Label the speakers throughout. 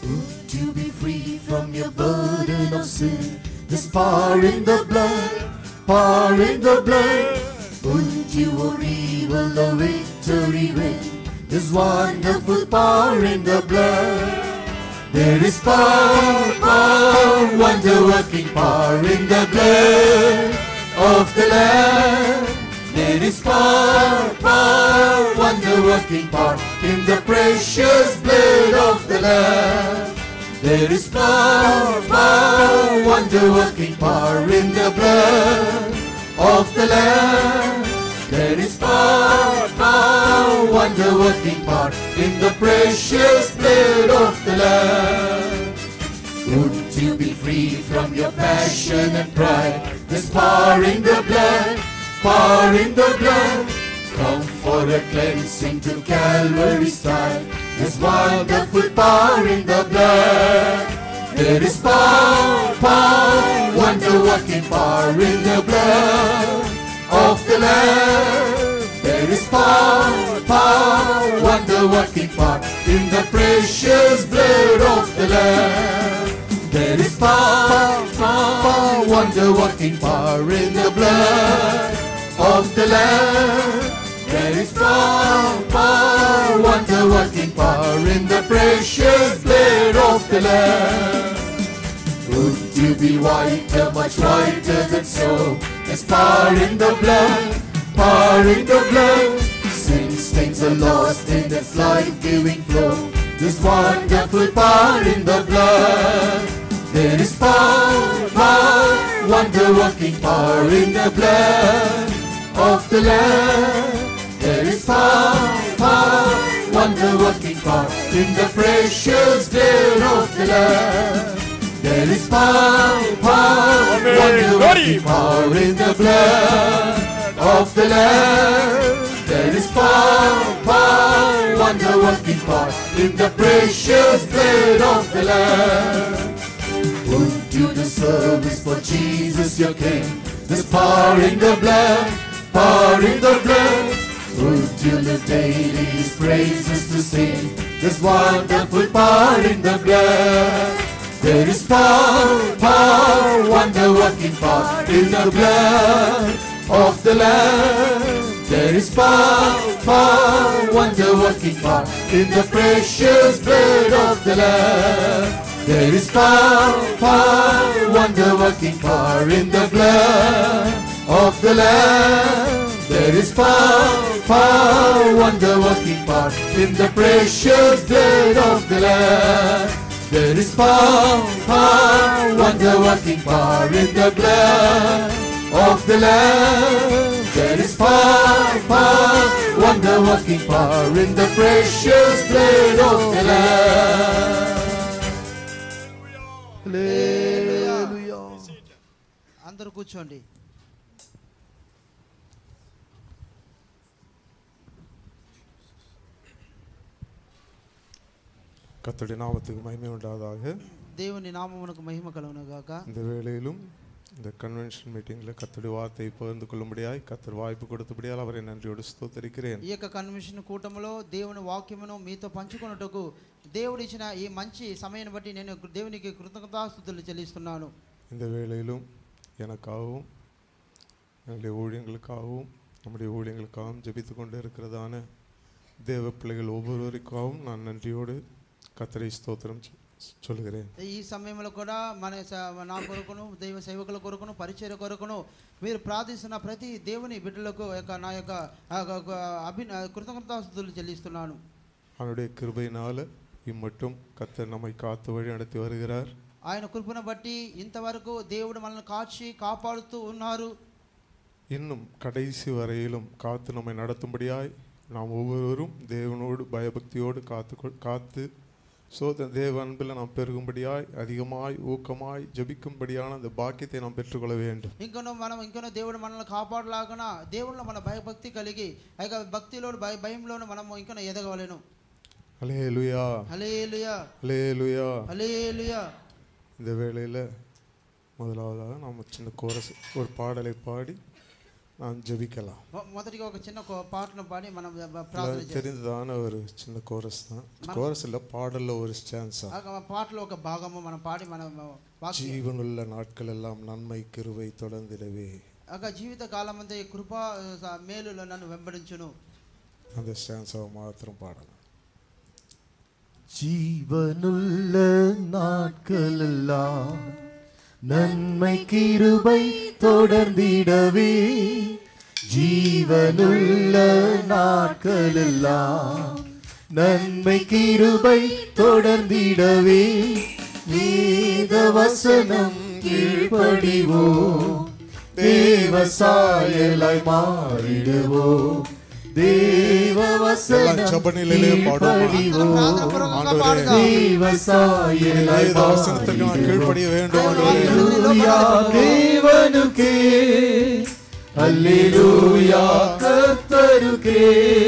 Speaker 1: Would you be free from your burden of sin? This power in the blood, power in the blood. Would you or evil the victory win? This wonderful power in the blood. There is power, power, wonder working power in the blood of the Lamb. There is power, power, wonder working power in the precious blood of the Lamb. There is power, power, wonder working power in the blood of the Lamb. There is power, power, wonder working power in the precious blood of the Lamb. Would you be free from your passion and pride? There's power in the blood, power in the blood. Come for a cleansing to Calvary's side. There's wonderful power in the blood. There is power, power, wonder working power in the blood of the Lamb. There is power, power, wonder working power in the precious blood of the Lamb. There is power, power, wonder working power in the blood of the Lamb. There is power, power, wonder working power in the precious blood of the Lamb. Would you be whiter, much whiter than snow? There's power in the blood, power in the blood. Sin stains are lost in its life-giving flow. There's wonderful power in the blood. There is power, power, wonder-working power in the blood of the Lamb. There is power, power, wonder-working power in the precious blood of the Lamb. There is power, power,
Speaker 2: Amen.
Speaker 1: wonder-working
Speaker 2: Glory.
Speaker 1: power in the blood of the Lamb. There is power, power, wonder-working power in the precious blood of the Lamb. Would you do service for Jesus your King? There's power in the blood, power in the blood. Would you live daily His praises to sing? There's wonderful power in the blood. There is power, power, wonder working power in the blood of the Lamb. There is power, power, wonder working power in the precious blood of the Lamb. There is power, power, wonder working power in the blood of the Lamb. There is power, power, wonder working power in the precious blood of the Lamb. There is power, power, wonder working power in the blood of the Lamb. There is power, power, wonder working power in the precious blood of the Lamb. Hallelujah.
Speaker 3: అందరూ కూర్చోండి
Speaker 4: கர்த்தருடைய நாமத்துக்கு மகிமை உண்டாவதாக
Speaker 3: దేవుని నామమునకు మహిమ కలుగును గాక
Speaker 4: இந்த வேளையிலும் இந்த கன்வென்ஷன் மீட்டிங்கில் கர்த்தருடைய வார்த்தையை பகிர்ந்து கொள்ளும்படியாய் கர்த்தர் வாய்ப்பு கொடுத்தபடியால் அவரை நன்றியோடு ஸ்தோத்தரிக்கிறேன்
Speaker 3: ఈ యొక్క కన్వెన్షన్ కూటములో దేవుని వాక్యమును మీతో పంచుకొనుటకు దేవుడు ఇచ్చిన ఈ మంచి సమయాన్ని బట్టి నేను దేవునికి కృతజ్ఞతాస్తుతులు చెల్లిస్తున్నాను
Speaker 4: இந்த வேளையிலும் எனக்காகவும் என்னுடைய ஊழியங்களுக்காகவும் நம்முடைய ஊழியங்களுக்காகவும் ஜெபித்து கொண்டு இருக்கிறதான தேவ பிள்ளைகள் ஒவ்வொருவருக்காகவும் நான் நன்றியோடு கர்த்தரை ஸ்தோத்திரம் சொ- சொல்கிறேன்
Speaker 3: ఈ సమయంలో కూడా మన స- నా కొరకును దైవ సేవకుల కొరకును పరిచయ కొరకును మీరు ప్రార్థిస్తున్న ప్రతి దేవుని బిడ్డలకు యొక్క నా యొక్క ఆ, ఒక అభి కృతజ్ఞతాస్తుతులు చెల్లిస్తున్నాను
Speaker 4: அவனுடைய கிருபையினால் இம்மட்டும் கர்த்தர் நம்மை காத்து வழி நடத்தி வருகிறார்
Speaker 3: ఆయన కృపను బట్టి ఇంతవరకు దేవుడు మనల్ని కాచి కాపాడుతూ ఉన్నారు
Speaker 4: இன்னும் கடைசி வரையிலும் காத்து நம்மை நடத்தும்படியாய் நாம் ஒவ்வொருவரும் தேவனோடு பயபக்தியோடு காத்து கொ- காத்து சோ தேவ அன்பில் நாம் பெருகும்படியாய் அதிகமாய் ஊக்கமாய் ஜெபிக்கும்படியான அந்த பாக்கியத்தை நாம் பெற்றுக்கொள்ள வேண்டும்
Speaker 3: ఇంకనో మనం ఇంకనో దేవుడు మనల్ని కాపాడలాగన దేవుడిలో మన భయభక్తి కలిగి ఆ యొక్క భక్తిలోను భయ భయంలోను మనం ఇంకనో ఎదగవలెను
Speaker 4: அலே லுயா
Speaker 3: హలేలుయా
Speaker 4: அலே லுயா
Speaker 3: హలేలుయా
Speaker 4: இந்த வேளையில் முதலாவதாக நாம் சின்ன கோரஸ் ஒரு பாடலை பாடி நாம் ஜெபிக்கலாம்
Speaker 3: మొ- మొదటిగా ఒక చిన్న కో- పాటను పాడి మనం ప్రార్థన
Speaker 4: எல்லாம்
Speaker 3: చేద్దాం.
Speaker 4: தெரிந்ததான ஒரு சின்ன கோரஸ் தான் கோரஸ் இல்லை பாடல்ல ஒரு ஸ்டான்ஸா
Speaker 3: ఆ పాటలో ఒక భాగము మనం పాడి మనం వాక్యం
Speaker 4: ஜீவனுள்ள நாட்கள் எல்லாம் நன்மை கிருவை தொடர்ந்திடவே
Speaker 3: ఒక జీవిత కాలం అంతా ఈ కృప ఆ, మేలులో నన్ను వెంబడించును
Speaker 4: அந்த ஸ்டான்ஸாவை மாத்திரம் பாடலாம்
Speaker 1: ஜீவனுள்ள நாட்களெல்லாம் நன்மை கிருபை தொடர்ந்திடவே ஜீவனுள்ள நாட்களெல்லாம் நன்மை கிருபை தொடர்ந்திடவே வேத வசனம் கீழ்ப்படிவோம் தேவ சாயலாய் மாறிடுவோம் தேவ வசனம்
Speaker 4: எல்லாம் ஜெபநிலையிலே பாடுவோமா?
Speaker 1: கீழ்ப்படிவோம்
Speaker 3: ప్రార్థనపూర్వకంగా పాడుదాం.
Speaker 1: தேவ சாயலாய்
Speaker 4: வேத வசனத்துக்கு நான் கீழ்ப்படிய வேண்டும் ஆண்டவரே.
Speaker 1: அல்லேலூயா தேவனுக்கே அல்லேலூயா கர்த்தருக்கே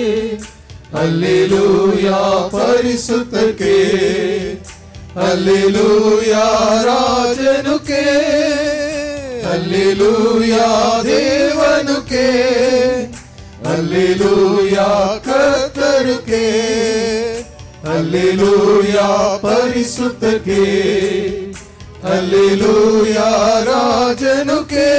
Speaker 1: அல்லேலூயா பரிசுத்தர்க்கே அல்லேலூயா ராஜனுக்கே அல்லேலூயா தேவனுக்கே அல்லேலூயா கர்த்தருக்கே அல்லேலூயா பரிசுத்தர்க்கே அல்லேலூயா ராஜனுக்கே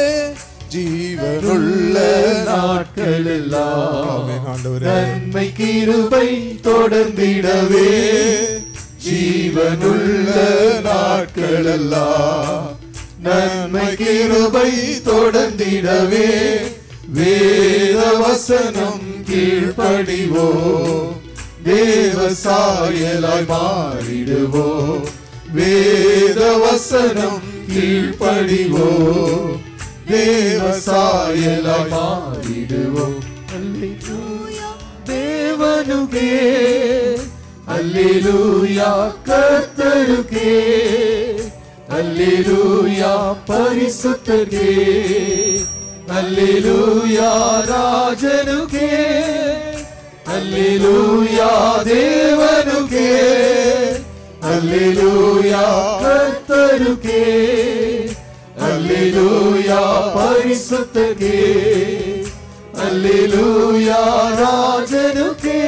Speaker 4: ஜீவனுள்ள
Speaker 1: நாட்களெல்லாம்
Speaker 4: ஆமென் ஆண்டவரே
Speaker 1: நன்மை கிருபை தொடர்ந்திடவே ஜீவனுள்ள நாட்களெல்லாம் நன்மை கிருபை தொடர்ந்திடவே வேத வசனம் கீழ்ப்படிவோம் தேவ சாயலாய் மாறிடுவோம் வேத வசனம் கீழ்ப்படிவோம் தேவ சாயலாய் மாறிடுவோம் அல்லேலூயா தேவனுக்கே அல்லேலூயா கர்த்தருக்கே அல்லேலூயா பரிசுத்தர்க்கே அல்லேலூயா ராஜனுக்கே அல்லேலூயா தேவனுக்கே அல்லேலூயா கர்த்தருக்கே அல்லேலூயா பரிசுத்தர்க்கே அல்லேலூயா ராஜனுக்கே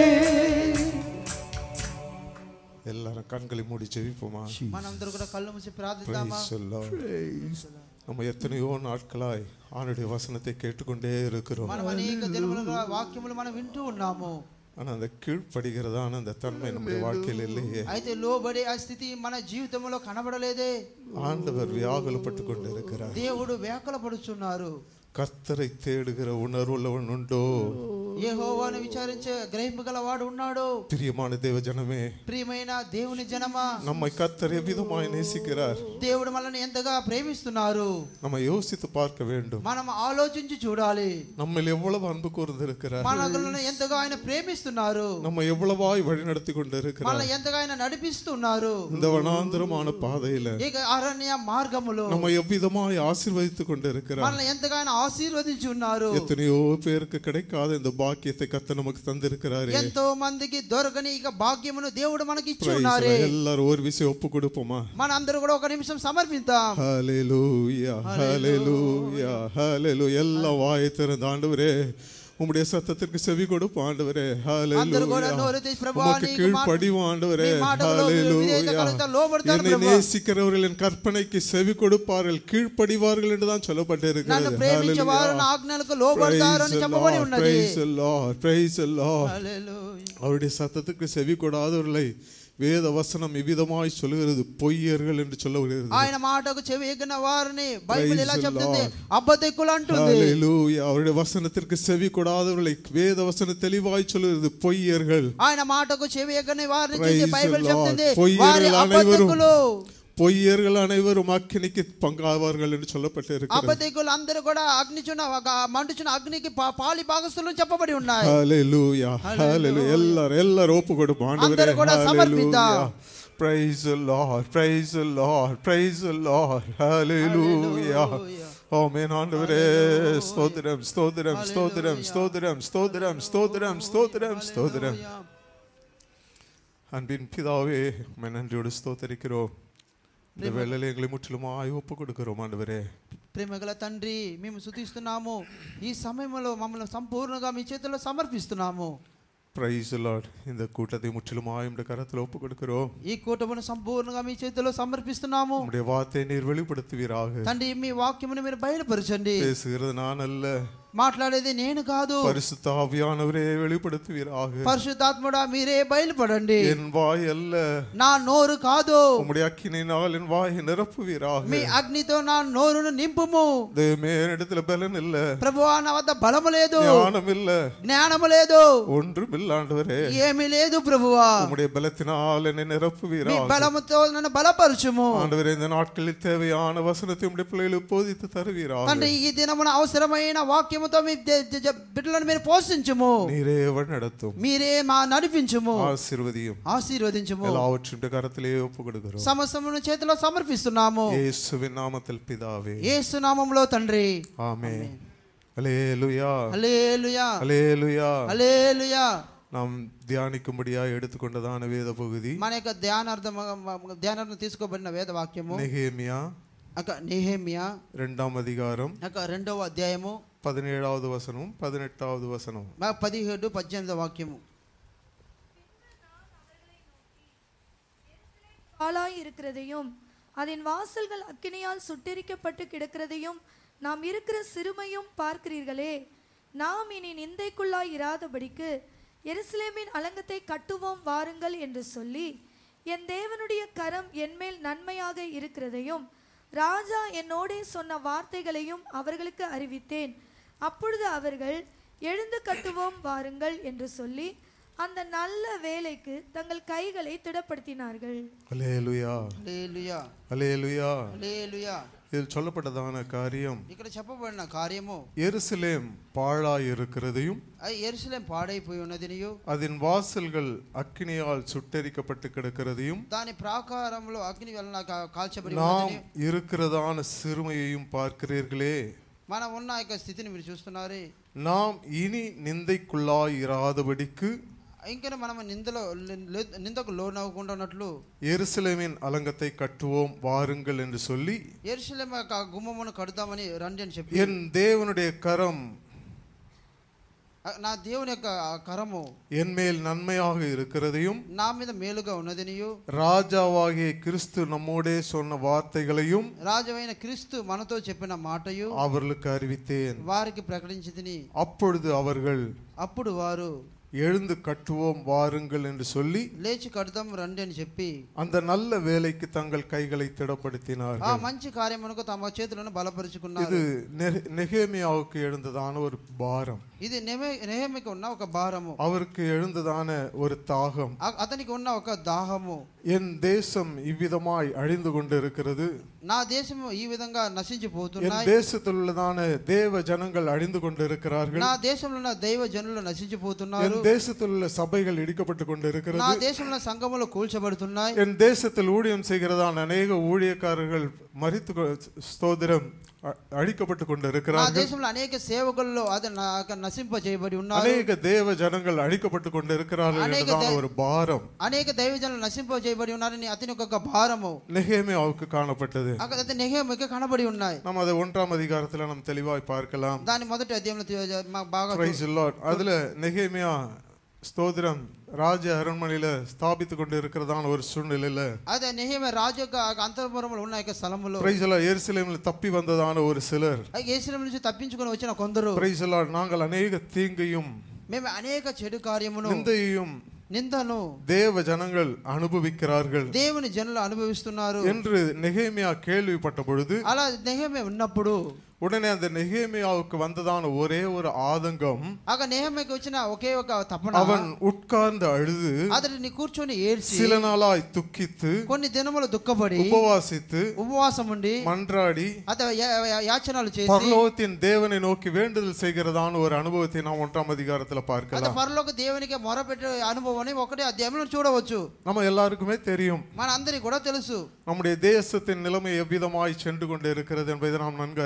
Speaker 4: எல்லாரும் கண்களை மூடி ஜெபிப்போமா
Speaker 3: మనందరూ కూడా కళ్ళు మూసి ప్రార్థిద్దామా
Speaker 4: Praise the Lord. நம்ம எத்தனையோ நாட்களாய் ஆணுடைய வசனத்தை கேட்டுக்கொண்டே இருக்கிறோம்
Speaker 3: మనం అనేక దినములుగా వాక్యములు మనం వింటూ ఉన్నాము
Speaker 4: ஆனா அந்த கீழ்ப்படுகிறதான அந்த தன்மை நம்முடைய வாழ்க்கையில் இல்லையே
Speaker 3: అయితే లోబడే ఆ స్థితి మన జీవితంలో కనబడలేదే
Speaker 4: ஆண்டவர் வியாகுலப்பட்டு கொண்டு இருக்கிறார்
Speaker 3: దేవుడు వేకల పడుచున్నారు
Speaker 4: கர்த்தரை தேடுகிற உணர்வுள்ளவன் உண்டோ
Speaker 3: యెహోవాను విచారించే గ్రహింపు గలవాడు ఉన్నాడు
Speaker 4: பிரியமான தேவ ஜனமே
Speaker 3: ప్రియమైన దేవుని జనమా
Speaker 4: நம்மை கர்த்தர் எவ்விதமாய் நேசிக்கிறார்
Speaker 3: దేవుడు మనల్ని ఎంతగా ప్రేమిస్తున్నారు
Speaker 4: நம்ம யோசித்து பார்க்க வேண்டும்
Speaker 3: మనం ఆలోచించి చూడాలి
Speaker 4: நம்மில் எவ்வளவு அன்பு கூர்ந்திருக்கிறார்
Speaker 3: మనల్ని ఎంతగా ఆయన ప్రేమిస్తున్నారు
Speaker 4: நம்ம எவ்வளவாய் வழிநடத்தி கொண்டிருக்கிறார்
Speaker 3: మనల్ని ఎంతగా ఆయన నడిపిస్తున్నారు
Speaker 4: இந்த వనాந்தரமான பாதையில
Speaker 3: ఇక అరణ్య మార్గములో
Speaker 4: நம்ம எவ்விதமாய் ஆசீர்வதித்து கொண்டிருக்கிறார்
Speaker 3: మనల్ని ఎంతగా ఆయన ఆశీర్వదించి ఉన్నారు
Speaker 4: எத்தனையோ பேருக்கு கிடைக்காத இந்த பாக்கியத்தை கத்த நமக்கு தந்திருக்கிறாரே
Speaker 3: ఎంతో మందికి దొరకని ఇక భాగ్యమును దేవుడు మనకి ఇచ్చి
Speaker 4: Praise the
Speaker 3: ఉన్నారే
Speaker 4: Lord. எல்லாரும் ஒரு விஷயம் ஒப்பு கொடுப்போமா
Speaker 3: మన అందరూ కూడా ఒక నిమిషం సమర్పిద్దాం
Speaker 4: ஹalleluya ஹalleluya ஹalleluya எல்லா வாயை திறந்து ஆண்டவரே உம்முடைய சத்தத்திற்கு செவி கொடுப்போம் ஆண்டவரே
Speaker 3: అందరూ కూడా
Speaker 4: ஹalleluya
Speaker 3: నోరు తెరిచి ప్రభువా,
Speaker 4: உமக்கு
Speaker 3: నీకు
Speaker 4: కీழ்పడిவோம் ஆண்டவரே
Speaker 3: నీ మాటలలో విధేయత
Speaker 4: ஹalleluya
Speaker 3: కలుగుతా, లోబడతారు
Speaker 4: என்னை
Speaker 3: ప్రభువా.
Speaker 4: நேசிக்கிறவர்கள் என் கற்பனைக்கு செவி கொடுப்பார்கள் கீழ்ப்படிவார்கள் என்று தான்
Speaker 3: నన్ను
Speaker 4: சொல்லப்பட்டிருக்கிறது
Speaker 3: ప్రేమించే వారు నా ఆజ్ఞలకు లోబడతారు అని చెప్పబడి ఉన్నది
Speaker 4: praise the Lord praise the Lord
Speaker 3: హల్లెలూయా.
Speaker 4: அவருடைய சத்தத்துக்கு செவி கொடாதவர்களை வேத வசனம் இவ்விதமாய் சொல்லுகிறது பொய்யர்கள் என்று சொல்லுகிறது
Speaker 3: ఆయన మాటకు చెవి ఎగిన వారిని బైబిల్ ఎలా
Speaker 4: Praise the
Speaker 3: చెప్తుంది
Speaker 4: Lord.
Speaker 3: అబద్ధికులు అంటుంది
Speaker 4: Hallelujah. அவருடைய வசனத்திற்கு செவி கொடாதவர்களை வேத வசனம் தெளிவாய் சொல்லுகிறது பொய்யர்கள்
Speaker 3: ఆయన మాటకు చెవి ఎగని వారిని
Speaker 4: Praise
Speaker 3: చూసి
Speaker 4: the
Speaker 3: బైబిల్
Speaker 4: Lord.
Speaker 3: చెప్తుంది
Speaker 4: పొయ్యరులు
Speaker 3: వారి
Speaker 4: అனைవரும்
Speaker 3: అబద్ధికులు
Speaker 4: பொய்யர்கள் அனைவரும் அக்கினிக்கு பங்காவார்கள் என்று சொல்லப்பட்டு இருக்கிறது
Speaker 3: అబద్ధికులు అందరూ కూడా అగ్నిచున్న ఒక మండుచున్న అగ్నికి పా- పాలి భాగస్థులు చెప్పబడి ఉన్నాయి
Speaker 4: Hallelujah. Hallelujah. எல்லாரும் எல்லாரும் ஒப்பு கொடுப்போம் ஆண்டவரே
Speaker 3: అందరూ కూడా సమర్పిద్దాం.
Speaker 4: Hallelujah. Praise the Lord. Praise the Lord. Praise the Lord. Hallelujah.
Speaker 3: Hallelujah.
Speaker 4: ஆமென் ஆண்டவரே ஸ்தோத்திரம் ஸ்தோத்திரம் ஸ்தோத்திரம் ஸ்தோத்திரம் ஸ்தோத்திரம் ஸ்தோத்திரம் ஸ்தோத்திரம் ஸ்தோத்திரம் அன்பின் பிதாவே உம்மை நன்றியோடு ஸ்தோத்தரிக்கிறோம் இந்த வேளையில எங்களை முற்றிலுமாய் ஒப்பு கொடுக்கிறோம் ஆண்டவரே
Speaker 3: ప్రేమగల తండ్రి మేము శుతిస్తున్నాము ఈ సమయంలో మమ్మల్ని సంపూర్ణంగా మీ చేతుల్లో సమర్పిస్తున్నాము
Speaker 4: பிரைஸ் லார்ட் இந்த கூட்டத்தை முற்றிலுமாய் உடைய கரத்தில் ஒப்பு கொடுக்கிறோம்
Speaker 3: ఈ కూటమును సంపూర్ణంగా మీ చేతుల్లో సమర్పిస్తున్నాము
Speaker 4: உம்முடைய வார்த்தையை நீர் வெளிப்படுத்துவீராக
Speaker 3: తండ్రి మీ వాక్యమును మీరు బయలుపరచండి
Speaker 4: பேசுகிறது நான் அல்ல
Speaker 3: మాట్లాడేది నేను కాదు
Speaker 4: பரிசுத்த ஆவியானவரே வெளிப்படுத்துவீராக
Speaker 3: పరిశుద్ధాత్ముడా మీరే బయలుపడండి
Speaker 4: என் வாய் அல்ல
Speaker 3: నా నోరు కాదు
Speaker 4: உம்முடைய அக்கினினால் என் வாய் நிரப்புவீராக
Speaker 3: మీ అగ్నితో నా నోరును నింపుము
Speaker 4: தெய்வமே இடத்துல பலன் இல்ல
Speaker 3: ప్రభువా నా వద్ద బలము లేదు
Speaker 4: ஞானம் இல்ல
Speaker 3: జ్ఞానము లేదు
Speaker 4: ஒன்றும் இல்லாண்டவரே
Speaker 3: ఏమీ లేదు ప్రభువా
Speaker 4: உம்முடைய பலத்தினால் என்னை
Speaker 3: మీ
Speaker 4: நிரப்புவீராக
Speaker 3: బలముతో నన్ను బలపరచుము
Speaker 4: ஆண்டவரே இந்த நாட்களில் தேவையான வசனத்தை உம்முடைய பிள்ளைகளுக்கு போதித்து தருவீராக
Speaker 3: తండ్రి ఈ దినమున అవసరమైన వాక్యముతో మీ ద- ద- ద- బిడ్డలను మీరు పోషించుము
Speaker 4: நீரே நடத்தும்
Speaker 3: మీరే మా నడిపించుము
Speaker 4: ஆசீர்வதியும்
Speaker 3: ఆశీర్వదించుము
Speaker 4: எல்லாவற்றும் உம்முடைய கரத்திலே ஒப்பு கொடுக்கிறோம்
Speaker 3: సమస్తమును చేతిలో సమర్పిస్తున్నాము
Speaker 4: இயேசுவின் நாமத்தில் பிதாவே
Speaker 3: యేసు నామములో తండ్రి
Speaker 4: ஆமென் அல்லேலூயா
Speaker 3: హల్లెలూయా
Speaker 4: அல்லேலூயா
Speaker 3: హల్లెలూయా
Speaker 4: நாம் தியானிக்கும்படியாக எடுத்துக்கொண்டதான வேத பகுதி
Speaker 3: మన యొక్క ధ్యానార్థం ధ్యానార్థం తీసుకోబడిన వేద వాక్యము
Speaker 4: நெகேமியா
Speaker 3: అక్క నెహేమియా
Speaker 4: இரண்டாம் அதிகாரம்
Speaker 3: అక్క రెండవ అధ్యాయము
Speaker 4: பதினேழாவது வசனம் பதினெட்டாவது வசனம்
Speaker 3: మా పదిహేడు పద్దెనిమిదవ వాక్యము
Speaker 2: பாழாய் இருக்கிறதையும் அதன் வாசல்கள் அக்கினியால் சுட்டெரிக்கப்பட்டு கிடக்கிறதையும் நாம் இருக்கிற சிறுமையும் பார்க்கிறீர்களே நாம் இனி நிந்தைக்குள்ளாய் இராதபடிக்கு எருசலேமின் அலங்கத்தை கட்டுவோம் வாருங்கள் என்று சொல்லி என் தேவனுடைய கரம் என்மேல் நன்மையாக இருக்கிறதையும் ராஜா என்னோடே சொன்ன வார்த்தைகளையும் அவர்களுக்கு அறிவித்தேன் அப்பொழுது அவர்கள் எழுந்து கட்டுவோம் வாருங்கள் என்று சொல்லி அந்த நல்ல வேலைக்கு தங்கள் கைகளை திடப்படுத்தினார்கள்
Speaker 4: அலேலுயா
Speaker 3: హల్లెలూయా
Speaker 4: அலேலுயா
Speaker 3: హల్లెలూయా
Speaker 4: இதில் சொல்லப்பட்டதான காரியம்
Speaker 3: ఇక్కడ చెప్పబడిన కార్యము
Speaker 4: எருசலேம் பாழாய் இருக்கிறதையும்
Speaker 3: అది ఎరుసలేం పాడైపోయి ఉన్నదినియు
Speaker 4: அதன் வாசல்கள் அக்கினியால் சுட்டெரிக்கப்பட்டு கிடக்கிறதையும்
Speaker 3: దాని ప్రాకారంలో అగ్ని వలన కా- కాల్చబడి
Speaker 4: நாம்
Speaker 3: ఉన్నదని
Speaker 4: இருக்கிறதான சிறுமையையும் பார்க்கிறீர்களே
Speaker 3: మనం ఉన్న యొక్క స్థితిని మీరు చూస్తున్నారే
Speaker 4: நாம் இனி நிந்தைக்குள்ளாய் இராதபடிக்கு
Speaker 3: ఇంకా మనం నిందలో లే- నిందకు లోనవ్వకుండా ఉన్నట్లు
Speaker 4: எருசலேமின் அலங்கத்தை கட்டுவோம் வாருங்கள் என்று சொல்லி
Speaker 3: ఎరుసలేం యొక్క గుమ్మమును కడుదామని రండి అని చెప్పి
Speaker 4: என் தேவனுடைய கரம்
Speaker 3: ఆ- నా దేవుని యొక్క ఆ కరము
Speaker 4: என் மேல் நன்மையாக இருக்கிறதையும்
Speaker 3: నా మీద మేలుగా ఉన్నదినియు
Speaker 4: ராஜாவாகிய கிறிஸ்து நம்மோடே சொன்ன வார்த்தைகளையும்
Speaker 3: రాజువైన క్రీస్తు మనతో చెప్పిన మాటయు
Speaker 4: அவர்களுக்கு அறிவித்தேன்
Speaker 3: వారికి ప్రకటించింది
Speaker 4: அப்பொழுது அவர்கள்
Speaker 3: అప్పుడు వారు
Speaker 4: எழுந்து கட்டுவோம் வாருங்கள் என்று சொல்லி
Speaker 3: లేచి కడదాం రండి అని చెప్పి
Speaker 4: அந்த நல்ல வேலைக்கு தங்கள் கைகளை
Speaker 3: ఆ
Speaker 4: திடப்படுத்தினார்கள்
Speaker 3: మంచి కార్యమునకు తమ చేతులను బలపరుచుకున్నారు
Speaker 4: இது நெ- நெகேமியாவுக்கு எழுந்ததான ஒரு பாரம்
Speaker 3: ఇది నెమే నెహమికి ఉన్న ఒక భారము
Speaker 4: அவருக்கு எழுந்ததான ஒரு தாகம்
Speaker 3: ఆ- అతనికి ఉన్న ఒక దాహము
Speaker 4: என் தேசம் இவ்விதமாய் அழிந்து கொண்டு இருக்கிறது
Speaker 3: నా దేశము ఈ విధంగా
Speaker 4: என்
Speaker 3: నశించిపోతున్నాయి
Speaker 4: தேசத்தில் உள்ளதான தேவ ஜனங்கள் அழிந்து கொண்டிருக்கிறார்கள்
Speaker 3: నా దేశంలో ఉన్న దైవ జనులు నశించిపోతున్నారు
Speaker 4: என் தேசத்தில் உள்ள சபைகள் இடிக்கப்பட்டு
Speaker 3: నా
Speaker 4: கொண்டிருக்கிறது
Speaker 3: దేశంలో సంఘములు కూల్చబడుతున్నాయి
Speaker 4: என் தேசத்தில் ஊழியம் செய்கிறதான அநேக ஊழியக்காரர்கள் மறித்து கொ- ஸ்தோத்திரம் அ- அழிக்கப்பட்டு
Speaker 3: నా
Speaker 4: கொண்டிருக்கிறார்கள்
Speaker 3: దేశంలో అనేక సేవకుల్లో అది నా- నశింప చేయబడి ఉన్నారు
Speaker 4: அநேக தேவ ஜனங்கள் அழிக்கப்பட்டு கொண்டிருக்கிறார்கள்
Speaker 3: அநேக
Speaker 4: என்றுதான்
Speaker 3: தே-
Speaker 4: ஒரு பாரம்
Speaker 3: అనేక దైవ జనులు నశింప చేయబడి ఉన్నారని అతని యొక్క భారము
Speaker 4: நெகேமியாவுக்கு காணப்பட்டது
Speaker 3: అక్కడ అతని నెహమికి కనబడి ఉన్నాయి
Speaker 4: நம்ம அதை ஒன்றாம் அதிகாரத்துல நம்ம தெளிவாய் பார்க்கலாம்
Speaker 3: దాని మొదటి అధ్యాయంలో తీ- మాకు బాగా
Speaker 4: Praise the Lord. அதுல நெகேமியா ஸ்தோத்திரம் ராஜ அரண்மனையில ஸ்தாபித்து கொண்டு இருக்கிறதான ஒரு சூழ்நிலையில
Speaker 3: అదే నెహేమ రాజు యొక్క అంతర్పురంలో ఉన్న యొక్క స్థలములో
Speaker 4: பிரைஸ் எருசலேமில் தப்பி வந்ததான ஒரு சிலர்
Speaker 3: ఏసులం నుంచి తప్పించుకొని వచ్చిన కొందరు
Speaker 4: பிரைஸ் நாங்கள் அநேக தீங்கையும்
Speaker 3: మేము అనేక చెడు కార్యమును
Speaker 4: நிந்தையையும்
Speaker 3: నిందను
Speaker 4: தேவ ஜனங்கள் அனுபவிக்கிறார்கள்
Speaker 3: దేవుని జనులు అనుభవిస్తున్నారు
Speaker 4: என்று நெகேமியா கேள்விப்பட்ட பொழுது
Speaker 3: అలా నెహమే ఉన్నప్పుడు
Speaker 4: உடனே அந்த நெகேமியாவுக்கு வந்ததான ஒரே ஒரு ஆதங்கம்
Speaker 3: ఆగ నెహమకి వచ్చిన ఒకే ఒక తపన
Speaker 4: அவன் உட்கார்ந்து அழுது
Speaker 3: అతడిని కూర్చొని ఏడ్చి
Speaker 4: சில நாளாய் துக்கித்து
Speaker 3: కొన్ని దినములు దుఃఖపడి
Speaker 4: உபவாசித்து
Speaker 3: ఉపవాసం ఉండి
Speaker 4: மன்றாடி
Speaker 3: అత యా- యా- యాచనలు చేసి
Speaker 4: பரலோகத்தின் தேவனை நோக்கி வேண்டுதல் செய்கிறதான ஒரு அனுபவத்தை நாம் ஒன்றாம் அதிகாரத்துல
Speaker 3: అత
Speaker 4: பார்க்கலாம்
Speaker 3: పరలోక దేవునికి మొరపెట్టే అనుభవం అని ఒకటే అధ్యాయంలో చూడవచ్చు
Speaker 4: நம்ம எல்லாருக்குமே தெரியும்
Speaker 3: మన అందరికి కూడా తెలుసు
Speaker 4: நம்முடைய தேசத்தின் நிலைமை எவ்விதமாய் சென்று கொண்டு இருக்கிறது என்பதை நாம் நன்கு அறிந்திருக்கிறோம்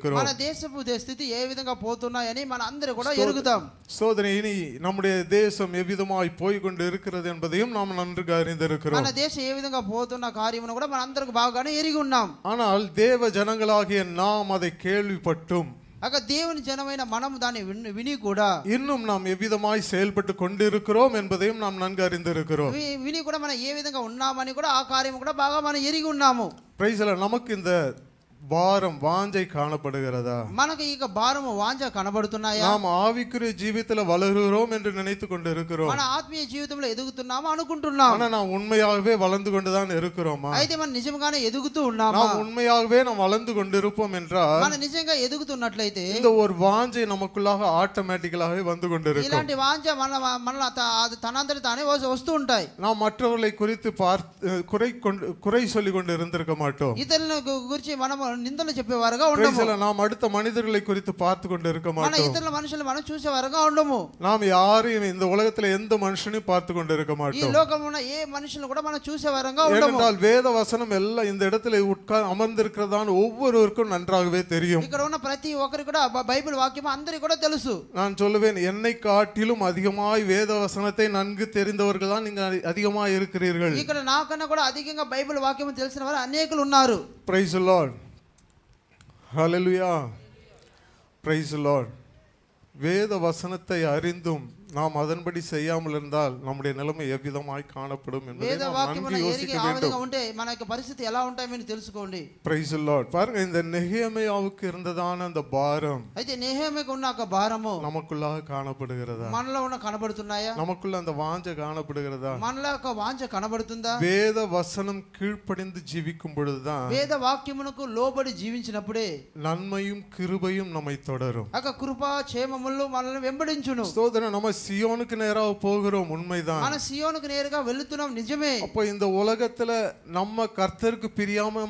Speaker 4: கொண்டிருக்கிறோம்
Speaker 3: మన దేశపు దే- స్థితి ఏ విధంగా పోతున్నాయని మన అందరూ కూడా ఎరుగుదాం
Speaker 4: சோதனை இனி நம்முடைய தேசம் எவ்விதமாய் போய் கொண்டு இருக்கிறது என்பதையும் நாம் நன்கு அறிந்திருக்கிறோம்
Speaker 3: మన దేశం ఏ విధంగా పోతున్న కార్యమును కూడా మన అందరికి బాగానే ఎరిగి ఉన్నాం
Speaker 4: ஆனால் தேவ ஜனங்களாகிய நாம் அதை கேள்விப்பட்டும்
Speaker 3: అక దేవుని జనమైన మనం దాన్ని విని విని కూడా
Speaker 4: இன்னும் நாம் எவ்விதமாய் செயல்பட்டு கொண்டிருக்கிறோம் என்பதையும் நாம் நன்கு அறிந்திருக்கிறோம்
Speaker 3: వి- విని కూడా మనం ఏ విధంగా ఉన్నామని కూడా ఆ కార్యం కూడా బాగా మనం ఎరిగి ఉన్నాము
Speaker 4: பிரைஸ்ல நமக்கு இந்த பாரம் வாஞ்சை காணப்படுகிறதா
Speaker 3: మనకు ఇక భారము వాంఛ కనబడుతున్నాయా
Speaker 4: நாம் ஆவிக்குரிய ஜீவித்துல வளருகிறோம் என்று நினைத்து கொண்டு இருக்கிறோம்
Speaker 3: మన ఆత్మీయ జీవితంలో ఎదుగుతున్నాము అనుకుంటున్నాం
Speaker 4: ஆனா நாம் உண்மையாகவே வளர்ந்து கொண்டுதான் இருக்கிறோமா
Speaker 3: అయితే మనం నిజంగానే ఎదుగుతూ ఉన్నామా
Speaker 4: நாம் உண்மையாகவே நாம் வளர்ந்து கொண்டிருப்போம் என்றால்
Speaker 3: మనం నిజంగా ఎదుగుతున్నట్లయితే
Speaker 4: இந்த ஒரு வாஞ்சை நமக்குள்ளாக ஆட்டோமேட்டிக்கலாகவே வந்து கொண்டிருக்கும்
Speaker 3: ఇలాంటి వాంఛ మన మన అది తనంతటి తానే వస్తూ- వస్తూ ఉంటాయి
Speaker 4: நாம் மற்றவர்களை குறித்து பார்த்து குறை கொண்டு குறை சொல்லி கொண்டு இருந்திருக்க மாட்டோம்
Speaker 3: ఇతరుల గు- గురించి మనం నిందలు చెప్పేవారుగా ఉండము
Speaker 4: பிரைஸ்ல நாம் அடுத்த மனிதர்களை குறித்து பார்த்து கொண்டு இருக்க
Speaker 3: మన
Speaker 4: மாட்டோம்
Speaker 3: ఇతరుల మనుషులు మనం చూసేవారుగా ఉండము
Speaker 4: நாம் யாரையும் இந்த உலகத்துல எந்த மனுஷனையும் பார்த்து கொண்டு இருக்க
Speaker 3: ఈ
Speaker 4: மாட்டோம்
Speaker 3: లోకంలో ఉన్న ఏ మనుషులు కూడా మనం చూసేవారుగా ఉండము
Speaker 4: ஏனென்றால் வேத வசனம் எல்லாம் இந்த இடத்துல உட்கார் அமர்ந்திருக்கிறதான்னு ஒவ்வொருவருக்கும் நன்றாகவே தெரியும்
Speaker 3: ఇక్కడ ఉన్న ప్రతి ఒక్కరికి కూడా బ- బైబిల్ వాక్యం అందరికి కూడా తెలుసు
Speaker 4: நான் சொல்லுவேன் என்னை காட்டிலும் அதிகமாய் வேத வசனத்தை நன்கு தெரிந்தவர்கள் தான் நீங்க அதிகமாய் இருக்கிறீர்கள்
Speaker 3: ఇక్కడ నాకన్నా కూడా అధికంగా బైబిల్ వాక్యం తెలిసిన వారు అనేకులు ఉన్నారు
Speaker 4: praise Lord hallelujah praise Lord வேத வசனத்தை அறிந்தும் நாம் அதன்படி செய்யாமல் இருந்தால் நம்முடைய நிலைமை எவ்விதமாய் காணப்படும் என்பதை
Speaker 3: వేద
Speaker 4: நாம்
Speaker 3: వాక్యం
Speaker 4: நன்கு
Speaker 3: ఎరిగి
Speaker 4: யோசிக்க
Speaker 3: ఆ
Speaker 4: வேண்டும்
Speaker 3: విధంగా ఉంటే మన యొక్క పరిస్థితి ఎలా ఉంటాయని తెలుసుకోండి
Speaker 4: பிரைஸ் லார்ட் பாருங்க இந்த நெஹேமியாவுக்கு இருந்ததான அந்த பாரம்
Speaker 3: అయితే నేహేమికి ఉన్న ఒక భారము
Speaker 4: நமக்குள்ளாக காணப்படுகிறதா
Speaker 3: మనలో ఉన్న కనబడుతున్నాయా
Speaker 4: நமக்குள்ள அந்த வாஞ்சை காணப்படுகிறதா
Speaker 3: మనలో ఒక వాంఛ కనబడుతుందా
Speaker 4: வேத வசனம் கீழ்ப்படிந்து ஜீவிக்கும் பொழுதுதான்
Speaker 3: వేద వాక్యమునకు లోబడి జీవించినప్పుడే
Speaker 4: நன்மையும் கிருபையும் நம்மை தொடரும்
Speaker 3: ఒక కృప క్షేమములు మనల్ని వెంబడించును
Speaker 4: ஸ்தோத்திரம் நம்ம சியோனுக்கு நேராக போகிறோம் உண்மைதான்
Speaker 3: మన సియోనుకు నేరుగా వెళుతున్నాం నిజమే
Speaker 4: அப்போ இந்த உலகத்துல நம்ம கர்த்தருக்கு பிரியாம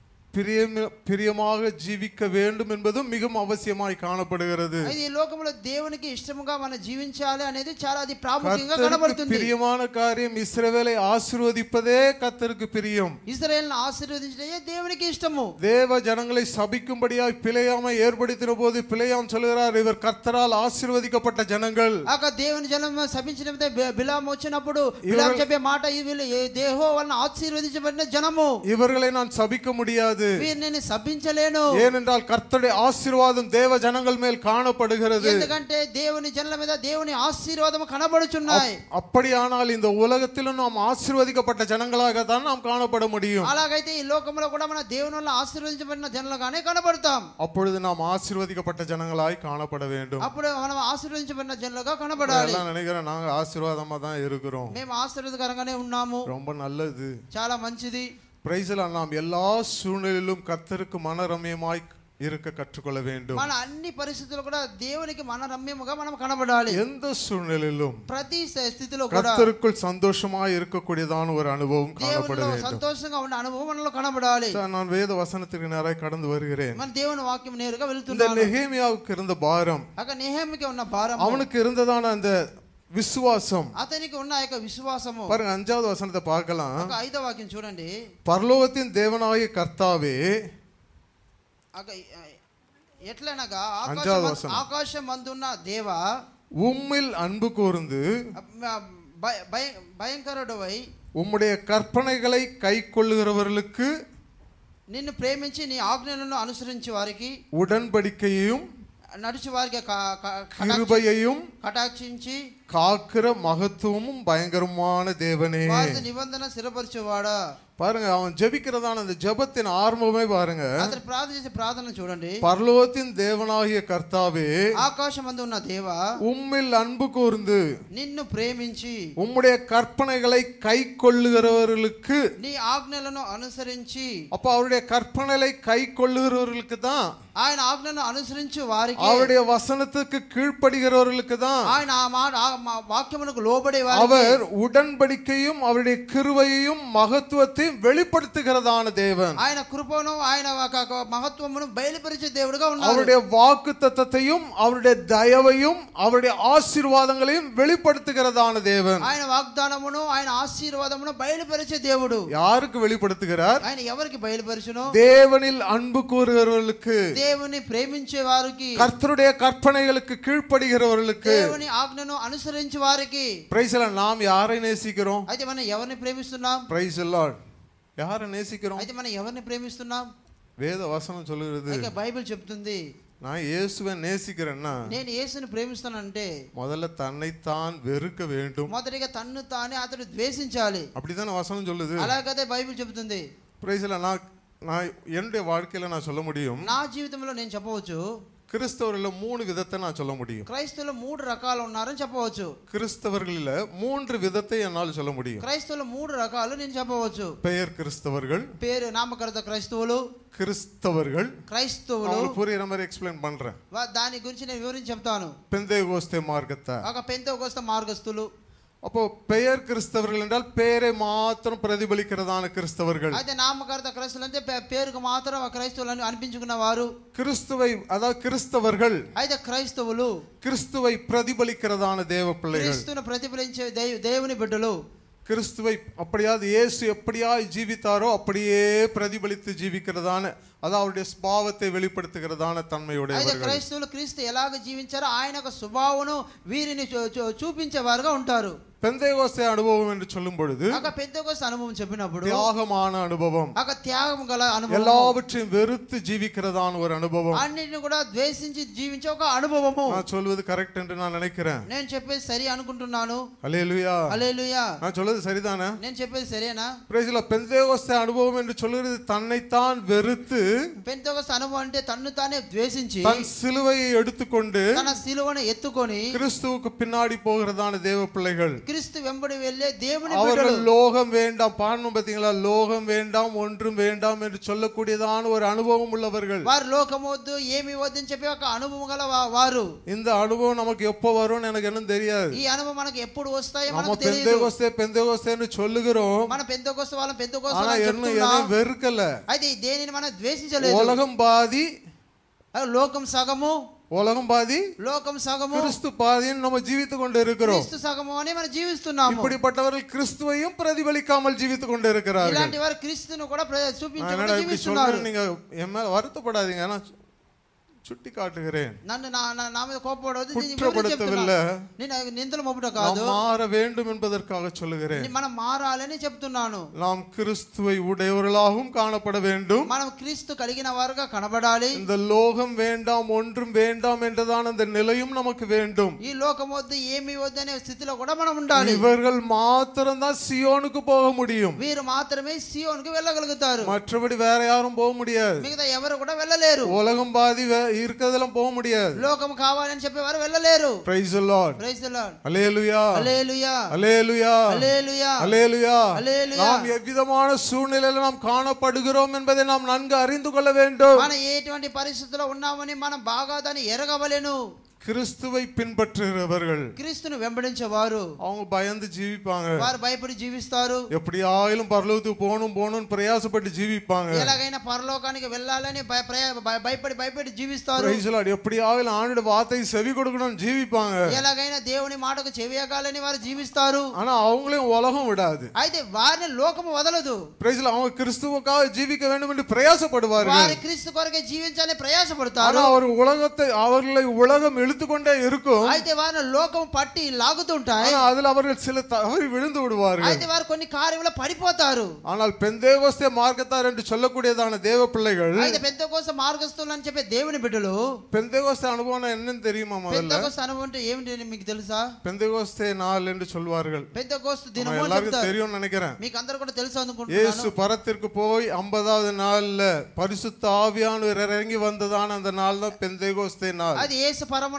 Speaker 4: பிரியம பிரியமாக ஜீவிக்க வேண்டும் என்பதும் மிகவும் அவசியமாய் காணப்படுகிறது
Speaker 3: అయితే ఈ లోకంలో దేవునికి ఇష్టముగా మనం జీవించాలి అనేది చాలా అది ప్రాముఖ్యంగా
Speaker 4: கர்த்தருக்கு
Speaker 3: కనబడుతుంది
Speaker 4: பிரியமான காரியம் இஸ்ரவேலை ஆசீர்வதிப்பதே கர்த்தருக்கு பிரியம்
Speaker 3: ఇస్రాయేల్ని ఆశీర్వదించడే దేవునికి ఇష్టము
Speaker 4: தேவ ஜனங்களை சபிக்கும்படியாய் பிழையாமை ஏற்படுத்தின போது பிழையாம் சொல்கிறார் இவர் கர்த்தரால் ஆசீர்வதிக்கப்பட்ட ஜனங்கள்
Speaker 3: ఆక దేవుని జనం శపించిన బిలాం వచ్చినప్పుడు బిలాం చెప్పే మాట ఈ వీళ్ళు ఏ దేహో వలన ఆశీర్వదించబడిన జనము
Speaker 4: இவர்களை நான் சபிக்க முடியாது
Speaker 3: వీరిని నేను శపించలేను
Speaker 4: ஏனென்றால் கர்த்தருடைய ஆசீர்வாதம் தேவ ஜனங்கள் மேல் காணப்படுகிறது
Speaker 3: ఎందుకంటే దేవుని జనుల మీద దేవుని ఆశీర్వాదం కనబడుచున్నాయి
Speaker 4: அப்படியானால் இந்த உலகத்திலும் நாம் ஆசீர்வதிக்கப்பட்ட ஜனங்களாக தான் நாம் காணப்பட முடியும்
Speaker 3: అలాగైతే ఈ లోకంలో కూడా మన దేవుని వల్ల ఆశీర్వదించబడిన జనులుగానే కనబడతాం
Speaker 4: அப்பொழுது நாம் ஆசீர்வதிக்கப்பட்ட ஜனங்களாய் காணப்பட வேண்டும்
Speaker 3: అప్పుడు మనం ఆశీర్వదించబడిన జనులుగా కనబడాలి
Speaker 4: எல்லாம் நினைக்கிறேன் நாங்க ஆசீர்வாதமா தான் இருக்கிறோம்
Speaker 3: మేము ఆశీర్వాదకరంగానే ఉన్నాము
Speaker 4: ரொம்ப நல்லது
Speaker 3: చాలా మంచిది
Speaker 4: பிரைஸ்ல நாம் எல்லா சூழ்நிலையிலும் கர்த்தருக்கு மனரம்யமாய் இருக்க கற்றுக்கொள்ள வேண்டும்
Speaker 3: మన అన్ని పరిస్థితులు కూడా దేవునికి మన రమ్యముగా మనం కనబడాలి
Speaker 4: எந்த சூழ்நிலையிலும்
Speaker 3: ప్రతి స- స్థితిలో కూడా
Speaker 4: கர்த்தருக்குள் சந்தோஷமாய் இருக்கக்கூடியதான ஒரு அனுபவம் காணப்பட
Speaker 3: దేవునిలో
Speaker 4: வேண்டும்
Speaker 3: సంతోషంగా ఉన్న అనుభవం మనలో కనబడాలి
Speaker 4: சார், நான் வேத வசனத்திற்கு நேராக கடந்து வருகிறேன்
Speaker 3: మన దేవుని వాక్యం నేరుగా
Speaker 4: இந்த
Speaker 3: వెళ్తున్నాను
Speaker 4: நெகேமியாவுக்கு இருந்த பாரம்
Speaker 3: అక్కడ నేహమికి ఉన్న భారం
Speaker 4: அவனுக்கு இருந்ததான அந்த விசுவாசம்
Speaker 3: అతనికి ఉన్న ఆ యొక్క విశ్వాసము
Speaker 4: பாருங்க அஞ்சாவது வசனத்தை பார்க்கலாம்
Speaker 3: ఒక ఐదో వాక్యం చూడండి
Speaker 4: பரலோகத்தின் தேவனாகிய கர்த்தாவே
Speaker 3: అక ఎట్లనగా
Speaker 4: అంజాவது
Speaker 3: ఆకాశం
Speaker 4: వచనం.
Speaker 3: ఆకాశం అందున్న దేవ
Speaker 4: உம்மில் அன்பு கூர்ந்து
Speaker 3: భయ- భయ- భయంకరుడవై
Speaker 4: உம்முடைய கற்பனைகளை கை கொள்ளுகிறவர்களுக்கு
Speaker 3: నిన్ను ప్రేమించి నీ ఆజ్ఞలను అనుసరించి వారికి
Speaker 4: உடன்படிக்கையையும்
Speaker 3: నడిచి వారికి క- క- కటాక్ష-
Speaker 4: கிருபையையும்
Speaker 3: కటాక్షించి
Speaker 4: காக்கிற மகத்துவமும் பயங்கரமான தேவனே
Speaker 3: వారి నిబంధన స్థిరపరచువాడా
Speaker 4: பாருங்க அவன் ஜெபிக்கிறதான அந்த ஜெபத்தின் ஆரம்பமே பாருங்க
Speaker 3: అతను ప్రార్థన చేసే ప్రార్థన చూడండి
Speaker 4: பரலோகத்தின் தேவனாகிய கர்த்தாவே
Speaker 3: ఆకాశం అందు ఉన్న దేవ
Speaker 4: உம்மில் அன்பு கூர்ந்து
Speaker 3: నిన్ను ప్రేమించి
Speaker 4: உம்முடைய கற்பனைகளை கை கொள்ளுகிறவர்களுக்கு
Speaker 3: నీ ఆజ్ఞలను అనుసరించి
Speaker 4: அப்ப அவருடைய கற்பனைகளை கை கொள்ளுகிறவர்களுக்கு தான்
Speaker 3: ఆయన ఆజ్ఞలను అనుసరించి వారికి
Speaker 4: அவருடைய வசனத்துக்கு கீழ்ப்படுகிறவர்களுக்கு தான்
Speaker 3: ఆయన ఆ మాట ఆ మా వాక్యమునకు లోబడే వారికి
Speaker 4: அவர் உடன்படிக்கையும் அவருடைய கிருவையையும் மகத்துவத்தையும் வெளிப்படுத்துகிறதான தேவன்
Speaker 3: ఆయన కృపను ఆయన ఒక- ఒక మహత్వమును బయలుపరిచే దేవుడుగా ఉన్నారు
Speaker 4: அவருடைய வாக்கு தத்தத்தையும் அவருடைய தயவையும் அவருடைய ஆசீர்வாதங்களையும் வெளிப்படுத்துகிறதான தேவன்
Speaker 3: ఆయన వాగ్దానమును ఆయన ఆశీర్వాదమును బయలుపరిచే దేవుడు
Speaker 4: யாருக்கு வெளிப்படுத்துகிறார்
Speaker 3: ఆయన ఎవరికి బయలుపరచును
Speaker 4: தேவனில் அன்பு கூறுகிறவர்களுக்கு
Speaker 3: దేవుని ప్రేమించే వారికి
Speaker 4: கர்த்தருடைய கற்பனைகளுக்கு கீழ்ப்படுகிறவர்களுக்கு
Speaker 3: దేవుని ఆజ్ఞను అనుసరించే వారికి
Speaker 4: பிரைஸ்ல நாம் யாரை நேசிக்கிறோம்
Speaker 3: అయితే మనం ఎవరిని ప్రేమిస్తున్నాం
Speaker 4: பிரைஸ் லார்ட் யாரை நேசிக்கிறோம்
Speaker 3: అయితే మనం ఎవరిని ప్రేమిస్తున్నాం
Speaker 4: வேத வசனம் சொல்லுகிறது
Speaker 3: అయితే బైబిల్ చెప్తుంది
Speaker 4: நான் இயேசுவை நேசிக்கிறேன்னா
Speaker 3: నేను యేసుని ప్రేమిస్తానంటే
Speaker 4: முதல்ல தன்னைத்தான் வெறுக்க வேண்டும்
Speaker 3: మొదటిగా తన్ను తానే అతడు ద్వేషించాలి
Speaker 4: அப்படித்தானே வசனம் சொல்லுது
Speaker 3: అలాగదే బైబిల్ చెబుతుంది
Speaker 4: பிரைஸ்ல நான் நான் என்னுடைய வாழ்க்கையில நான் சொல்ல முடியும்
Speaker 3: నా జీవితంలో నేను చెప్పవచ్చు
Speaker 4: கிறிஸ்தவர்ல மூணு விதத்தை நான் சொல்ல முடியும்
Speaker 3: క్రైస్తవులు మూడు రకాలు ఉన్నారని చెప్పవచ్చు
Speaker 4: கிறிஸ்தவர்களில் மூன்று விதத்தை என்னால் சொல்ல முடியும்
Speaker 3: క్రైస్తవులు మూడు రకాలు నేను చెప్పవచ్చు
Speaker 4: பெயர் கிறிஸ்தவர்கள்
Speaker 3: పేరు నామకరత క్రైస్తవులు
Speaker 4: கிறிஸ்தவர்கள்
Speaker 3: క్రైస్తవులు
Speaker 4: அவங்களுக்கு புரியுற மாதிரி எக்ஸ்பிளைன் பண்றேன்
Speaker 3: వా- దాని గురించి నేను వివరించి చెప్తాను
Speaker 4: பெந்தை கோஸ்தே மார்க்கத்தை
Speaker 3: ఒక పెంతకోస్త మార్గస్తులు
Speaker 4: அப்போ பெயர் கிறிஸ்தவர்கள் என்றால் பெயரை மாத்திரம் பிரதிபலிக்கிறதான கிறிஸ்தவர்கள்
Speaker 3: అయితే నామకరత క్రైస్తవులు అంటే పే- పేరుకు మాత్రం ఆ క్రైస్తవులను అనిపించుకున్న వారు
Speaker 4: கிறிஸ்துவை அதாவது கிறிஸ்தவர்கள்
Speaker 3: అయితే క్రైస్తవులు
Speaker 4: கிறிஸ்துவை பிரதிபலிக்கிறதான தேவ பிள்ளைகள்
Speaker 3: క్రీస్తును ప్రతిఫలించే దేవు- దేవుని బిడ్డలు
Speaker 4: கிறிஸ்துவை அப்படியாவது இயேசு எப்படியாய் ஜீவித்தாரோ அப்படியே பிரதிபலித்து ஜீவிக்கிறதான அதாவது அவருடைய ஸ்பாவத்தை வெளிப்படுத்துகிறதான
Speaker 3: అయితే
Speaker 4: தன்மையுடையவர்கள்
Speaker 3: క్రైస్తవులు క్రీస్తు ఎలాగ జీవించారో ఆయన యొక్క స్వభావను వీరిని చూ- చూ- చూపించేవారుగా ఉంటారు
Speaker 4: பெந்தைகோஸ்தே அனுபவம் என்று சொல்லும் பொழுது
Speaker 3: ఒక పెంతకోస్త అనుభవం చెప్పినప్పుడు
Speaker 4: தியாகமான அனுபவம்
Speaker 3: ఒక త్యాగం గల అనుభవం
Speaker 4: எல்லாவற்றையும் வெறுத்து ஜீவிக்கிறதான ஒரு அனுபவம்
Speaker 3: అన్నిటిని కూడా ద్వేషించి జీవించే ఒక అనుభవము
Speaker 4: நான் சொல்வது கரெக்ட் என்று நான் நினைக்கிறேன்
Speaker 3: నేను చెప్పేది సరి అనుకుంటున్నాను
Speaker 4: அலேலுயா
Speaker 3: అలేలుయా
Speaker 4: நான் சொல்றது சரிதானே
Speaker 3: నేను చెప్పేది సరేనా
Speaker 4: பிரேசில பெந்தைகோஸ்தே அனுபவம் என்று சொல்லுகிறது தன்னைத்தான் வெறுத்து
Speaker 3: పెంతకోస్త అనుభవం అంటే తన్ను తానే ద్వేషించి
Speaker 4: தன் சிலுவையை எடுத்துக்கொண்டு
Speaker 3: తన శిలువను ఎత్తుకొని
Speaker 4: கிறிஸ்துவுக்கு பின்னாடி போகிறதான தேவ பிள்ளைகள்
Speaker 3: క్రీస్తు వెంబడి వెళ్ళే దేవుని
Speaker 4: அவர்கள்
Speaker 3: బిడ్డలు
Speaker 4: லோகம் வேண்டாம் பாடணும் பாத்தீங்களா லோகம் வேண்டாம் ஒன்றும் வேண்டாம் என்று சொல்லக்கூடியதான ஒரு அனுபவம் உள்ளவர்கள்
Speaker 3: వారు లోకం వద్దు ఏమి వద్దు అని చెప్పి ఒక అనుభవం గల వా- వారు
Speaker 4: இந்த அனுபவம் நமக்கு எப்போ வரும்னு எனக்கு என்ன தெரியாது
Speaker 3: ఈ అనుభవం మనకి ఎప్పుడు వస్తాయో
Speaker 4: நம்ம
Speaker 3: మనకు తెలియదు
Speaker 4: பெந்தேகோஸ்தே பெந்தேகோஸ்தேன்னு சொல்லுகிறோம்
Speaker 3: మన పెంతకోస్త వాళ్ళం పెంతకోస్త
Speaker 4: ஆனா
Speaker 3: వాళ్ళని
Speaker 4: என்ன
Speaker 3: చెప్తున్నాం.
Speaker 4: எதையும் வெறுக்கல
Speaker 3: అయితే ఈ దేనిని మనం ద్వేషించలేదు
Speaker 4: உலகம் பாதி
Speaker 3: అది లోకం సగము
Speaker 4: உலகம் பாதி
Speaker 3: లోకం సగము
Speaker 4: கிறிஸ்து பாதின்னு நம்ம ஜீவித்து கொண்டு இருக்கிறோம்
Speaker 3: క్రీస్తు సగము అని మనం జీవిస్తున్నాము
Speaker 4: இப்படிப்பட்டவர்கள் கிறிஸ்துவையும் பிரதிபலிக்காமல் ஜீவித்து கொண்டு இருக்கிறார்கள்
Speaker 3: ఇలాంటి వారు క్రీస్తును కూడా ప్ర-
Speaker 4: நான்
Speaker 3: చూపించకుండా
Speaker 4: என்னடா இப்படி
Speaker 3: జీవిస్తున్నారు
Speaker 4: சொல்றேன் நீங்க என் மேல வருத்தப்படாதீங்க நான் சு- சுட்டி காட்டுகிறேன்
Speaker 3: నన్ను నా నా- నా మీద కోపడవద్దు నేను వివరించి
Speaker 4: குற்றப்படுத்தவில்லை
Speaker 3: చెప్తున్నాను. నేను నిందలు మోపట
Speaker 4: நாம்
Speaker 3: కాదు
Speaker 4: மாற வேண்டும் என்பதற்காக சொல்லுகிறேன்
Speaker 3: మనం మారాలని చెప్తున్నాను
Speaker 4: நாம் கிறிஸ்துவை உடையவர்களாகவும் காணப்பட வேண்டும்
Speaker 3: మనం క్రీస్తు కలిగిన వారుగా కనబడాలి
Speaker 4: இந்த லோகம் வேண்டாம் ஒன்றும் வேண்டாம் என்றதான அந்த நிலையும் நமக்கு வேண்டும்
Speaker 3: ఈ లోకం వద్దు ఏమి వద్దు అనే స్థితిలో కూడా మనం ఉండాలి
Speaker 4: இவர்கள் மாத்திரம்தான் சியோனுக்கு போக முடியும்
Speaker 3: వీరు మాత్రమే సియోన్కి వెళ్ళగలుగుతారు
Speaker 4: மற்றபடி வேற யாரும் போக முடியாது
Speaker 3: మిగతా ఎవరు కూడా వెళ్ళలేరు
Speaker 4: உலகம் பாதி வே- இருக்கிறதெல்லாம் போக முடியாது
Speaker 3: లోకం కావాలని చెప్పేవారు వెళ్ళలేరు
Speaker 4: praise Lord
Speaker 3: praise the Lord
Speaker 4: hallelujah
Speaker 3: hallelujah
Speaker 4: hallelujah
Speaker 3: hallelujah
Speaker 4: hallelujah
Speaker 3: hallelujah
Speaker 4: நாம் எவ்விதமான சூழ்நிலையில நாம் காணப்படுகிறோம் என்பதை நாம் நன்கு அறிந்து கொள்ள வேண்டும்
Speaker 3: మనం ఎటువంటి పరిస్థితుల్లో ఉన్నామని మనం బాగా దాన్ని ఎరగవలెను
Speaker 4: கிறிஸ்துவை பின்பற்றுகிறவர்கள்
Speaker 3: క్రీస్తును వెంబడించేవారు
Speaker 4: அவங்க பயந்து ஜீவிப்பாங்க
Speaker 3: వారు భయపడి జీవిస్తారు
Speaker 4: எப்படியாயிலும் பரலோகத்துக்கு போகணும் போகணும்னு பிரயாசப்பட்டு ஜீவிப்பாங்க
Speaker 3: ఎలాగైనా పరలోకానికి వెళ్ళాలని భయ- ప్రయ- భయ- భయపడి భయపడి జీవిస్తారు
Speaker 4: Praise the Lord. எப்படியாயிலும் ஆண்டோட வார்த்தை செவி கொடுக்கணும்னு ஜீவிப்பாங்க
Speaker 3: ఎలాగైనా దేవుని మాటకు చెవియగాలని వారు జీవిస్తారు
Speaker 4: ஆனா அவங்களையும் உலகம் விடாது
Speaker 3: అయితే వారిని లోకము వదలదు
Speaker 4: Praise the Lord. அவங்க கிறிஸ்துவுக்காக ஜீவிக்க வேண்டும் என்று பிரயாசப்படுவார்கள்
Speaker 3: వారి క్రీస్తు కొరకే జీవించాలని ప్రయాసపడతారు
Speaker 4: ஆனா அவர் உலகத்தை அவர்களை உலகம் இழுத்துக்கொண்டே இருக்கும்
Speaker 3: అయితే వారిని లోకం పట్టి లాగుతుంటాయి
Speaker 4: ஆனா அதுல அவர்கள் சில தவறி விழுந்து விடுவார்கள்
Speaker 3: అయితే వారు కొన్ని కార్యములు పడిపోతారు
Speaker 4: ஆனால் பெந்தேகோஸ்தே மார்க்கத்தார் என்று சொல்லக்கூடியதான தேவ பிள்ளைகள்
Speaker 3: అయితే పెద్ద కోసం మార్గస్తులు అని చెప్పే దేవుని బిడ్డలు
Speaker 4: பெந்தேகோஸ்தே அனுபவம் என்னன்னு தெரியுமா
Speaker 3: పెద్ద
Speaker 4: முதல்ல
Speaker 3: కోస్త అనుభవం అంటే ఏమిటి అని మీకు తెలుసా
Speaker 4: பெந்தேகோஸ்தே நாள் என்று சொல்வார்கள்
Speaker 3: పెద్ద కోస్తు
Speaker 4: நம்ம
Speaker 3: దినము అని
Speaker 4: எல்லாருக்கும்
Speaker 3: చెప్తారు
Speaker 4: தெரியும்னு நினைக்கிறேன்
Speaker 3: మీకు అందరు కూడా తెలుసు
Speaker 4: இயேசு
Speaker 3: అనుకుంటున్నాను
Speaker 4: பரத்திற்கு போய் ஐம்பதாவது நாள்ல பரிசுத்த ஆவியானவர் இறங்கி வந்ததான அந்த நாள் தான் பெந்தேகோஸ்தே நாள்
Speaker 3: అది ఏసు పరమున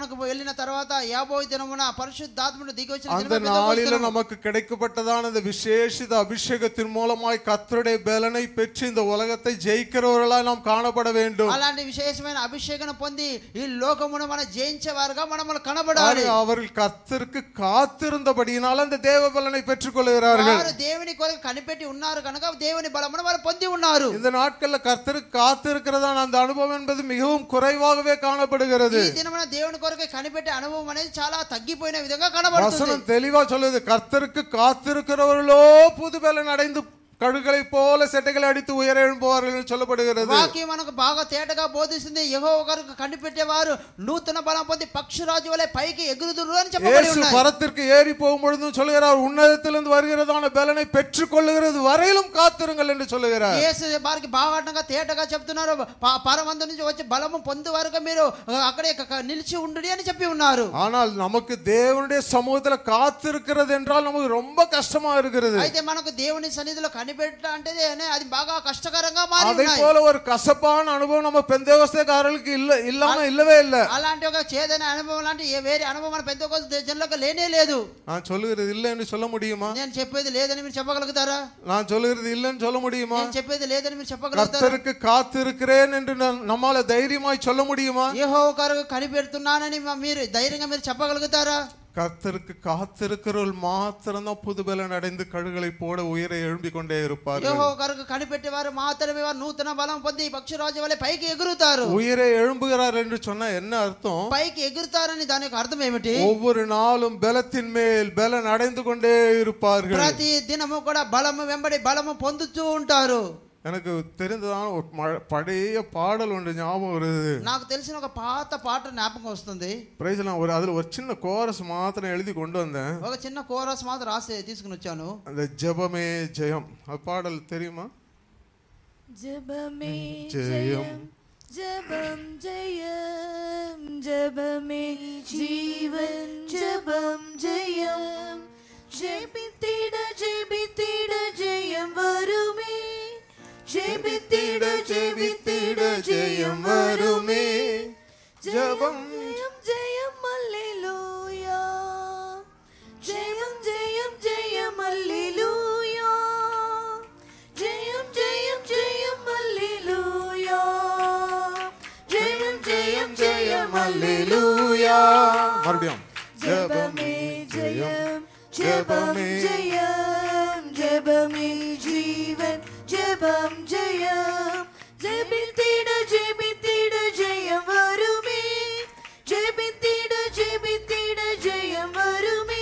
Speaker 3: దినమునకు వెళ్ళిన తర్వాత యాభై దినమున పరిశుద్ధాత్ముడు దిగి వచ్చిన
Speaker 4: அந்த
Speaker 3: దినమే పెద్దకొస్తు
Speaker 4: நாளில
Speaker 3: దినము.
Speaker 4: நமக்கு கிடைக்கப்பட்டதான அந்த விசேஷித அபிஷேகத்தின் மூலமாய் கர்த்தருடைய பலனை பெற்று இந்த உலகத்தை ஜெயிக்கிறவர்களாய் நாம் காணப்பட வேண்டும்
Speaker 3: అలాంటి విశేషమైన అభిషేకం పొంది ఈ లోకమును మనం జయించేవారుగా మనం కనబడాలి
Speaker 4: பாருங்க, அவர்கள் கர்த்தருக்கு காத்திருந்தபடியினால் அந்த தேவ பலனை பெற்றுக் கொள்கிறார்கள்
Speaker 3: వారు దేవుని కొరకు కనిపెట్టి ఉన్నారు కనుక దేవుని బలమును వారు పొంది ఉన్నారు
Speaker 4: இந்த நாட்கள்ல கர்த்தருக்கு காத்திருக்கிறதான அந்த அனுபவம் என்பது மிகவும் குறைவாகவே காணப்படுகிறது
Speaker 3: ఈ దినమున దేవుని కొరకు కనిపెట్టే అనుభవం అనేది చాలా తగ్గిపోయిన విధంగా కనబడుతుంది
Speaker 4: வசனம் தெளிவா சொல்லுது கர்த்தருக்கு காத்திருக்கிறவர்களோ புது பலன் அடைந்து கழுகளை போல செட்டைகளை அடித்து உயர எழும்புவார்கள் என்று சொல்லப்படுகிறது
Speaker 3: వాక్యం మనకు బాగా తేటగా బోధిస్తుంది యహో కొరకు కనిపెట్టేవారు నూతన బలం పొంది పక్షిరాజు వలె పైకి ఎగురుదురు అని చెప్పబడి
Speaker 4: இயேசு
Speaker 3: ఉన్నాయి
Speaker 4: பரத்திற்கு ஏறி போகும்பொழுதும் சொல்லுகிறார் உன்னதத்திலிருந்து வருகிறதான பலனை பெற்றுக் கொள்ளுகிறது வரையிலும் காத்திருங்கள் என்று சொல்லுகிறார்
Speaker 3: యేసు వారికి బాగా తేటగా చెప్తున్నారు ప- పరమందు నుంచి వచ్చి బలము పొందు వరకు మీరు అక్కడే క- క- నిలిచి ఉండు అని చెప్పి ఉన్నారు
Speaker 4: ஆனால் நமக்கு தேவனுடைய சமூகத்துல காத்திருக்கிறது என்றால் நமக்கு ரொம்ப கஷ்டமா இருக்கிறது
Speaker 3: అయితే మనకు దేవుని సన్నిధిలో కనిపెట్ట అంటే అది బాగా కష్టకరంగా మారి
Speaker 4: அதை
Speaker 3: ఉన్నాయి
Speaker 4: போல ஒரு கசப்பான அனுபவம் நம்ம பெந்தேவஸ்தேக்காரர்களுக்கு இல்ல இல்லாம இல்லவே இல்ல
Speaker 3: అలాంటి ఒక చేదైన అనుభవం లాంటి ఏ వేరే అనుభవం మన పెద్ద జనులకు లేనే లేదు
Speaker 4: நான் சொல்லுகிறது இல்லை என்று சொல்ல முடியுமா
Speaker 3: నేను చెప్పేది లేదని మీరు చెప్పగలుగుతారా
Speaker 4: நான் சொல்லுகிறது இல்லைன்னு சொல்ல முடியுமா
Speaker 3: నేను చెప్పేది లేదని మీరు చెప్పగలుగుతారా
Speaker 4: கர்த்தருக்கு காத்திருக்கிறேன் என்று நான் நம்மால தைரியமாய் சொல்ல முடியுமா
Speaker 3: యహో కొరకు కనిపెడుతున్నానని మ- మీరు ధైర్యంగా మీరు చెప్పగలుగుతారా
Speaker 4: கர்த்தருக்கு காத்திருக்கிறவர்கள் மாத்திரம்தான் புதுபலன் அடைந்து கழுகளை போட உயர எழும்பிக் கொண்டே இருப்பார்கள்
Speaker 3: యహో కొరకు కనిపెట్టేవారు మాత్రమే వారు నూతన బలం పొంది పక్షిరాజు వలె పైకి ఎగురుతారు
Speaker 4: உயிரை எழும்புகிறார் என்று சொன்னா என்ன அர்த்தம்
Speaker 3: పైకి ఎగురుతారని దాని యొక్క అర్థం ఏమిటి
Speaker 4: ஒவ்வொரு நாளும் பலத்தின் மேல் பலன் அடைந்து கொண்டே இருப்பார்கள்
Speaker 3: ప్రతి దినము కూడా బలము వెంబడి బలము పొందుతూ ఉంటారు
Speaker 4: எனக்கு தெரிந்ததான ஒரு ம- பழைய பாடல் ஒன்று ஞாபகம் வருது
Speaker 3: నాకు తెలిసిన ఒక పాత పాట జ్ఞాపకం వస్తుంది
Speaker 4: பிரைஸ்லாம் ஒரு அதுல ஒரு சின்ன கோரஸ் மாத்திரம் எழுதி கொண்டு வந்தேன்
Speaker 3: ఒక చిన్న కోరస్ మాత్రం రాసి తీసుకుని వచ్చాను
Speaker 4: அந்த ஜெபமே ஜெயம் அது பாடல் தெரியுமா
Speaker 2: ஜெபமே
Speaker 4: ஜெயம்.
Speaker 2: ஜெயம் ஜெபம் ஜெயம் ஜெபமே ஜீவன் ஜெபம் ஜெயம் ஜெபித்திட ஜெபித்திட ஜெயம் வருமே ஜெபித்திட ஜெபித்திட ஜெயம் வருமே ஜெபம் ஜெயம் ஜெயம் அல்லேலூயா ஜெயம் ஜெயம் ஜெயம் அல்லேலூயா ஜெயம் ஜெயம் ஜெயம் அல்லேலூயா ஜெயம் ஜெயம் ஜெயம் அல்லேலூயா
Speaker 4: மறுபடியும்
Speaker 2: ஜெபமே ஜெயம் ஜெபமே ஜெயம் ஜெபமே ஜீவன் ஜெபம் ஜெயம் ஜெபித்திட ஜெபித்திட ஜெயம் வருமே ஜெபித்திட ஜெபித்திட ஜெயம் வருமே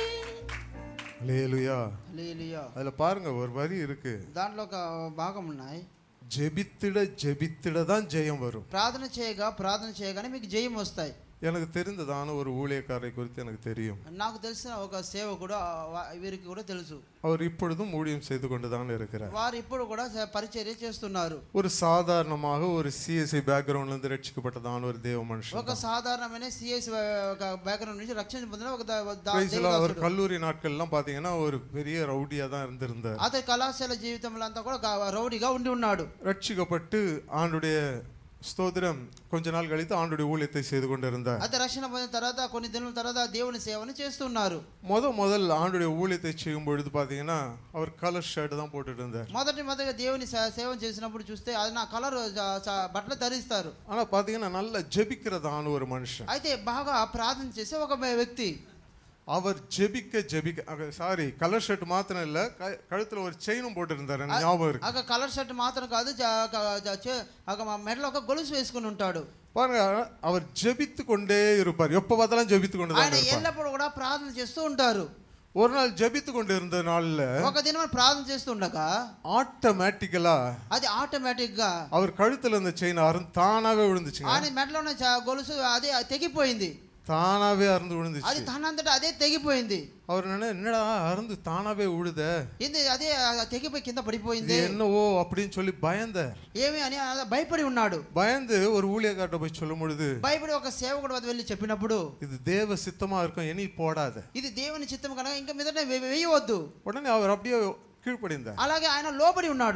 Speaker 4: லேலுயா
Speaker 3: హల్లెలూయా.
Speaker 4: அதுல பாருங்க ஒரு வரி இருக்கு
Speaker 3: దాంట్లో ఒక భాగం ఉన్నాయి
Speaker 4: ஜெபித்திட ஜெபித்திட தான் ஜெயம் வரும்
Speaker 3: ప్రార్థన చేయగా ప్రార్థన చేయగానే మీకు జయం వస్తాయి
Speaker 4: எனக்கு தெரிந்ததான ஒரு ஊழியக்காரை குறித்து எனக்கு தெரியும்
Speaker 3: నాకు తెలిసిన ఒక సేవకుడు ఆ, వా- వీరికి కూడా తెలుసు
Speaker 4: அவர் இப்பொழுதும் ஊழியம் செய்து கொண்டுதான் இருக்கிறார்
Speaker 3: వారు ఇప్పుడు కూడా స- పరిచర్య చేస్తున్నారు
Speaker 4: ஒரு சாதாரணமாக ஒரு சிஎஸ்ஐ பேக்ரவுண்ட்ல இருந்து ரட்சிக்கப்பட்டதான ஒரு தேவ மனுஷன்
Speaker 3: ఒక సాధారణమైన సిఎస్ ఒక బ్యాక్గ్రౌండ్ నుంచి రక్షణ పొందిన ఒక ద- దా-
Speaker 4: Praise the Lord. அவர்
Speaker 3: దేవదాసుడు.
Speaker 4: கல்லூரி நாட்கள்லாம் பாத்தீங்கன்னா ஒரு பெரிய ரவுடியா தான் இருந்திருந்தார்
Speaker 3: అతని కళాశాల జీవితంలో అంతా కూడా గా- రౌడీగా ఉండి ఉన్నాడు
Speaker 4: ரட்சிக்கப்பட்டு ஆண்டுடைய ஸ்தோத்திரம் கொஞ்ச நாள் கழித்து ஆண்டுடைய ஊழியத்தை செய்து கொண்டிருந்தார்
Speaker 3: అతను రక్షణ పొందిన తర్వాత కొన్ని దినాల తర్వాత దేవుని సేవను చేస్తున్నారు
Speaker 4: முத முதல் ஆண்டுடைய ஊழியத்தை செய்யும் பொழுது பாத்தீங்கன்னா அவர் கலர் ஷர்ட் தான் போட்டுட்டு இருந்தார்
Speaker 3: మొదటి మొదటిగా దేవుని సే- సేవ చేసినప్పుడు చూస్తే అది నా కలర్ బట్టలు ధరిస్తారు
Speaker 4: ஆனா பாத்தீங்கன்னா நல்ல ஜெபிக்கிறதான ஒரு மனுஷன்
Speaker 3: అయితే బాగా ప్రార్థన చేసే ఒక వ్యక్తి
Speaker 4: அவர் ஜெபிக்க ஜெபிக்க சாரி கலர் ஷர்ட் மாத்திரம் இல்ல க- கழுத்துல ஒரு செயினும் போட்டிருந்தார் எனக்கு ஞாபகம் இருக்கு
Speaker 3: ఒక కలర్ షర్ట్ మాత్రం కాదు జ- క- జ- చే- ఒక మా మెడలో ఒక గొలుసు వేసుకుని ఉంటాడు
Speaker 4: பாருங்க அவர் ஜெபித்து கொண்டே இருப்பார் எப்ப பார்த்தாலும் ஜெபித்து கொண்டு தான்
Speaker 3: ఆయన
Speaker 4: இருப்பார்
Speaker 3: ఎల్లప్పుడూ కూడా ప్రార్థన చేస్తూ ఉంటారు
Speaker 4: ஒரு நாள் ஜெபித்து கொண்டு இருந்த நாள்ல
Speaker 3: ఒక దినం ప్రార్థన చేస్తుండగా
Speaker 4: ஆட்டோமேட்டிக்கலா
Speaker 3: అది ఆటోమేటిక్ గా
Speaker 4: அவர் கழுத்துல இருந்த செயின் அருந்து தானாவே விழுந்துச்சுங்க
Speaker 3: ఆయన మెడలో ఉన్న చ- గొలుసు అది తెగిపోయింది
Speaker 4: தானாவே அருந்து
Speaker 3: అది
Speaker 4: விழுந்துச்சு
Speaker 3: తనంతటా అదే తెగిపోయింది
Speaker 4: அவர் என்ன என்னடா அருந்து தானாவே விழுத
Speaker 3: ఇది అదే తెగిపోయి కింద
Speaker 4: இது
Speaker 3: పడిపోయింది
Speaker 4: என்னவோ அப்படின்னு சொல்லி பயந்தார்
Speaker 3: ఏమి అని అలా భయపడి ఉన్నాడు
Speaker 4: பயந்து ஒரு ஊழியக்கார்ட்ட போய் சொல்லும் பொழுது
Speaker 3: భయపడి ఒక సేవకుడు వద్ద వెళ్ళి చెప్పినప్పుడు
Speaker 4: இது தேவ சித்தமா இருக்கும் இனி போடாத
Speaker 3: ఇది దేవుని చిత్తం కనుక ఇంకా మీద వేయవద్దు
Speaker 4: உடனே அவர் அப்படியே கீழ்ப்படிந்தார்
Speaker 3: అలాగే ఆయన లోబడి ఉన్నాడు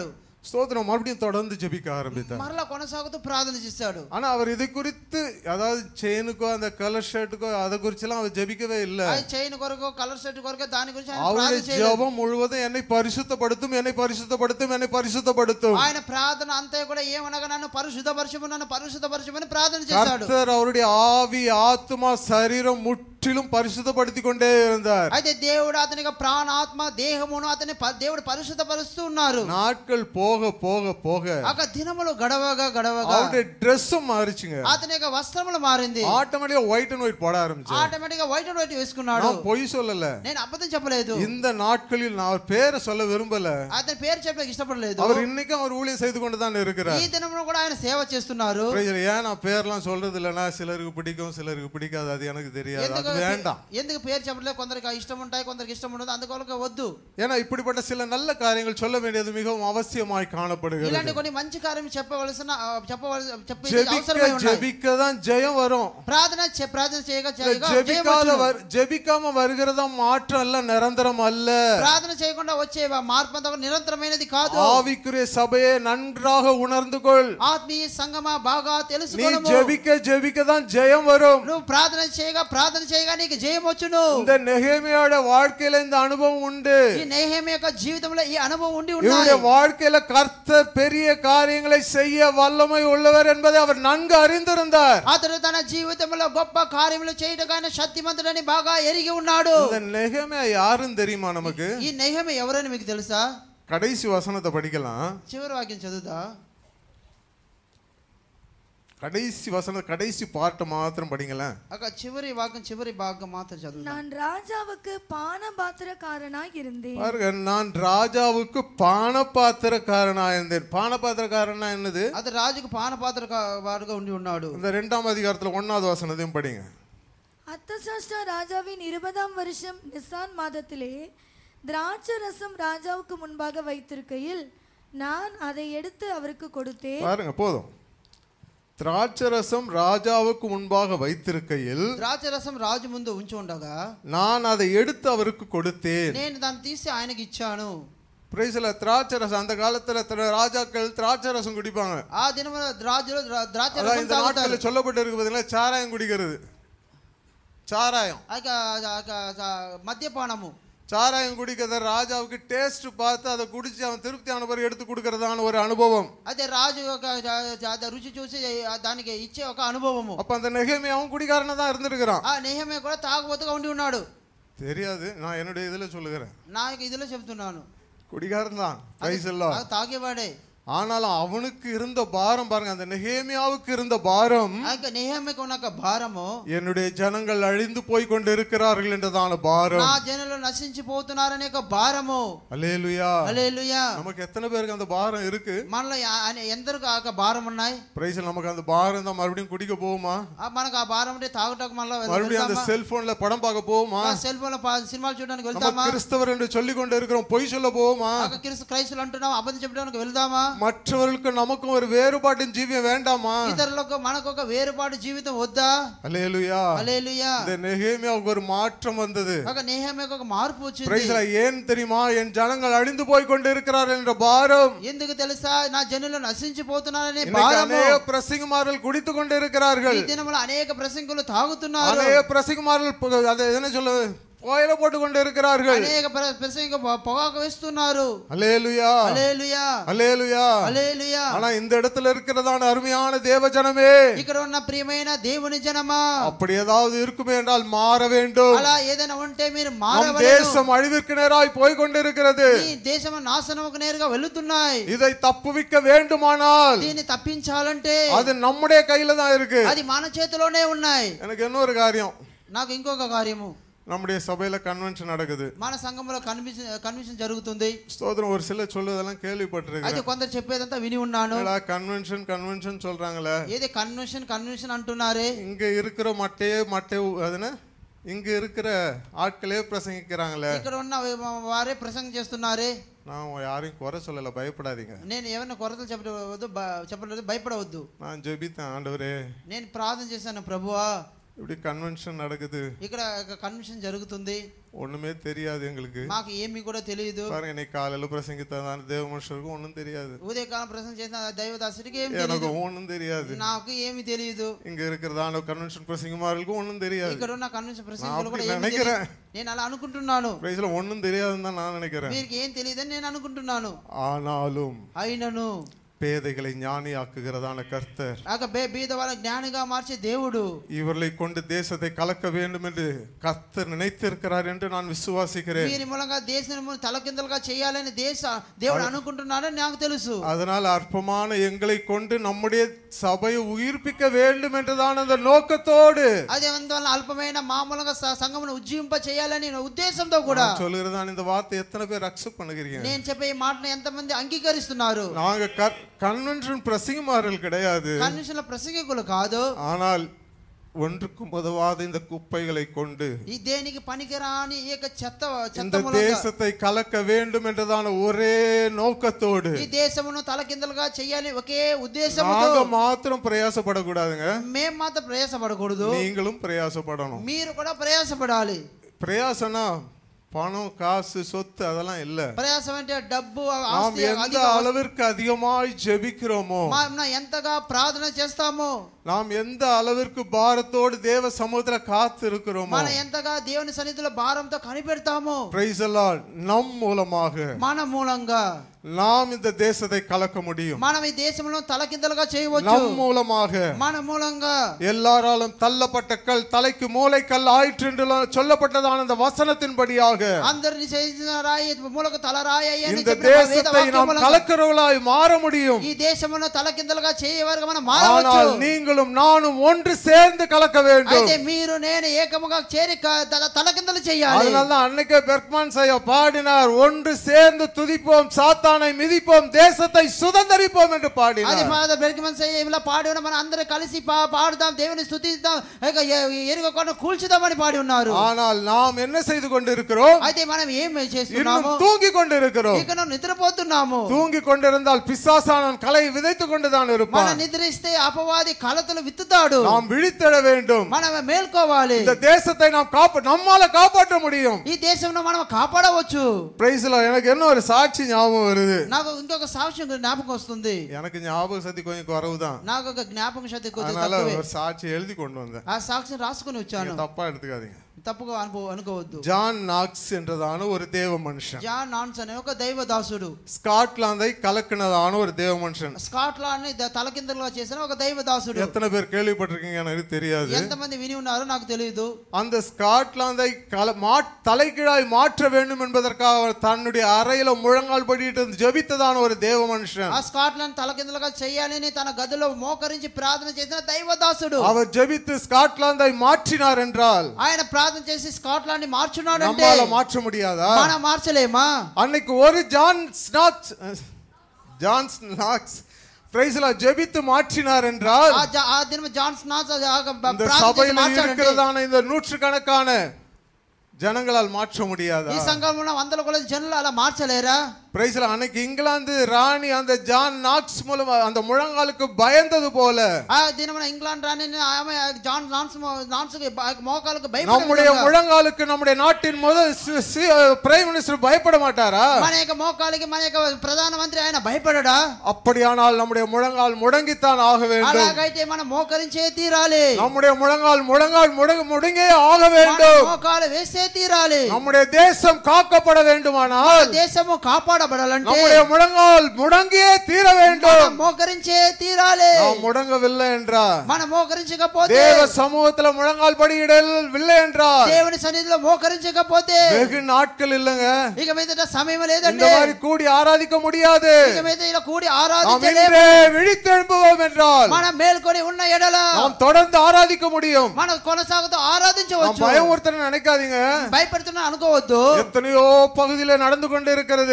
Speaker 4: ஸ்தோத்திரம் மறுபடியும் தொடர்ந்து ஜெபிக்க ஆரம்பித்தார்
Speaker 3: మరలా కొనసాగుతూ ప్రార్థన చేశాడు
Speaker 4: ஆனா அவர் இதை குறித்து அதாவது செயினுக்கோ அந்த கலர் ஷர்ட்டுக்கோ அதை குறிச்செல்லாம் அவர் ஜெபிக்கவே இல்லை
Speaker 3: ఆ చైన్ కొరకు కలర్ సెట్ కొరకు దాని గురించి ఆయన
Speaker 4: அவருடைய
Speaker 3: ప్రార్థన చేయలేదు.
Speaker 4: ஜெபம் முழுவதும் என்னை பரிசுத்தப்படுத்தும் என்னை பரிசுத்தப்படுத்தும் என்னை பரிசுத்தப்படுத்தும்
Speaker 3: ఆయన ప్రార్థన అంతా కూడా ఏమనగా నన్ను పరిశుద్ధపరచము నన్ను పరిశుద్ధపరచమని ప్రార్థన చేశాడు
Speaker 4: கர்த்தர் அவருடைய ஆவி ஆத்மா சரீரம் முற்றிலும் பரிசுத்தப்படுத்தி கொண்டே இருந்தார்
Speaker 3: అయితే దేవుడు అతని యొక్క ప్రాణ ఆత్మ దేహమును అతని ప- దేవుడు పరిశుద్ధపరుస్తూ ఉన్నారు
Speaker 4: நாட்கள் போக போக போக
Speaker 3: ఒక దినములు గడవగా గడవగా
Speaker 4: அவருடைய ட்ரெஸ்ஸும் மாறிச்சுங்க
Speaker 3: అతని యొక్క వస్త్రములు మారింది
Speaker 4: ஆட்டோமேட்டிக்கா ஒயிட் அண்ட் ஒயிட் போட ஆரம்பிச்சு
Speaker 3: ఆటోమేటిక్ గా వైట్ అండ్ వైట్ వేసుకున్నాడు
Speaker 4: நான் பொய் சொல்லல
Speaker 3: నేను అబద్ధం చెప్పలేదు
Speaker 4: இந்த நாட்களில் நான் அவர் பேரை சொல்ல விரும்பல
Speaker 3: అతని పేరు చెప్పడానికి ఇష్టపడలేదు
Speaker 4: அவர் இன்னைக்கும் அவர் ஊழியம் செய்து கொண்டு தான்
Speaker 3: ఈ
Speaker 4: இருக்கிறார்
Speaker 3: దినంలో కూడా ఆయన సేవ చేస్తున్నారు
Speaker 4: Praise the Lord. ஏன் நான் பேர்லாம் சொல்றது இல்லைன்னா சிலருக்கு பிடிக்கும் சிலருக்கு பிடிக்காது அது எனக்கு தெரியாது
Speaker 3: ఎందుకు
Speaker 4: அது வேண்டாம்
Speaker 3: ఎందుకు పేరు చెప్పలేదు కొందరికి ఇష్టం ఉంటాయి కొందరికి ఇష్టం ఉండదు అందుకోలక వద్దు
Speaker 4: ஏன்னா இப்படிப்பட்ட சில நல்ல காரியங்கள் சொல்ல வேண்டியது மிகவும் அவசியமாய் காணப்படுகிறது
Speaker 3: ఇలాంటి కొన్ని మంచి కార్యం చెప్పవలసిన ఆ, చెప్పవలసి చెప్పేది అవసరమై
Speaker 4: ஜெபிக்க
Speaker 3: ఉన్నాయి
Speaker 4: ஜெபிக்க தான் ஜெயம் வரும்
Speaker 3: ప్రార్థన చే- ప్రార్థన చేయగా
Speaker 4: இல்ல,
Speaker 3: చేయగా
Speaker 4: ஜெபிக்காத
Speaker 3: జయమొచ్చును.
Speaker 4: வர்- ஜெபிக்காம வருகிறதா மாற்றம் அல்ல நிரந்தரம் அல்ல
Speaker 3: ప్రార్థన చేయకుండా వచ్చే మార్పు అంతా కూడా నిరంతరమైనది కాదు
Speaker 4: ஆவிக்குரிய சபையை நன்றாக உணர்ந்து கொள்
Speaker 3: ఆత్మీయ సంగమా బాగా
Speaker 4: நீ
Speaker 3: తెలుసుకోవడము
Speaker 4: ஜெபிக்க ஜெபிக்க தான் ஜெயம் வரும்
Speaker 3: నువ్వు ప్రార్థన చేయగా ప్రార్థన చేయగా నీకు జయం వచ్చును
Speaker 4: இந்த நெகேமியோட வாழ்க்கையில இந்த அனுபவம் உண்டு
Speaker 3: ఈ నేహేమ యొక్క జీవితంలో ఈ అనుభవం ఉండి
Speaker 4: இவருடைய
Speaker 3: ఉన్నాయి
Speaker 4: வாழ்க்கையில கர்த்தர் பெரிய காரியங்களை செய்ய வல்லமை உள்ளவர் என்பதை அவர் நன்கு அறிந்திருந்தார்
Speaker 3: అతడు తన జీవితంలో గొప్ప కార్యములు చేయటగానే శక్తిమంతుడని బాగా ఎరిగి ఉన్నాడు
Speaker 4: இந்த நெகேமியா யாருன்னு தெரியுமா நமக்கு
Speaker 3: ఈ నెహమే ఎవరని మీకు తెలుసా
Speaker 4: கடைசி வசனத்தை படிக்கலாம்
Speaker 3: చివరి వాక్యం చదువుతా
Speaker 4: கடைசி வசனம் கடைசி பாட்டை மாத்திரம் படிங்களேன்
Speaker 3: అక్క చివరి వాక్యం చివరి భాగం మాత్రం చదువుతా
Speaker 2: நான் ராஜாவுக்கு பானபாத்திரக்காரனாய் இருந்தேன்
Speaker 4: பாருங்க நான் ராஜாவுக்கு பானபாத்திரக்காரனா இருந்தேன் பானபாத்திரக்காரனா என்னது
Speaker 3: అది రాజుకు పానపాత్ర వాడుగా ఉండి ఉన్నాడు
Speaker 4: இந்த ரெண்டாம் அதிகாரத்துல ஒன்னாவது வசனத்தையும் படிங்க
Speaker 2: அத்தசாஷ்டா ராஜாவின் இருபதாம் வருஷம் நிசான் மாதத்திலே திராட்சை ரசம் ராஜாவுக்கு முன்பாக வைத்திருக்கையில் நான் அதை எடுத்து அவருக்கு கொடுத்தேன்
Speaker 4: பாருங்க போதும் திராட்சரசம் ராஜாவுக்கு முன்பாக வைத்திருக்கையில்
Speaker 3: ద్రాక్ష రసం రాజు ముందు ఉంచి ఉండగా
Speaker 4: நான் அதை எடுத்து அவருக்கு கொடுத்தேன்
Speaker 3: నేను దాన్ని తీసి ఆయనకి ఇచ్చాను
Speaker 4: பிரைஸ்ல திராட்சரசம் அந்த காலத்துல திர- ராஜாக்கள் திராட்சரசம் குடிப்பாங்க
Speaker 3: ఆ దినమున రాజులు ద్రా- ద్రాక్ష
Speaker 4: அதான்
Speaker 3: రసం
Speaker 4: இந்த
Speaker 3: తాగుతారు
Speaker 4: நாட்களில் சொல்லப்பட்டு இருக்கு பாத்தீங்களா சாராயம் குடிக்கிறது சாராயம்
Speaker 3: ఆ యొక్క- ఆ యొక్క- ఆ మద్యపానము
Speaker 4: சாராயம் குடிக்கிறத ராஜாவுக்கு டேஸ்ட் பார்த்து அதை குடிச்சு அவன் திருப்தி ஆன பிறகு எடுத்து கொடுக்கறதான ஒரு அனுபவம்
Speaker 3: అయితే రాజు యొక్క జ- జ- జ- రుచి చూసి ఆ దానికి ఇచ్చే ఒక అనుభవము
Speaker 4: அப்ப அந்த நெகேமியாவும் குடிகாரனா தான் இருந்திருக்கிறான்
Speaker 3: ఆ నేహమే కూడా తాగుబోతుగా ఉండి ఉన్నాడు
Speaker 4: தெரியாது நான் என்னுடைய இதுல சொல்லுகிறேன்
Speaker 3: నా యొక్క ఇదిలో చెప్తున్నాను
Speaker 4: குடிகாரன் தான் பிரைஸ் எல்லாம்
Speaker 3: ఆ తాగేవాడే
Speaker 4: ஆனாலும் அவனுக்கு இருந்த பாரம் பாருங்க அந்த நெகேமியாவுக்கு இருந்த பாரம்
Speaker 3: ఆ యొక్క నేహమ్మకి ఉన్న ఒక భారము
Speaker 4: என்னுடைய ஜனங்கள் அழிந்து போய் கொண்டு இருக்கிறார்கள் என்றதான பாரம்
Speaker 3: నా జనులు నశించిపోతున్నారనే ఒక భారము
Speaker 4: அலேலுயா
Speaker 3: హల్లెలూయా
Speaker 4: நமக்கு எத்தனை பேருக்கு அந்த பாரம் இருக்கு
Speaker 3: మనలో యా- అనే- ఎందరికి ఆ యొక్క భారం ఉన్నాయి
Speaker 4: பிரைஸ் நமக்கு அந்த பாரம் தான் மறுபடியும் குடிக்க போகுமா
Speaker 3: ఆ మనకు ఆ భారం ఉంటే తాగుటకు మళ్ళీ
Speaker 4: மறுபடியும் அந்த செல்போன்ல படம் பார்க்க போகுமா
Speaker 3: సెల్ ఫోన్ లో పా- సినిమాలు చూడడానికి
Speaker 4: நம்ம
Speaker 3: వెళ్తామా
Speaker 4: கிறிஸ்தவர் என்று சொல்லிக் கொண்டு இருக்கிறோம் பொய் சொல்ல போகுமா
Speaker 3: ఆ యొక్క క్రీస్తు క్రైస్తులు అంటున్నాం అబద్ధం చెప్పడానికి వెళ్దామా
Speaker 4: மற்றவர்களுக்கு நமக்கும் ஒரு வேறுபாட்டின் ஜீவியம் வேண்டாமா
Speaker 3: ఇతరులకు మనకు ఒక వేరుపాటు జీవితం వద్దా
Speaker 4: அலேலுயா
Speaker 3: హల్లెలూయా
Speaker 4: இந்த நெகேமியாவுக்கு ஒரு மாற்றம் வந்தது
Speaker 3: ఒక నేహమ్మకి ఒక మార్పు వచ్చింది
Speaker 4: பிரைஸ் ஏன் தெரியுமா என் ஜனங்கள் அழிந்து போய் கொண்டு இருக்கிறார்கள் என்ற பாரம்
Speaker 3: ఎందుకు తెలుసా నా జనులు నశించిపోతున్నారనే
Speaker 4: இன்னைக்கு
Speaker 3: భారము
Speaker 4: அநேக பிரசங்கமார்கள் குடித்து கொண்டு இருக்கிறார்கள்
Speaker 3: ఈ దినములో అనేక ప్రసంగులు తాగుతున్నారు
Speaker 4: அநேக பிரசங்கமார்கள் பு- அதை என்ன சொல்ல கோயில போட்டு கொண்டு இருக்கிறார்கள்
Speaker 3: అనేక ప్ర- ప్రసంగ పొ- పొగాకు వేస్తున్నారు
Speaker 4: அலேலுயா
Speaker 3: హల్లెలూయా
Speaker 4: அலேலுயா
Speaker 3: హల్లెలూయా
Speaker 4: ஆனா இந்த இடத்துல இருக்கிறதான அருமையான தேவ ஜனமே
Speaker 3: ఇక్కడ ఉన్న ప్రియమైన దేవుని జనమా
Speaker 4: அப்படி ஏதாவது இருக்குமே என்றால் மாற வேண்டும்
Speaker 3: అలా ఏదైనా ఉంటే మీరు
Speaker 4: நம்
Speaker 3: మారవలేను
Speaker 4: தேசம் அழிவிற்கு நேராய் போய் கொண்டிருக்கிறது
Speaker 3: ఈ దేశం నాశనముకు నేరుగా వెళుతున్నాయి
Speaker 4: இதை தப்புவிக்க வேண்டுமானால்
Speaker 3: దీన్ని తప్పించాలంటే
Speaker 4: அது நம்முடைய கையில தான் இருக்கு
Speaker 3: అది మన చేతిలోనే ఉన్నాయి
Speaker 4: எனக்கு இன்னொரு காரியம்
Speaker 3: నాకు ఇంకొక కార్యము
Speaker 4: நம்முடைய சபையில கன்வென்ஷன் நடக்குது
Speaker 3: మన సంఘంలో కన్విన్షన్ కన్విన్షన్ జరుగుతుంది
Speaker 4: ஸ்தோத்திரம் ஒரு சிலர் சொல்லுவதெல்லாம்
Speaker 3: అయితే
Speaker 4: கேள்விப்பட்டிருக்கிறேன்
Speaker 3: కొందరు చెప్పేదంతా విని ఉన్నాను
Speaker 4: கன்வென்ஷன் கன்வென்ஷன் சொல்றாங்களே
Speaker 3: ఏది కన్వెన్షన్ కన్వెన్షన్ అంటున్నారే
Speaker 4: இங்க இருக்கிற மட்டையே மட்டை அதுன இங்க இருக்கிற ஆட்களே பிரசங்கிக்கிறாங்களே
Speaker 3: ఇక్కడ ఉన్న వారే ప్రసంగం చేస్తున్నారే
Speaker 4: நான் யாரையும் குறை சொல்லல பயப்படாதீங்க
Speaker 3: నేను ఏమైనా కొరతలు చెప్పవద్దు బ- చెప్పలేదు భయపడవద్దు
Speaker 4: நான் ஜெபித்தேன் ஆண்டவரே
Speaker 3: నేను ప్రార్థన చేశాను ప్రభువా
Speaker 4: இப்படி கன்வென்ஷன் நடக்குது
Speaker 3: ఇక్కడ కన్వెన్షన్ జరుగుతుంది
Speaker 4: ஒண்ணுமே தெரியாது எங்களுக்கு
Speaker 3: మాకు ఏమీ కూడా తెలియదు
Speaker 4: பாருங்க இன்னைக்கு காலையில பிரசங்கித்ததான தேவ மனுஷருக்கும் ஒண்ணும் தெரியாது
Speaker 3: ఉదయకాలం ప్రసంగం చేసిన దైవదాసుడికి ఏం
Speaker 4: எனக்கு
Speaker 3: తెలియదు
Speaker 4: ஒண்ணும் தெரியாது
Speaker 3: నాకు ఏమీ తెలియదు
Speaker 4: இங்க இருக்கிறதான கன்வென்ஷன் பிரசங்கமார்களுக்கும் ஒண்ணும் தெரியாது
Speaker 3: ఇక్కడ ఉన్న కన్వెన్షన్
Speaker 4: நான்
Speaker 3: ప్రసంగులు కూడా
Speaker 4: அப்படி
Speaker 3: ఏమీ
Speaker 4: நினைக்கிறேன்
Speaker 3: తెలియదు. నేను అలా అనుకుంటున్నాను
Speaker 4: பிரைஸ்ல ஒண்ணும் தெரியாதுன்னு தான் நான் நினைக்கிறேன்
Speaker 3: వీరికి ఏం తెలియదని నేను అనుకుంటున్నాను
Speaker 4: ஆனாலும்
Speaker 3: అయినను
Speaker 4: பேதைகளை ஞானியாக்குகிறதான கர்த்தர்
Speaker 3: ఆక బే- బీద వాళ్ళ జ్ఞానిగా మార్చే దేవుడు
Speaker 4: இவர்களை கொண்டு தேசத்தை கலக்க வேண்டும் என்று கர்த்தர் நினைத்திருக்கிறார் என்று நான் விசுவாசிக்கிறேன்
Speaker 3: వీరి మూలంగా దేశం తలకిందలుగా చేయాలని దేశ దేవుడు అనుకుంటున్నాడని నాకు తెలుసు
Speaker 4: அதனால் அற்பமான எங்களை கொண்டு நம்முடைய சபையை உயிர்ப்பிக்க வேண்டும் என்றுதான் அந்த நோக்கத்தோடு
Speaker 3: అదే అందువల్ల అల్పమైన మామూలుగా స- సంఘమును ఉజ్జీవింప చేయాలని ఉద్దేశంతో కూడా
Speaker 4: நான் சொல்லுகிறதான இந்த வார்த்தை எத்தனை பேர் அக்செப்ட் பண்ணுகிறீங்க
Speaker 3: నేను చెప్పే ఈ మాటను ఎంతమంది అంగీకరిస్తున్నారు
Speaker 4: நாங்க கன்வென்ஷன் பிரசங்கமார்கள் கிடையாது
Speaker 3: కన్వెన్షన్ ప్రసంగికులు కాదు
Speaker 4: ஆனால் ஒன்றுக்கும் உதவாத இந்த குப்பைகளை கொண்டு
Speaker 3: ఈ దేనికి పనికిరాని ఈ యొక్క చెత్త చెత్త
Speaker 4: இந்த
Speaker 3: మూలంగా
Speaker 4: தேசத்தை கலக்க வேண்டும் என்றதான ஒரே நோக்கத்தோடு
Speaker 3: ఈ దేశమును తలకిందలుగా చేయాలి ఒకే ఉద్దేశంతో
Speaker 4: நாங்க மாத்திரம் பிரயாசப்படக்கூடாதுங்க
Speaker 3: మేము మాత్రం ప్రయాసపడకూడదు
Speaker 4: நீங்களும் பிரயாசப்படணும்
Speaker 3: మీరు కూడా ప్రయాసపడాలి
Speaker 4: பிரயாசனா பணம் காசு சொத்து அதெல்லாம் இல்ல
Speaker 3: ప్రయాసం అంటే డబ్బు
Speaker 4: நாம்
Speaker 3: ఆస్తి
Speaker 4: எந்த
Speaker 3: అధిక
Speaker 4: அளவிற்கு அதிகமாய் ஜெபிக்கிறோமோ
Speaker 3: మనం ఎంతగా ప్రార్థన చేస్తామో
Speaker 4: நாம் எந்த அளவிற்கு பாரத்தோடு தேவ சமூகத்துல காத்து இருக்கிறோமோ
Speaker 3: మనం ఎంతగా దేవుని సన్నిధిలో భారంతో కనిపెడతామో
Speaker 4: Praise the Lord. நம் மூலமாக
Speaker 3: మన మూలంగా
Speaker 4: நாம் இந்த தேசத்தை கலக்க முடியும்
Speaker 3: మనం ఈ దేశంలో తలకిందలుగా చేయవచ్చు
Speaker 4: நம் மூலமாக
Speaker 3: మన మూలంగా
Speaker 4: எல்லாராலும் தள்ளப்பட்ட கல் தலைக்கு மூளைக்கல் ஆயிற்று என்று சொல்லப்பட்டதான அந்த வசனத்தின்படியாக
Speaker 3: అందరిని చేసిన రాయి మూలకు తల రాయి అని
Speaker 4: இந்த
Speaker 3: చెప్పిన వేద
Speaker 4: தேசத்தை
Speaker 3: వాక్యం
Speaker 4: நாம்
Speaker 3: మూలంగా
Speaker 4: கலக்கிறவர்களாய் மாற முடியும்
Speaker 3: ఈ దేశమును తలకిందలుగా చేయవారుగా మనం
Speaker 4: ஆனால்
Speaker 3: మారవచ్చు
Speaker 4: நீங்களும் நானும் ஒன்று சேர்ந்து கலக்க வேண்டும்
Speaker 3: అయితే మీరు నేను ఏకముగా చేరి క- తల తలకిందలు చేయాలి
Speaker 4: அதனாலதான் அன்னைக்கே பெர்க்மான் ஐயா பாடினார் ஒன்று சேர்ந்து துதிப்போம் சாத்தானை மிதிப்போம் தேசத்தை சுதந்தரிப்போம் என்று
Speaker 3: అది
Speaker 4: பாடினார்
Speaker 3: ఫాదర్ బెర్గ్మన్ సయ్య ఇలా పాడి ఉన్న మనం అందరం కలిసి పా- పాడుదాం దేవుని స్తుతిద్దాం ఇక ఎ- ఎరుగకుండా కూల్చుదామని పాడి ఉన్నారు
Speaker 4: ஆனால் நாம் என்ன செய்து கொண்டிருக்கிறோம்
Speaker 3: అయితే మనం ఏం చేస్తున్నాము
Speaker 4: இன்னும் தூங்கி கொண்டிருக்கிறோம்
Speaker 3: ఇక నువ్వు నిద్రపోతున్నాము
Speaker 4: தூங்கி கொண்டிருந்தால் பிசாசானவன் கலை விதைத்துக் கொண்டுதான்
Speaker 3: మన
Speaker 4: இருப்பான்
Speaker 3: నిద్రిస్తే అపవాది కలతలు విత్తుతాడు
Speaker 4: நாம் விழித்திட வேண்டும்
Speaker 3: మనం మేల్కోవాలి
Speaker 4: இந்த தேசத்தை நாம் காப்ப நம்மால காப்பாற்ற முடியும்
Speaker 3: ఈ దేశంలో మనం కాపాడవచ్చు
Speaker 4: பிரைஸ்ல எனக்கு என்ன ஒரு சாட்சி ஞாபகம் வருது
Speaker 3: నాకు ఇంకొక సాక్ష్యం జ్ఞాపకం వస్తుంది
Speaker 4: எனக்கு ஞாபக சக்தி கொஞ்சம் குறவுதான்
Speaker 3: నాకు ఒక జ్ఞాపకం శక్తి కొద్దిగా
Speaker 4: அதனால
Speaker 3: తక్కువే.
Speaker 4: ஒரு சாட்சி எழுதி கொண்டு வந்தேன்
Speaker 3: ఆ సాక్ష్యం రాసుకుని వచ్చాను
Speaker 4: நீங்க తప్పா எடுத்துக்காதீங்க
Speaker 3: తప్పుగా అనుకో అనుకోవద్దు
Speaker 4: ஜான் நாக்ஸ் என்றதான ஒரு தேவ மனுஷன்
Speaker 3: జాన్ నాన్స్ అనే ఒక దైవదాసుడు
Speaker 4: ஸ்காட்லாந்தை கலக்கினதான ஒரு தேவ மனுஷன்
Speaker 3: స్కాట్లాండ్ ని ద- తలకిందులుగా చేసిన ఒక దైవదాసుడు
Speaker 4: எத்தனை பேர் கேள்விப்பட்டிருக்கீங்க எனக்கு தெரியாது
Speaker 3: ఎంతమంది విని ఉన్నారో నాకు తెలియదు
Speaker 4: அந்த ஸ்காட்லாந்தை கல மா தலைகீழாய் மாற்ற வேண்டும் என்பதற்காக அவர் தன்னுடைய அறையில முழங்கால் படிட்டு ஜெபித்ததான ஒரு தேவ மனுஷன்
Speaker 3: ఆ స్కాట్లాండ్ తలకిందులుగా చేయాలని తన గదిలో మోకరించి ప్రార్థన చేసిన దైవదాసుడు
Speaker 4: அவர் ஜெபித்து ஸ்காட்லாந்தை மாற்றினார் என்றால்
Speaker 3: ఆయన ప్రార్థన చేసి స్కాట్లాండ్ ని మార్చున్నాడంటే
Speaker 4: நம்மால மாற்ற முடியாதா
Speaker 3: మనం మార్చలేమా
Speaker 4: அன்னைக்கு ஒரு ஜான் ஸ்நாக்ஸ் ஜான் ஸ்நாக்ஸ் பிரைஸ்ல ஜெபித்து மாற்றினார் என்றால்
Speaker 3: ఆ జా- ఆ దినం జాన్ స్నాస్ ఆ- ఆ
Speaker 4: இந்த
Speaker 3: ప్రార్థన చేసి
Speaker 4: சபையில்
Speaker 3: మార్చాడంటే
Speaker 4: இருக்கிறதான இந்த நூற்றுக்கணக்கான ஜனங்களால் மாற்ற முடியாதா
Speaker 3: ఈ సంఘంలో వందల కొలది జనులు అలా మార్చలేరా
Speaker 4: பிரைஸ்ல அன்னைக்கு இங்கிலாந்து ராணி அந்த ஜான் நாக்ஸ் மூலம் அந்த முழங்காலுக்கு பயந்தது போல
Speaker 3: ఆ దినమున ఇంగ్లాండ్ రాని ఆమె జాన్ నాన్స్ నాన్స్ మోకాలకు
Speaker 4: நம்முடைய
Speaker 3: భయపడే
Speaker 4: முழங்காலுக்கு நம்முடைய நாட்டின் முதல் பிரைம் மினிஸ்டர் பயப்பட மாட்டாரா
Speaker 3: మన యొక్క మోకాలికి మన యొక్క ప్రధానమంత్రి ఆయన భయపడడా
Speaker 4: அப்படியானால் நம்முடைய முழங்கால் முடங்கித்தான் ஆக வேண்டும்
Speaker 3: అలాగైతే మనం మోకరించే తీరాలి
Speaker 4: நம்முடைய முழங்கால் முழங்கால் முடங்க முடங்கே ஆக
Speaker 3: మన
Speaker 4: வேண்டும்
Speaker 3: మోకాలు వేసే తీరాలి
Speaker 4: நம்முடைய தேசம் காக்கப்பட வேண்டுமானால்
Speaker 3: దేశము కాపాడబడాలంటే
Speaker 4: நம்முடைய முழங்கால் முடங்கியே தீர
Speaker 3: మనం
Speaker 4: வேண்டும்
Speaker 3: మోకరించే తీరాలి
Speaker 4: நாம் முடங்கவில்லை என்றார்
Speaker 3: మనం మోకరించకపోతే
Speaker 4: தேவ சமூகத்துல முழங்கால் படியிடவில்லை என்றார்
Speaker 3: దేవుని సన్నిధిలో మోకరించకపోతే
Speaker 4: வெகு நாட்கள் இல்லைங்க
Speaker 3: ఇక మీదట సమయం
Speaker 4: இந்த
Speaker 3: లేదండి
Speaker 4: மாதிரி கூடி ஆராதிக்க முடியாது
Speaker 3: ఇక మీద ఇలా కూడి
Speaker 4: நாம்
Speaker 3: ఆరాధించలేము
Speaker 4: இன்றே விழித்தெழுப்புவோம் என்றால்
Speaker 3: మనం మేల్కొని ఉన్న ఎడల
Speaker 4: நாம் தொடர்ந்து ஆராதிக்க முடியும்
Speaker 3: మనం కొనసాగుతూ
Speaker 4: நாம்
Speaker 3: ఆరాధించవచ్చు
Speaker 4: பயம் ஒருத்தர் நினைக்காதீங்க
Speaker 3: భయపెడుతున్నా అనుకోవద్దు
Speaker 4: எத்தனையோ பகுதியில நடந்து கொண்டு இருக்கிறது
Speaker 3: అనేక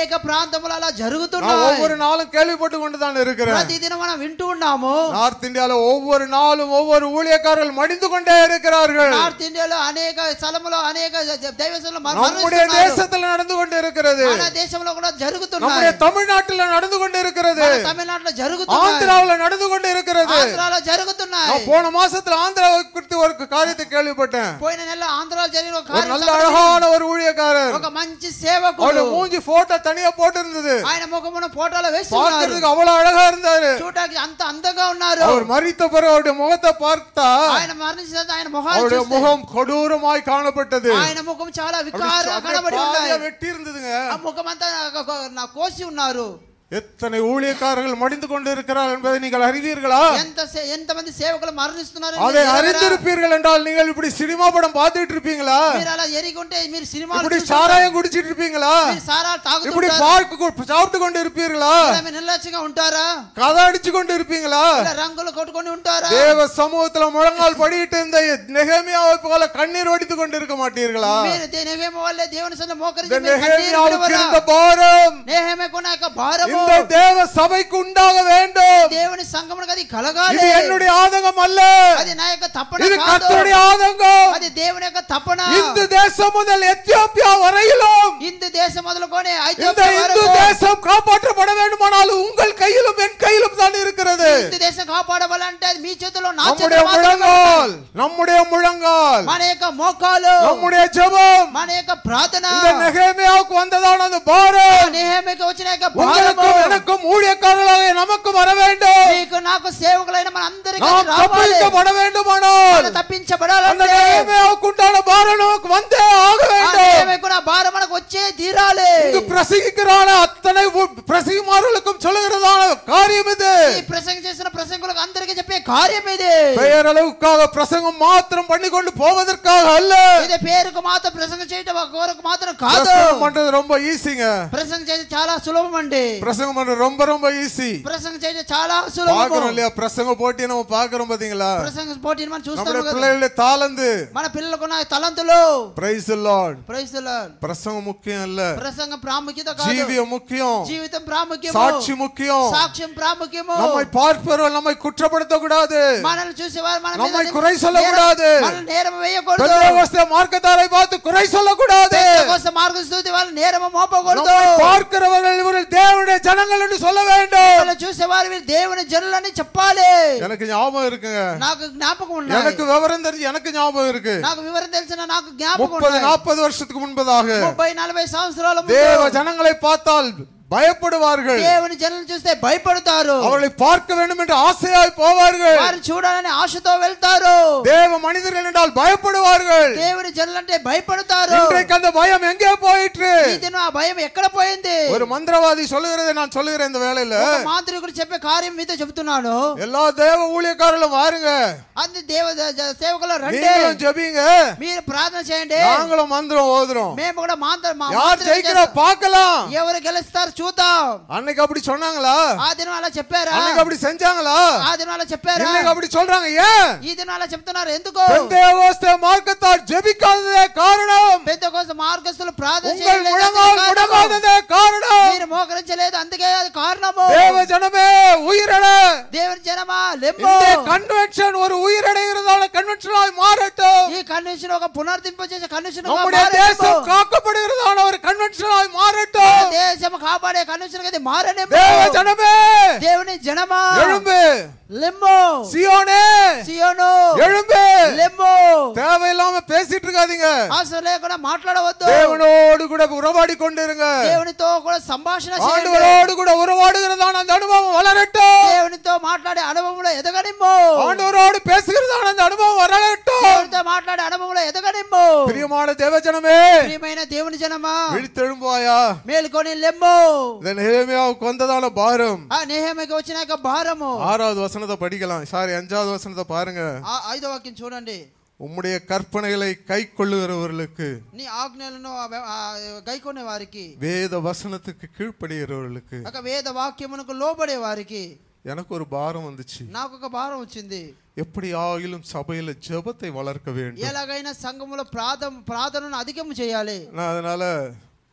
Speaker 3: అనేక ప్రాంతములు అలా
Speaker 4: நான்
Speaker 3: జరుగుతున్నాయి
Speaker 4: ஒவ்வொரு நாளும் கேள்விப்பட்டு கொண்டுதான் இருக்கிறேன்
Speaker 3: ప్రతిదినం మనం వింటూ ఉన్నాము
Speaker 4: நார்த் இந்தியால ஒவ்வொரு நாளும் ஒவ்வொரு ஊழியக்காரர்கள் மடிந்து கொண்டே இருக்கிறார்கள்
Speaker 3: నార్త్ ఇండియాలో అనేక స్థలములో అనేక దైవసంలో
Speaker 4: நம்முடைய தேசத்துல நடந்து கொண்டு இருக்கிறது
Speaker 3: మన దేశంలో కూడా
Speaker 4: நம்முடைய
Speaker 3: జరుగుతున్నాయి
Speaker 4: தமிழ்நாட்டுல நடந்து கொண்டு இருக்கிறது
Speaker 3: మన తమిళనాడులో జరుగుతున్నాయి
Speaker 4: ஆந்திராவுல நடந்து கொண்டு இருக்கிறது
Speaker 3: ఆంధ్రాలో జరుగుతున్నాయి
Speaker 4: நான் போன மாசத்துல ஆந்திராவை குறித்து ஒரு காரியத்தை கேள்விப்பட்டேன்
Speaker 3: పోయిన నెల ఆంధ్రాలో జరిగిన ఒక
Speaker 4: ஒரு
Speaker 3: కార్యం
Speaker 4: நல்ல
Speaker 3: సంఘటన
Speaker 4: அழகான ஒரு ஊழியக்காரர்
Speaker 3: ఒక మంచి సేవకుడు
Speaker 4: அவருடைய மூஞ்சி போட்டோ தனியா போட்டு இருந்தது
Speaker 3: ఆయన ముఖమున ఫోటోలు వేస్తున్నారు
Speaker 4: பார்க்கிறதுக்கு அவ்வளவு அழகா இருந்தாரு
Speaker 3: చూడడానికి అంత అందంగా ఉన్నారు
Speaker 4: அவர் மறித்த பிறகு அவருடைய ముఖத்தை பார்த்தா
Speaker 3: ఆయన మరణించిన తర్వాత ఆయన మొహాలు
Speaker 4: அவருடைய
Speaker 3: చూస్తే
Speaker 4: முகம் கொடூரமாய் காணப்பட்டது
Speaker 3: ఆయన ముఖం చాలా
Speaker 4: அப்படி
Speaker 3: వికారంగా
Speaker 4: அப்படியே
Speaker 3: కనబడి
Speaker 4: பாதியா
Speaker 3: ఉన్నాయి
Speaker 4: வெட்டி இருந்ததுங்க
Speaker 3: ఆ ముఖం అంతా నా కోసి ఉన్నారు
Speaker 4: எத்தனை ஊழியக்காரர்கள் மடிந்து கொண்டு இருக்கிறார் என்பதை நீங்கள் அறிவீர்களா
Speaker 3: ఎంత సే- ఎంతమంది సేవకులు మరణిస్తున్నారు
Speaker 4: அதை அறிந்திருப்பீர்கள் என்றால் நீங்கள் இப்படி சினிமா படம் பார்த்துட்டு இருப்பீங்களா
Speaker 3: మీరు అలా ఎరిగి మీరు సినిమాలు
Speaker 4: இப்படி
Speaker 3: చూస్తుంటారు.
Speaker 4: சாராயம் குடிச்சிட்டு இருப்பீங்களா
Speaker 3: మీరు సారాలు
Speaker 4: இப்படி
Speaker 3: తాగుతుంటారు
Speaker 4: பார்க்க கொ- சாப்பிட்டு கொண்டு இருப்பீர்களா
Speaker 3: ఇలా మీరు నిర్లక్ష్యంగా ఉంటారా
Speaker 4: கதை அடிச்சு கொண்டு இருப்பீங்களா
Speaker 3: ఇలా రంగులు కొట్టుకొని ఉంటారా
Speaker 4: தேவ சமூகத்துல முழங்கால் படிட்டு இருந்த நெகமியாவை போல கண்ணீர் வடித்து கொண்டு இருக்க மாட்டீர்களா
Speaker 3: మీరు దే- నెహెమ వల్లే దేవుని సన్నిధిలో మోకరించి
Speaker 4: இந்த
Speaker 3: మీరు కన్నీరు
Speaker 4: நெகமியாவுக்கு
Speaker 3: విడువరా?
Speaker 4: இருந்த பாரம்
Speaker 3: నెహెమకున్న యొక్క భారము
Speaker 4: இந்த தேவ சபைக்கு உண்டாக வேண்டும்
Speaker 3: దేవుని సంఘమునకు అది కలగాలి
Speaker 4: இது என்னுடைய ஆதங்கம் அல்ல
Speaker 3: అది నా యొక్క తప్పన
Speaker 4: இது
Speaker 3: కాదు
Speaker 4: கர்த்தருடைய ஆதங்கம்
Speaker 3: అది దేవుని యొక్క తప్పన
Speaker 4: இந்து தேசம் முதல் எத்தியோப்பியா வரையிலும்
Speaker 3: హిందూ దేశం మొదలుకొని
Speaker 4: இந்த
Speaker 3: ఐథియోపియా
Speaker 4: இந்து
Speaker 3: వరకు
Speaker 4: தேசம் காப்பாற்றப்பட வேண்டுமானால் உங்கள் கையிலும் என் கையிலும் தான் இருக்கிறது
Speaker 3: హిందూ దేశం కాపాడవాలంటే అది మీ చేతిలో నా
Speaker 4: நம்முடைய
Speaker 3: చేతిలో మాత్రమే
Speaker 4: முழங்கால் நம்முடைய முழங்கால்
Speaker 3: మన యొక్క మోకాలు
Speaker 4: நம்முடைய ஜெபம்
Speaker 3: మన యొక్క ప్రార్థన
Speaker 4: இந்த நெகேமியாவுக்கு வந்ததான அந்த பாரம்
Speaker 3: నేహేమికి వచ్చిన యొక్క
Speaker 4: உங்களுக்கும்
Speaker 3: భారము
Speaker 4: எனக்கும் ஊழியக்காரர்களாக நமக்கு வர வேண்டும்
Speaker 3: నీకు నాకు సేవకులైన మన అందరికీ
Speaker 4: நாம்
Speaker 3: అది రావాలి
Speaker 4: தப்பிக்கப்பட வேண்டுமானால்
Speaker 3: మనం
Speaker 4: அந்த
Speaker 3: తప్పించబడాలంటే
Speaker 4: நெகேமியாவுக்கு உண்டான பாரம் நமக்கு வந்தே ஆக
Speaker 3: ఆ
Speaker 4: வேண்டும்
Speaker 3: నేహేమికున్న భారం మనకు వచ్చే తీరాలి
Speaker 4: இங்கு பிரசங்கிக்கிறான அத்தனை ஊ- பிரசங்கிமார்களுக்கும் சொல்லுகிறதான காரியம் இது
Speaker 3: ఈ ప్రసంగం చేసిన ప్రసంగులకు అందరికీ చెప్పే కార్యం ఇది
Speaker 4: பெயரளவுக்காக பிரசங்கம் மாத்திரம் பண்ணி கொண்டு போவதற்காக அல்ல
Speaker 3: ఇది పేరుకు మాత్రం ప్రసంగం చేయటం ఒక కోరకు మాత్రం కాదు
Speaker 4: பிரசங்கம் பண்றது ரொம்ப ஈஸிங்க
Speaker 3: ప్రసంగం చేయడం చాలా సులభం అండి
Speaker 4: பிரசங்கம் பண்றது ரொம்ப ரொம்ப ஈஸி
Speaker 3: ప్రసంగం చేయడం చాలా
Speaker 4: பாக்குறோம்
Speaker 3: సులభం
Speaker 4: இல்லையா பிரசங்க போட்டி நம்ம பாக்குறோம் பாத்தீங்களா
Speaker 3: ప్రసంగ పోటీని మనం చూస్తాం
Speaker 4: நம்முடைய
Speaker 3: కదా
Speaker 4: பிள்ளைகளுடைய தாளந்து
Speaker 3: మన పిల్లలకున్న తలంతులు
Speaker 4: பிரைஸ் லார்ட்
Speaker 3: ప్రైజ్
Speaker 4: பிரசங்கம் முக்கியம் இல்ல
Speaker 3: ప్రసంగ ప్రాముఖ్యత కాదు
Speaker 4: ஜீவியம் முக்கியம்
Speaker 3: జీవితం ప్రాముఖ్యము
Speaker 4: சாட்சி முக்கியம்
Speaker 3: సాక్ష్యం ప్రాముఖ్యము
Speaker 4: நம்மை பார்ப்பவர்கள் நம்மை குற்றப்படுத்த கூடாது
Speaker 3: మనల్ని చూసేవారు మన
Speaker 4: நம்மை
Speaker 3: మీద
Speaker 4: குறை சொல்லக்கூடாது.
Speaker 3: నేరం- మనల్ని నేరం వేయకూడదు
Speaker 4: பெந்தேகோஸ்தே மார்க்கத்தாரை பார்த்து குறை சொல்லக்கூடாது
Speaker 3: కోసం మార్గస్థుతి వాళ్ళు నేరము మోపకూడదు
Speaker 4: நம்மை பார்க்கிறவர்கள் இவர்கள் தேவனுடைய ஜனங்கள் என்று சொல்ல வேண்டும்
Speaker 3: వాళ్ళని చూసేవారు వీరు దేవుని జనులని చెప్పాలి
Speaker 4: எனக்கு ஞாபகம் இருக்குங்க
Speaker 3: నాకు జ్ఞాపకం ఉన్నాయి
Speaker 4: எனக்கு விவரம் தெரிஞ்சு எனக்கு ஞாபகம் இருக்கு
Speaker 3: నాకు వివరం తెలిసిన నాకు జ్ఞాపకం
Speaker 4: முப்பது
Speaker 3: ఉన్నాయి
Speaker 4: நாற்பது வருஷத்துக்கு முன்பதாக
Speaker 3: ముప్పై నలభై సంవత్సరాల ముందు
Speaker 4: தேவ ஜனங்களை பார்த்தால் பயப்படுவார்கள்
Speaker 3: దేవుని జనులను చూస్తే భయపడతారు
Speaker 4: அவர்களை பார்க்க வேண்டும் என்று ஆசையாய் போவார்கள்
Speaker 3: వారు చూడాలని ఆశతో వెళ్తారు
Speaker 4: தேவ மனிதர்கள் என்றால் பயப்படுவார்கள்
Speaker 3: దేవుని జనులంటే భయపడతారు
Speaker 4: இன்றைக்கு அந்த பயம் எங்கே போயிற்று
Speaker 3: ఈ దినం ఆ భయం ఎక్కడ పోయింది
Speaker 4: ஒரு மந்திரவாதி சொல்லுகிறதை நான் சொல்லுகிறேன் இந்த வேலையில
Speaker 3: ఒక మాంత్రికుడు చెప్పే కార్యం మీతో చెబుతున్నాను
Speaker 4: எல்லா தேவ ஊழியக்காரர்களும் வாருங்க
Speaker 3: అంది దేవ జ- సేవకులు రండి
Speaker 4: நீங்களும் ஜெபிங்க
Speaker 3: మీరు ప్రార్థన చేయండి
Speaker 4: நாங்களும் மந்திரம் ஓதுறோம்
Speaker 3: మేము కూడా మాంత్ర మా
Speaker 4: யார்
Speaker 3: మాంత్రికులు
Speaker 4: ஜெயிக்கிறா
Speaker 3: చేస్తాం.
Speaker 4: பார்க்கலாம்
Speaker 3: ఎవరు గెలుస్తారు చూద్దాం
Speaker 4: அன்னைக்கு அப்படி சொன்னாங்களா
Speaker 3: ఆ దినం అలా చెప్పారా
Speaker 4: அன்னைக்கு அப்படி செஞ்சாங்களா
Speaker 3: ఆ దినం అలా చెప్పారా
Speaker 4: இன்னைக்கு அப்படி சொல்றாங்க ஏன்
Speaker 3: ఈ దినం అలా చెప్తున్నారు ఎందుకు
Speaker 4: பெந்தேகோஸ்தே மார்க்கத்தால் ஜெபிக்காததே காரணம்
Speaker 3: పెద్ద కోసం మార్గస్తులు ప్రార్థన
Speaker 4: உங்கள்
Speaker 3: చేయలేదు
Speaker 4: முழங்கால்
Speaker 3: అందుకే కారణము.
Speaker 4: முடங்காததே காரணம்
Speaker 3: మీరు మోకరించలేదు అందుకే అది కారణము
Speaker 4: தேவ ஜனமே உயிரட
Speaker 3: దేవుని జనమా లెమ్ము
Speaker 4: இந்த கன்வென்ஷன் ஒரு உயிரடைகிறதால கன்வென்ஷனாய் மாறட்டும்
Speaker 3: ఈ కన్వెన్షన్ ఒక పునర్దింప చేసే కన్వెన్షన్
Speaker 4: நம்முடைய தேசம் காக்கப்படுகிறதான ஒரு கன்வென்ஷனாய் மாறட்டும்
Speaker 3: దేశం కాపాడే కన్వెన్షన్ అది మారనేమో
Speaker 4: தேவ ஜனமே
Speaker 3: దేవుని జనమా
Speaker 4: எழும்பு
Speaker 3: లెమ్ము
Speaker 4: சியோனே
Speaker 3: సియోను
Speaker 4: எழும்பு
Speaker 3: లెమ్ము
Speaker 4: தேவையில்லாம பேசிட்டு இருக்காதீங்க
Speaker 3: అసలు లేకుండా మాట్లాడవద్దు
Speaker 4: தேவனோடு கூட உறவாடி கொண்டிருங்க
Speaker 3: దేవునితో కూడా సంభాషణ చేయండి
Speaker 4: ஆண்டவரோடு கூட உறவாடுகிறதான அந்த அனுபவம் வளரட்டும்
Speaker 3: దేవునితో మాట్లాడే అనుభవంలో ఎదగనిమ్ము
Speaker 4: ஆண்டவரோடு பேசுகிறதான அந்த அனுபவம் வளரட்டும்
Speaker 3: దేవునితో మాట్లాడే అనుభవంలో ఎదగనిమ్ము
Speaker 4: பிரியமான தேவஜனமே
Speaker 3: ప్రియమైన దేవుని జనమా
Speaker 4: விழித்தெழும்புவாயா
Speaker 3: మేలుకొని లెమ్ము
Speaker 4: இந்த நேர்மையாவுக்கு வந்ததான பாரம்
Speaker 3: ఆ నేహమికి వచ్చిన యొక్క భారము
Speaker 4: ஆறாவது வசனத்தை படிக்கலாம் சாரி அஞ்சாவது வசனத்தை பாருங்க
Speaker 3: ఆ ఐదో వాక్యం చూడండి
Speaker 4: உம்முடைய கற்பனைகளை கை கொள்ளுகிறவர்களுக்கு
Speaker 3: నీ ఆజ్ఞలను ఆ వె- ఆ గైకొనే వారికి
Speaker 4: வேத வசனத்துக்கு கீழ்ப்படுகிறவர்களுக்கு
Speaker 3: ఒక వేద వాక్యమునకు లోబడే వారికి
Speaker 4: எனக்கு ஒரு பாரம் வந்துச்சு
Speaker 3: నాకు ఒక భారం వచ్చింది
Speaker 4: எப்படி ஆகிலும் சபையில ஜெபத்தை வளர்க்க வேண்டும்
Speaker 3: ఎలాగైనా సంఘములో ప్రార్థన ప్రార్థనను అధికము చేయాలి
Speaker 4: நான் அதனால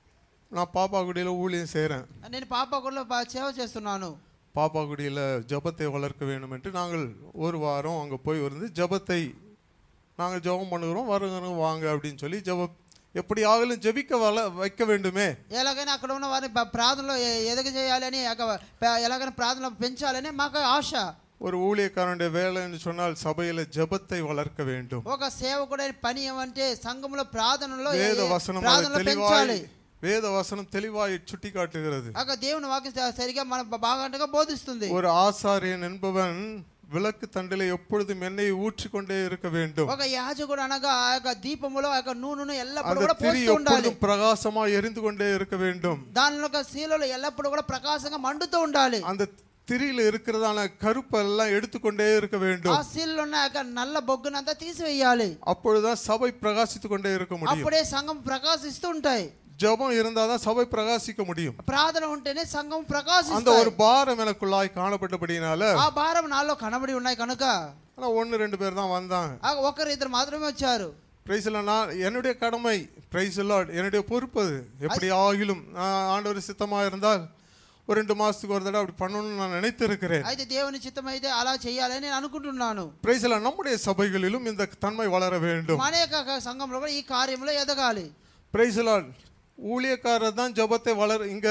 Speaker 4: நான் பாப்பாக்குடியில் ஊழியம் செய்கிறேன்
Speaker 3: నేను పాపకుల్లో బా- సేవ చేస్తున్నాను
Speaker 4: பாப்பாக்குடியில் ஜெபத்தை வளர்க்க வேண்டும் என்று நாங்கள் ஒரு வாரம் அங்கே போய் இருந்து ஜெபத்தை நாங்கள் ஜெபம் பண்ணுகிறோம் வருகிறோம் வாங்க அப்படின்னு சொல்லி ஜெபம் எப்படியாகலும் ஜெபிக்க வள வைக்க வேண்டுமே
Speaker 3: ఎలాగైనా అక్కడ ఉన్న వారిని ప- ప్రార్థనలో ఎ- ఎదగ చేయాలని ఒక ప- ఎలాగైనా ప్రార్థనలో పెంచాలని మాకు ఆశ
Speaker 4: ஒரு ஊழியக்காரனுடைய வேலைன்னு சொன்னால் சபையில் ஜெபத்தை வளர்க்க வேண்டும்
Speaker 3: ఒక సేవకుడైన పని ఏమంటే సంఘంలో ప్రార్థనలో ఏ-
Speaker 4: வேத
Speaker 3: ఏ-
Speaker 4: வசனம் அதை
Speaker 3: ప్రార్థనలో
Speaker 4: தெளிவாய்
Speaker 3: పెంచాలి
Speaker 4: வேத வசனம் தெளிவாய் சுட்டி காட்டுகிறது
Speaker 3: ఒక దేవుని వాక్యం స- సరిగా మన బాగా బోధిస్తుంది
Speaker 4: ஒரு ஆசாரியன் என்பவன் விளக்கு தண்டிலே எப்பொழுதும் எண்ணெயை ஊற்றிக்கொண்டே இருக்க வேண்டும்
Speaker 3: ఒక యాజకుడు అనగా ఆ యొక్క దీపములో ఆ యొక్క నూనెను ఎల్లప్పుడూ
Speaker 4: அந்த
Speaker 3: కూడా
Speaker 4: திரி
Speaker 3: పోస్తూ ఉండాలి
Speaker 4: எப்பொழுதும் பிரகாசமா எரிந்து கொண்டே இருக்க வேண்டும்
Speaker 3: దానిలో ఒక శీలలో ఎల్లప్పుడూ కూడా ప్రకాశంగా మండుతూ ఉండాలి
Speaker 4: அந்த திரியில இருக்கிறதான கருப்பெல்லாம் எடுத்துக்கொண்டே இருக்க
Speaker 3: ఆ
Speaker 4: வேண்டும்
Speaker 3: శీలలో ఉన్న ఆ యొక్క నల్ల బొగ్గునంతా తీసివేయాలి
Speaker 4: அப்பொழுதுதான் சபை பிரகாசித்துக் கொண்டே இருக்க முடியும்
Speaker 3: అప్పుడే సంఘం ప్రకాశిస్తూ ఉంటాయి
Speaker 4: ஜெபம் இருந்தாதான் சபை பிரகாசிக்க முடியும்
Speaker 3: ప్రార్థన ఉంటేనే సంఘం
Speaker 4: அந்த
Speaker 3: ప్రకాశిస్తుంది
Speaker 4: ஒரு பாரம் எனக்குள்ளாய் காணப்பட்டபடினால
Speaker 3: ఆ భారం నాలో కనబడి ఉన్నాయి కనుక
Speaker 4: ஆனா ஒன்னு ரெண்டு பேர் தான் வந்தாங்க
Speaker 3: ఆ ఒకరు ఇద్దరు మాత్రమే వచ్చారు
Speaker 4: பிரைஸ்ல நான் என்னுடைய கடமை பிரைஸ் என்னுடைய பொறுப்பு அது எப்படி ஆகிலும் நான் ஆண்டவர் சித்தமா இருந்தால் ஒரு ரெண்டு மாசத்துக்கு ஒரு தடவை அப்படி பண்ணணும்னு நான் நினைத்திருக்கிறேன்
Speaker 3: అయితే దేవుని చిత్తం అయితే అలా చేయాలని నేను అనుకుంటున్నాను
Speaker 4: பிரைஸ்ல நம்முடைய சபைகளிலும் இந்த தன்மை வளர வேண்டும்
Speaker 3: మన యొక్క సంఘంలో కూడా ఈ కార్యంలో ఎదగాలి
Speaker 4: பிரைஸ்ல ஊழியக்காரர் தான் ஜெபத்தை வளர இங்க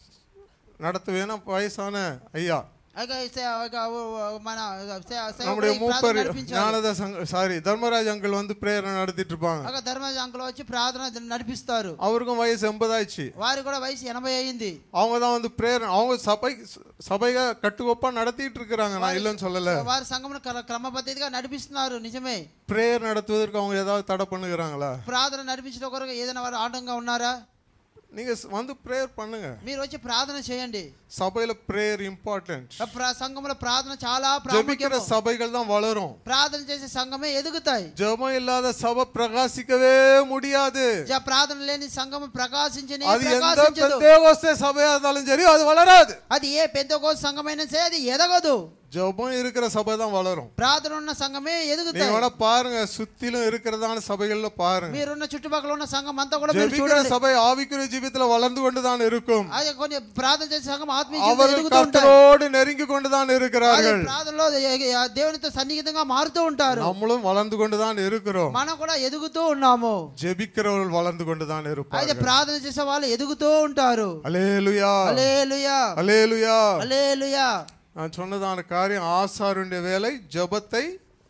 Speaker 4: நடத்துவேனா வயசான ஐயா
Speaker 3: అయితే సే- ఒక మన సే- సేవకుడు
Speaker 4: நம்முடைய
Speaker 3: ఈ
Speaker 4: மூப்பர்
Speaker 3: ప్రార్థన నడిపించాలి.
Speaker 4: ஞானதாஸ் சாரி தர்மராஜ் அங்கிள் வந்து பிரேயர் நடத்திட்டு இருப்பாங்க
Speaker 3: ఒక ధర్మజ అంకులు వచ్చి ప్రార్థన నడిపిస్తారు
Speaker 4: அவருக்கும் வயசு எண்பதாச்சு
Speaker 3: వారి కూడా వయసు ఎనభై అయింది
Speaker 4: அவங்க தான் வந்து பிரேயர் அவங்க சபை சபையை கட்டுக்கோப்பா நடத்திட்டு இருக்கிறாங்க நான் இல்லைன்னு சொல்லல
Speaker 3: వారి సంఘమును క్ర- క్రమపద్ధతిగా నడిపిస్తున్నారు నిజమే
Speaker 4: பிரேயர் நடத்துவதற்கு அவங்க ஏதாவது தடை பண்ணுகிறாங்களா
Speaker 3: ప్రార్థన నడిపించడం కొరకు ఏదైనా వారు ఆటంగా ఉన్నారా
Speaker 4: நீங்க ஸ்- வந்து பிரேயர் பண்ணுங்க
Speaker 3: మీరు వచ్చి ప్రార్థన చేయండి
Speaker 4: சபையில பிரேயர் இம்பார்ட்டன்ட்
Speaker 3: ప్ర- సంఘంలో ప్రార్థన చాలా
Speaker 4: ஜெபிக்கிற
Speaker 3: ప్రాముఖ్యం
Speaker 4: சபைகள் தான் வளரும்
Speaker 3: ప్రార్థన చేసే సంఘమే ఎదుగుతాయి
Speaker 4: ஜெபம் இல்லாத சபை பிரகாசிக்கவே முடியாது
Speaker 3: జ- ప్రార్థన లేని సంఘం ప్రకాశించని
Speaker 4: அது எந்த
Speaker 3: ప్రకాశించదు
Speaker 4: பெந்தேகோஸ்தே சபையா இருந்தாலும் சரி அது வளராது
Speaker 3: అది ఏ పెద్ద సంఘమైనా సరే అది ఎదగదు
Speaker 4: ஜெபம் இருக்கிற சபை தான் வளரும்
Speaker 3: ప్రార్థన ఉన్న సంఘమే
Speaker 4: நீங்க
Speaker 3: ఎదుగుతాయి
Speaker 4: வேணா பாருங்க சுத்திலும் இருக்கிறதான சபைகள்ல பாருங்க
Speaker 3: మీరున్న చుట్టుపక్కల ఉన్న సంఘం అంతా కూడా మీరు
Speaker 4: ஜெபிக்கிற
Speaker 3: చూడండి
Speaker 4: சபை ஆவிக்குரிய ஜீவித்துல வளர்ந்து கொண்டுதான் இருக்கும்
Speaker 3: అది కొన్ని ప్రార్థన చేసే సంఘం ఆత్మీయ జీవితంలో
Speaker 4: அவர்கள்
Speaker 3: ఎదుగుతూ ఉంటాయి
Speaker 4: கர்த்தரோடு நெருங்கி கொண்டுதான்
Speaker 3: అది
Speaker 4: இருக்கிறார்கள்
Speaker 3: ప్రార్థనలో ఏ- దేవునితో సన్నిహితంగా మారుతూ ఉంటారు
Speaker 4: நம்மளும் வளர்ந்து கொண்டுதான் இருக்கிறோம்
Speaker 3: మనం కూడా ఎదుగుతూ ఉన్నాము
Speaker 4: ஜெபிக்கிறவர்கள் வளர்ந்து கொண்டுதான்
Speaker 3: అయితే
Speaker 4: இருப்பார்கள்
Speaker 3: ప్రార్థన చేసే వాళ్ళు ఎదుగుతూ ఉంటారు
Speaker 4: அலேலுயா
Speaker 3: అలేలుయా
Speaker 4: அலேலுயா
Speaker 3: అలేలుయా
Speaker 4: நான் சொன்னதான காரியம் ஆசாருடைய வேலை ஜெபத்தை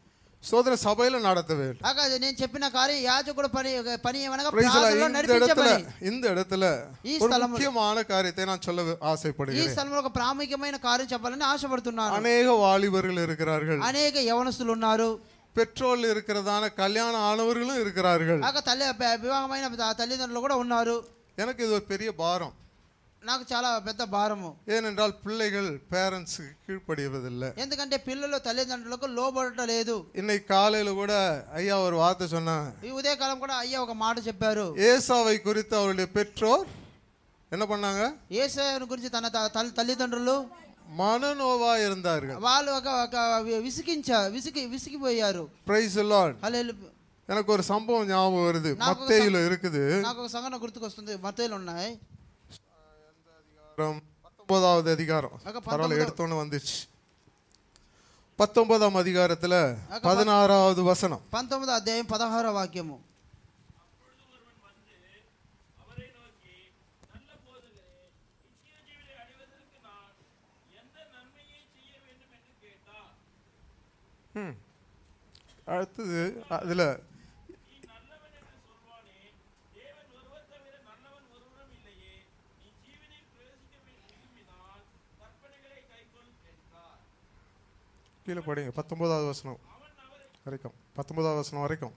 Speaker 4: சோதர சபையில நடத்த வேண்டும்
Speaker 3: అక్క నేను చెప్పిన కార్యం యాజకుడు పని పని ఏమనగా
Speaker 4: Praise the Lord.
Speaker 3: ప్రార్థనలో
Speaker 4: இந்த
Speaker 3: నడిపించే
Speaker 4: இடத்துல
Speaker 3: పని
Speaker 4: இந்த இடத்துல
Speaker 3: ఈ
Speaker 4: ஒரு
Speaker 3: స్థలములో-
Speaker 4: முக்கியமான காரியத்தை நான் சொல்ல
Speaker 3: ఈ
Speaker 4: ஆசைப்படுகிறேன்
Speaker 3: స్థలంలో ఒక ప్రాముఖ్యమైన కార్యం చెప్పాలని ఆశపడుతున్నాను
Speaker 4: அநேக வாலிபர்கள் இருக்கிறார்கள்
Speaker 3: అనేక యవనస్తులు ఉన్నారు
Speaker 4: பெட்ரோல் இருக்கிறதான கல்யாணம் ஆனவர்களும் இருக்கிறார்கள்
Speaker 3: అక్క తల్లి వివాహమైన తల్లిదండ్రులు కూడా ఉన్నారు
Speaker 4: எனக்கு இது ஒரு பெரிய பாரம்
Speaker 3: నాకు చాలా పెద్ద భారము
Speaker 4: ஏனென்றால் பிள்ளைகள் பேரண்ட்ஸுக்கு கீழ்ப்படிவதில்லை
Speaker 3: ఎందుకంటే పిల్లలు తల్లిదండ్రులకు లోబడటం లేదు
Speaker 4: இன்னைக்கு காலையில கூட ஐயா ஒரு வார்த்தை சொன்னாங்க
Speaker 3: ఈ ఉదయకాలం కూడా అయ్యా ఒక మాట చెప్పారు
Speaker 4: ஏசாவை குறித்து அவருடைய பெற்றோர் என்ன பண்ணாங்க
Speaker 3: ఏసయ్యను గురించి తన త- తల్లి- తల్లిదండ్రులు
Speaker 4: மனநோவா இருந்தார்கள்
Speaker 3: వాళ్ళు ఒక ఒక విసిగించా విసిగి విసిగిపోయారు
Speaker 4: பிரைஸ் லார்ட்
Speaker 3: హల్లే
Speaker 4: எனக்கு ஒரு சம்பவம் ஞாபகம் வருது
Speaker 3: నాకు ఒక
Speaker 4: மத்தேயில இருக்குது
Speaker 3: నాకు ఒక సంఘటన గుర్తుకొస్తుంది మతేలు ఉన్నాయి
Speaker 4: அதிகாரம், பத்தொன்பதாவது அதிகாரம்
Speaker 3: அக்கா,
Speaker 4: பரவாயில்ல
Speaker 3: பத்தொன்பது.
Speaker 4: எடுத்தோன்னு வந்துச்சு பத்தொன்பதாம் அதிகாரத்துல
Speaker 3: அக்கா,
Speaker 4: பதினாறாவது வசனம்
Speaker 3: పంతొమ్మిదో అధ్యాయం పదహారో వాక్యము
Speaker 4: அடுத்தது அதுல கீழே படிங்க பத்தொன்பதாவது வசனம் வரைக்கும் பத்தொன்பதாவது வசனம் வரைக்கும்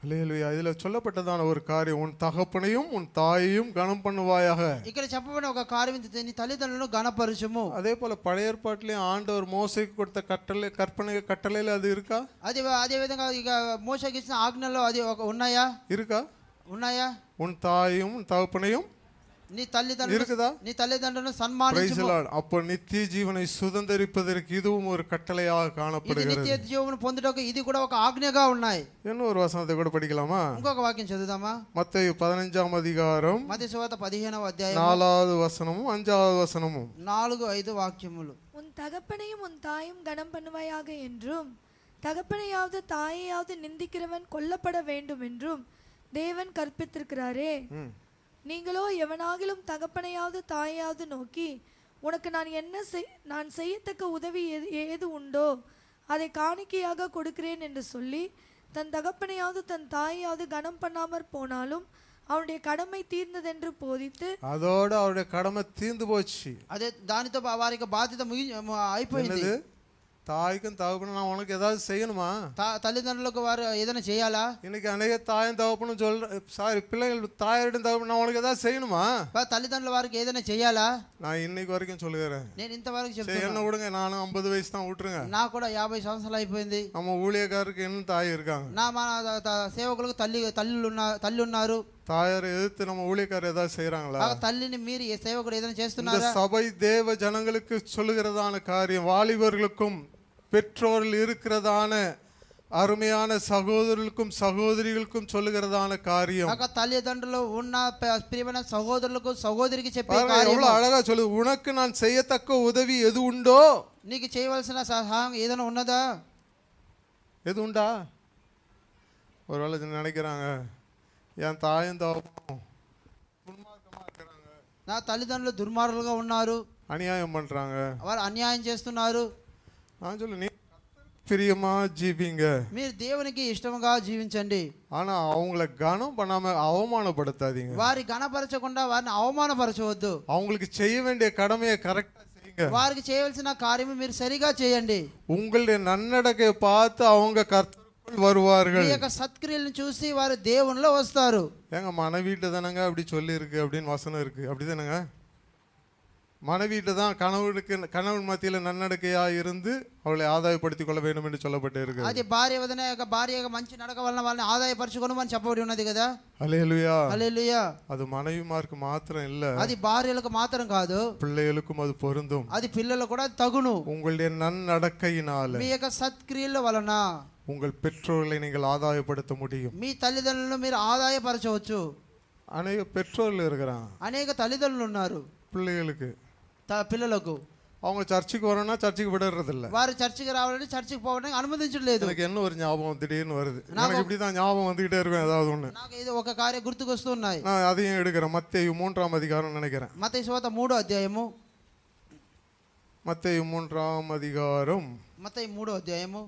Speaker 4: அல்லேலூயா இதுல சொல்லப்பட்டதான ஒரு காரியம் உன் தகப்பனையும் உன் தாயையும் கனம் பண்ணுவாயாக
Speaker 3: ఇక్కడ చెప్పబడిన ఒక కార్యం ఇది, నీ తల్లిదండ్రులను గణపరచుము
Speaker 4: அதே போல பழைய ஏற்பாட்டிலையும் ஆண்டவர் மோசைக்கு கொடுத்த கட்டளை கற்பனை కట్టளையில அது இருக்கா
Speaker 3: అది అదే విధంగా ఇక మోసకి ఇచ్చిన ఆజ్ఞల్లో అది ఒక ఉన్నాయా
Speaker 4: இருக்கா
Speaker 3: ఉన్నాయా
Speaker 4: உன் தாயையும் உன் தகப்பனையும்
Speaker 3: నీ తల్లిదండ్రులు
Speaker 4: இருக்குதா
Speaker 3: నీ తల్లిదండ్రులను
Speaker 4: Praise
Speaker 3: సన్మానించు
Speaker 4: the Lord. அப்போ நித்திய ஜீவனை சுதந்திரிப்பதற்கு இதுவும் ஒரு கட்டளையாக
Speaker 3: ఇది
Speaker 4: காணப்படுகிறது
Speaker 3: నిత్య జీవనం పొందుటకు ఇది కూడా ఒక ఆజ్ఞగా ఉన్నాయి
Speaker 4: இன்னும் ஒரு வசனத்தை கூட படிக்கலாமா
Speaker 3: ఇంకొక వాక్యం చదువుదామా
Speaker 4: மத்தேயு பதினஞ்சாம் அதிகாரம்
Speaker 3: మధ్య సువాత పదిహేనవ అధ్యాయం
Speaker 4: நாலாவது வசனமும் அஞ்சாவது வசனமும்
Speaker 3: నాలుగు ఐదు వాక్యములు
Speaker 2: உன் தகப்பனையும் உன் தாயும் கனம் பண்ணுவாயாக என்றும் தகப்பனையாவது தாயையாவது நிந்திக்கிறவன் கொல்லப்பட வேண்டும் என்றும் தேவன் கற்பித்திருக்கிறாரே
Speaker 4: ம்.
Speaker 2: நீங்களோ எவனாகிலும் தகப்பனையாவது தாயையாவது நோக்கி உனக்கு நான் என்ன செய் நான் செய்யத்தக்க உதவி எது ஏது உண்டோ அதை காணிக்கையாக கொடுக்கிறேன் என்று சொல்லி தன் தகப்பனையாவது தன் தாயையாவது கனம் பண்ணாமற் போனாலும் அவனுடைய கடமை தீர்ந்ததென்று போதித்து
Speaker 4: அதோட அவருடைய கடமை தீர்ந்து போச்சு
Speaker 3: అదే దానితో వా- వారికి బాధ్యత ముగి అయిపోయింది
Speaker 4: என்னது தாய்க்கும் தகப்பனும் நான் உனக்கு ஏதாவது செய்யணுமா
Speaker 3: తా- తల్లిదండ్రులకు వారు ఏదైనా చేయాలా
Speaker 4: இன்னைக்கு அநேக தாயும் தகப்பனும் சொல்ற சாரி பிள்ளைகள் தாயாரிடம் தகப்பனும் நான் உனக்கு ஏதாவது செய்யணுமா
Speaker 3: వా- తల్లిదండ్రుల వారికి ఏదైనా చేయాలా
Speaker 4: நான் இன்னைக்கு வரைக்கும் சொல்லுகிறேன்
Speaker 3: నేను ఇంతవరకు
Speaker 4: சரி
Speaker 3: చెప్తున్నా
Speaker 4: என்ன விடுங்க நானும் ஐம்பது வயசு தான் விட்டுருங்க
Speaker 3: నాకు కూడా యాభై సంవత్సరాలు అయిపోయింది
Speaker 4: நம்ம ஊழியக்காரருக்கு இன்னும் தாய் இருக்காங்க
Speaker 3: నా మన త- త- సేవకులకు తల్లి తల్లులు ఉన్నా తల్లి ఉన్నారు
Speaker 4: தாயாரை எதிர்த்து நம்ம ஊழியக்காரர் ஏதாவது செய்யறாங்களா
Speaker 3: ఆ తల్లిని మీరు ఏ సేవకుడు ఏదైనా
Speaker 4: இந்த
Speaker 3: చేస్తున్నారా
Speaker 4: சபை தேவ ஜனங்களுக்கு சொல்லுகிறதான காரியம் வாலிபர்களுக்கும் பெற்றோரில் இருக்கிறதான அருமையான சகோதரர்களுக்கும் சகோதரிகளுக்கும் சொல்லுகிறதான காரியம்
Speaker 3: ఒక తల్లిదండ్రులు ఉన్న ప- ప్రియమైన సహోదరులకు సహోదరికి చెప్పే
Speaker 4: பாருங்க
Speaker 3: కార్యం
Speaker 4: எவ்வளவு அழகா சொல்லுது உனக்கு நான் செய்யத்தக்க உதவி எது உண்டோ
Speaker 3: నీకు చేయవలసిన సహాయం ఏదైనా ఉన్నదా
Speaker 4: எது உண்டா ஒருவேளை இது நினைக்கிறாங்க என் தாயும் தகப்பனும் துன்மார்க்கமா இருக்கிறாங்க
Speaker 3: నా తల్లిదండ్రులు దుర్మార్గులుగా ఉన్నారు
Speaker 4: அநியாயம் பண்றாங்க
Speaker 3: వారు అన్యాయం చేస్తున్నారు
Speaker 4: நான் சொல்லு நீ கர்த்தருக்கு பிரியமா ஜீவிங்க
Speaker 3: మీరు దేవునికి ఇష్టముగా జీవించండి
Speaker 4: ஆனா அவங்கள கனம் பண்ணாம அவமானப்படுத்தாதீங்க
Speaker 3: వారి గణపరచకుండా వారిని అవమానపరచవద్దు
Speaker 4: அவங்களுக்கு செய்ய வேண்டிய கடமையை கரெக்டா செய்யுங்க
Speaker 3: వారికి చేయవలసిన కార్యము మీరు సరిగా చేయండి
Speaker 4: உங்களுடைய நன்னடக்கையை பார்த்து அவங்க கர்த்தருக்குள் வருவார்கள்
Speaker 3: మీ యొక్క సత్క్రియలను చూసి వారు దేవునిలో వస్తారు
Speaker 4: ஏங்க மனைவீட்டு தானங்க அப்படி சொல்லியிருக்கு அப்படின்னு வசனம் இருக்கு அப்படி தானேங்க மனைவீட்டு தான் கணவனுக்கு கணவன் மத்தியில் நன்னடக்கையா இருந்து அவளை ஆதாயப்படுத்திக் கொள்ள வேண்டும் என்று சொல்லப்பட்டு இருக்கு
Speaker 3: అది భార్య వదన యొక్క భార్య యొక్క మంచి నడక వలన వాళ్ళని ఆదాయపరచుకోను అని చెప్పబడి ఉన్నది కదా
Speaker 4: அலையலுயா
Speaker 3: హల్లెలూయా
Speaker 4: அது மனைவிமாருக்கு மாத்திரம் இல்ல
Speaker 3: అది భార్యలకు మాత్రం కాదు
Speaker 4: பிள்ளைகளுக்கும் அது பொருந்தும்
Speaker 3: అది పిల్లలకు కూడా తగును
Speaker 4: உங்களுடைய நன்னடக்கையினால
Speaker 3: మీ యొక్క సత్క్రియల వలన
Speaker 4: உங்கள் பெற்றோர்களை நீங்கள் ஆதாயப்படுத்த முடியும்
Speaker 3: మీ తల్లిదండ్రులను మీరు ఆదాయపరచవచ్చు
Speaker 4: அநேக பெற்றோர்கள் இருக்கிறாங்க
Speaker 3: అనేక తల్లిదండ్రులు ఉన్నారు
Speaker 4: பிள்ளைகளுக்கு
Speaker 3: త- పిల్లలకు
Speaker 4: அவங்க சர்ச்சுக்கு வரணும்னா சர்ச்சுக்கு விடுறது இல்ல
Speaker 3: వారు చర్చికి రావాలని చర్చికి పోవడానికి అనుమతించలేదు
Speaker 4: எனக்கு என்ன ஒரு ஞாபகம் திடீர்னு வருது எனக்கு இப்படிதான் ஞாபகம் வந்துகிட்டே இருக்கும் ஏதாவது ஒண்ணு
Speaker 3: నాకు ఇది ఒక కార్యం గుర్తుకొస్తున్నాయి
Speaker 4: நான் அதையும் எடுக்கிறேன் மத்தேயு மூன்றாம் அதிகாரம் நினைக்கிறேன்
Speaker 3: మత శివత మూడో అధ్యాయము
Speaker 4: மத்தேயு மூன்றாம் அதிகாரம்
Speaker 3: మత మూడో అధ్యాయము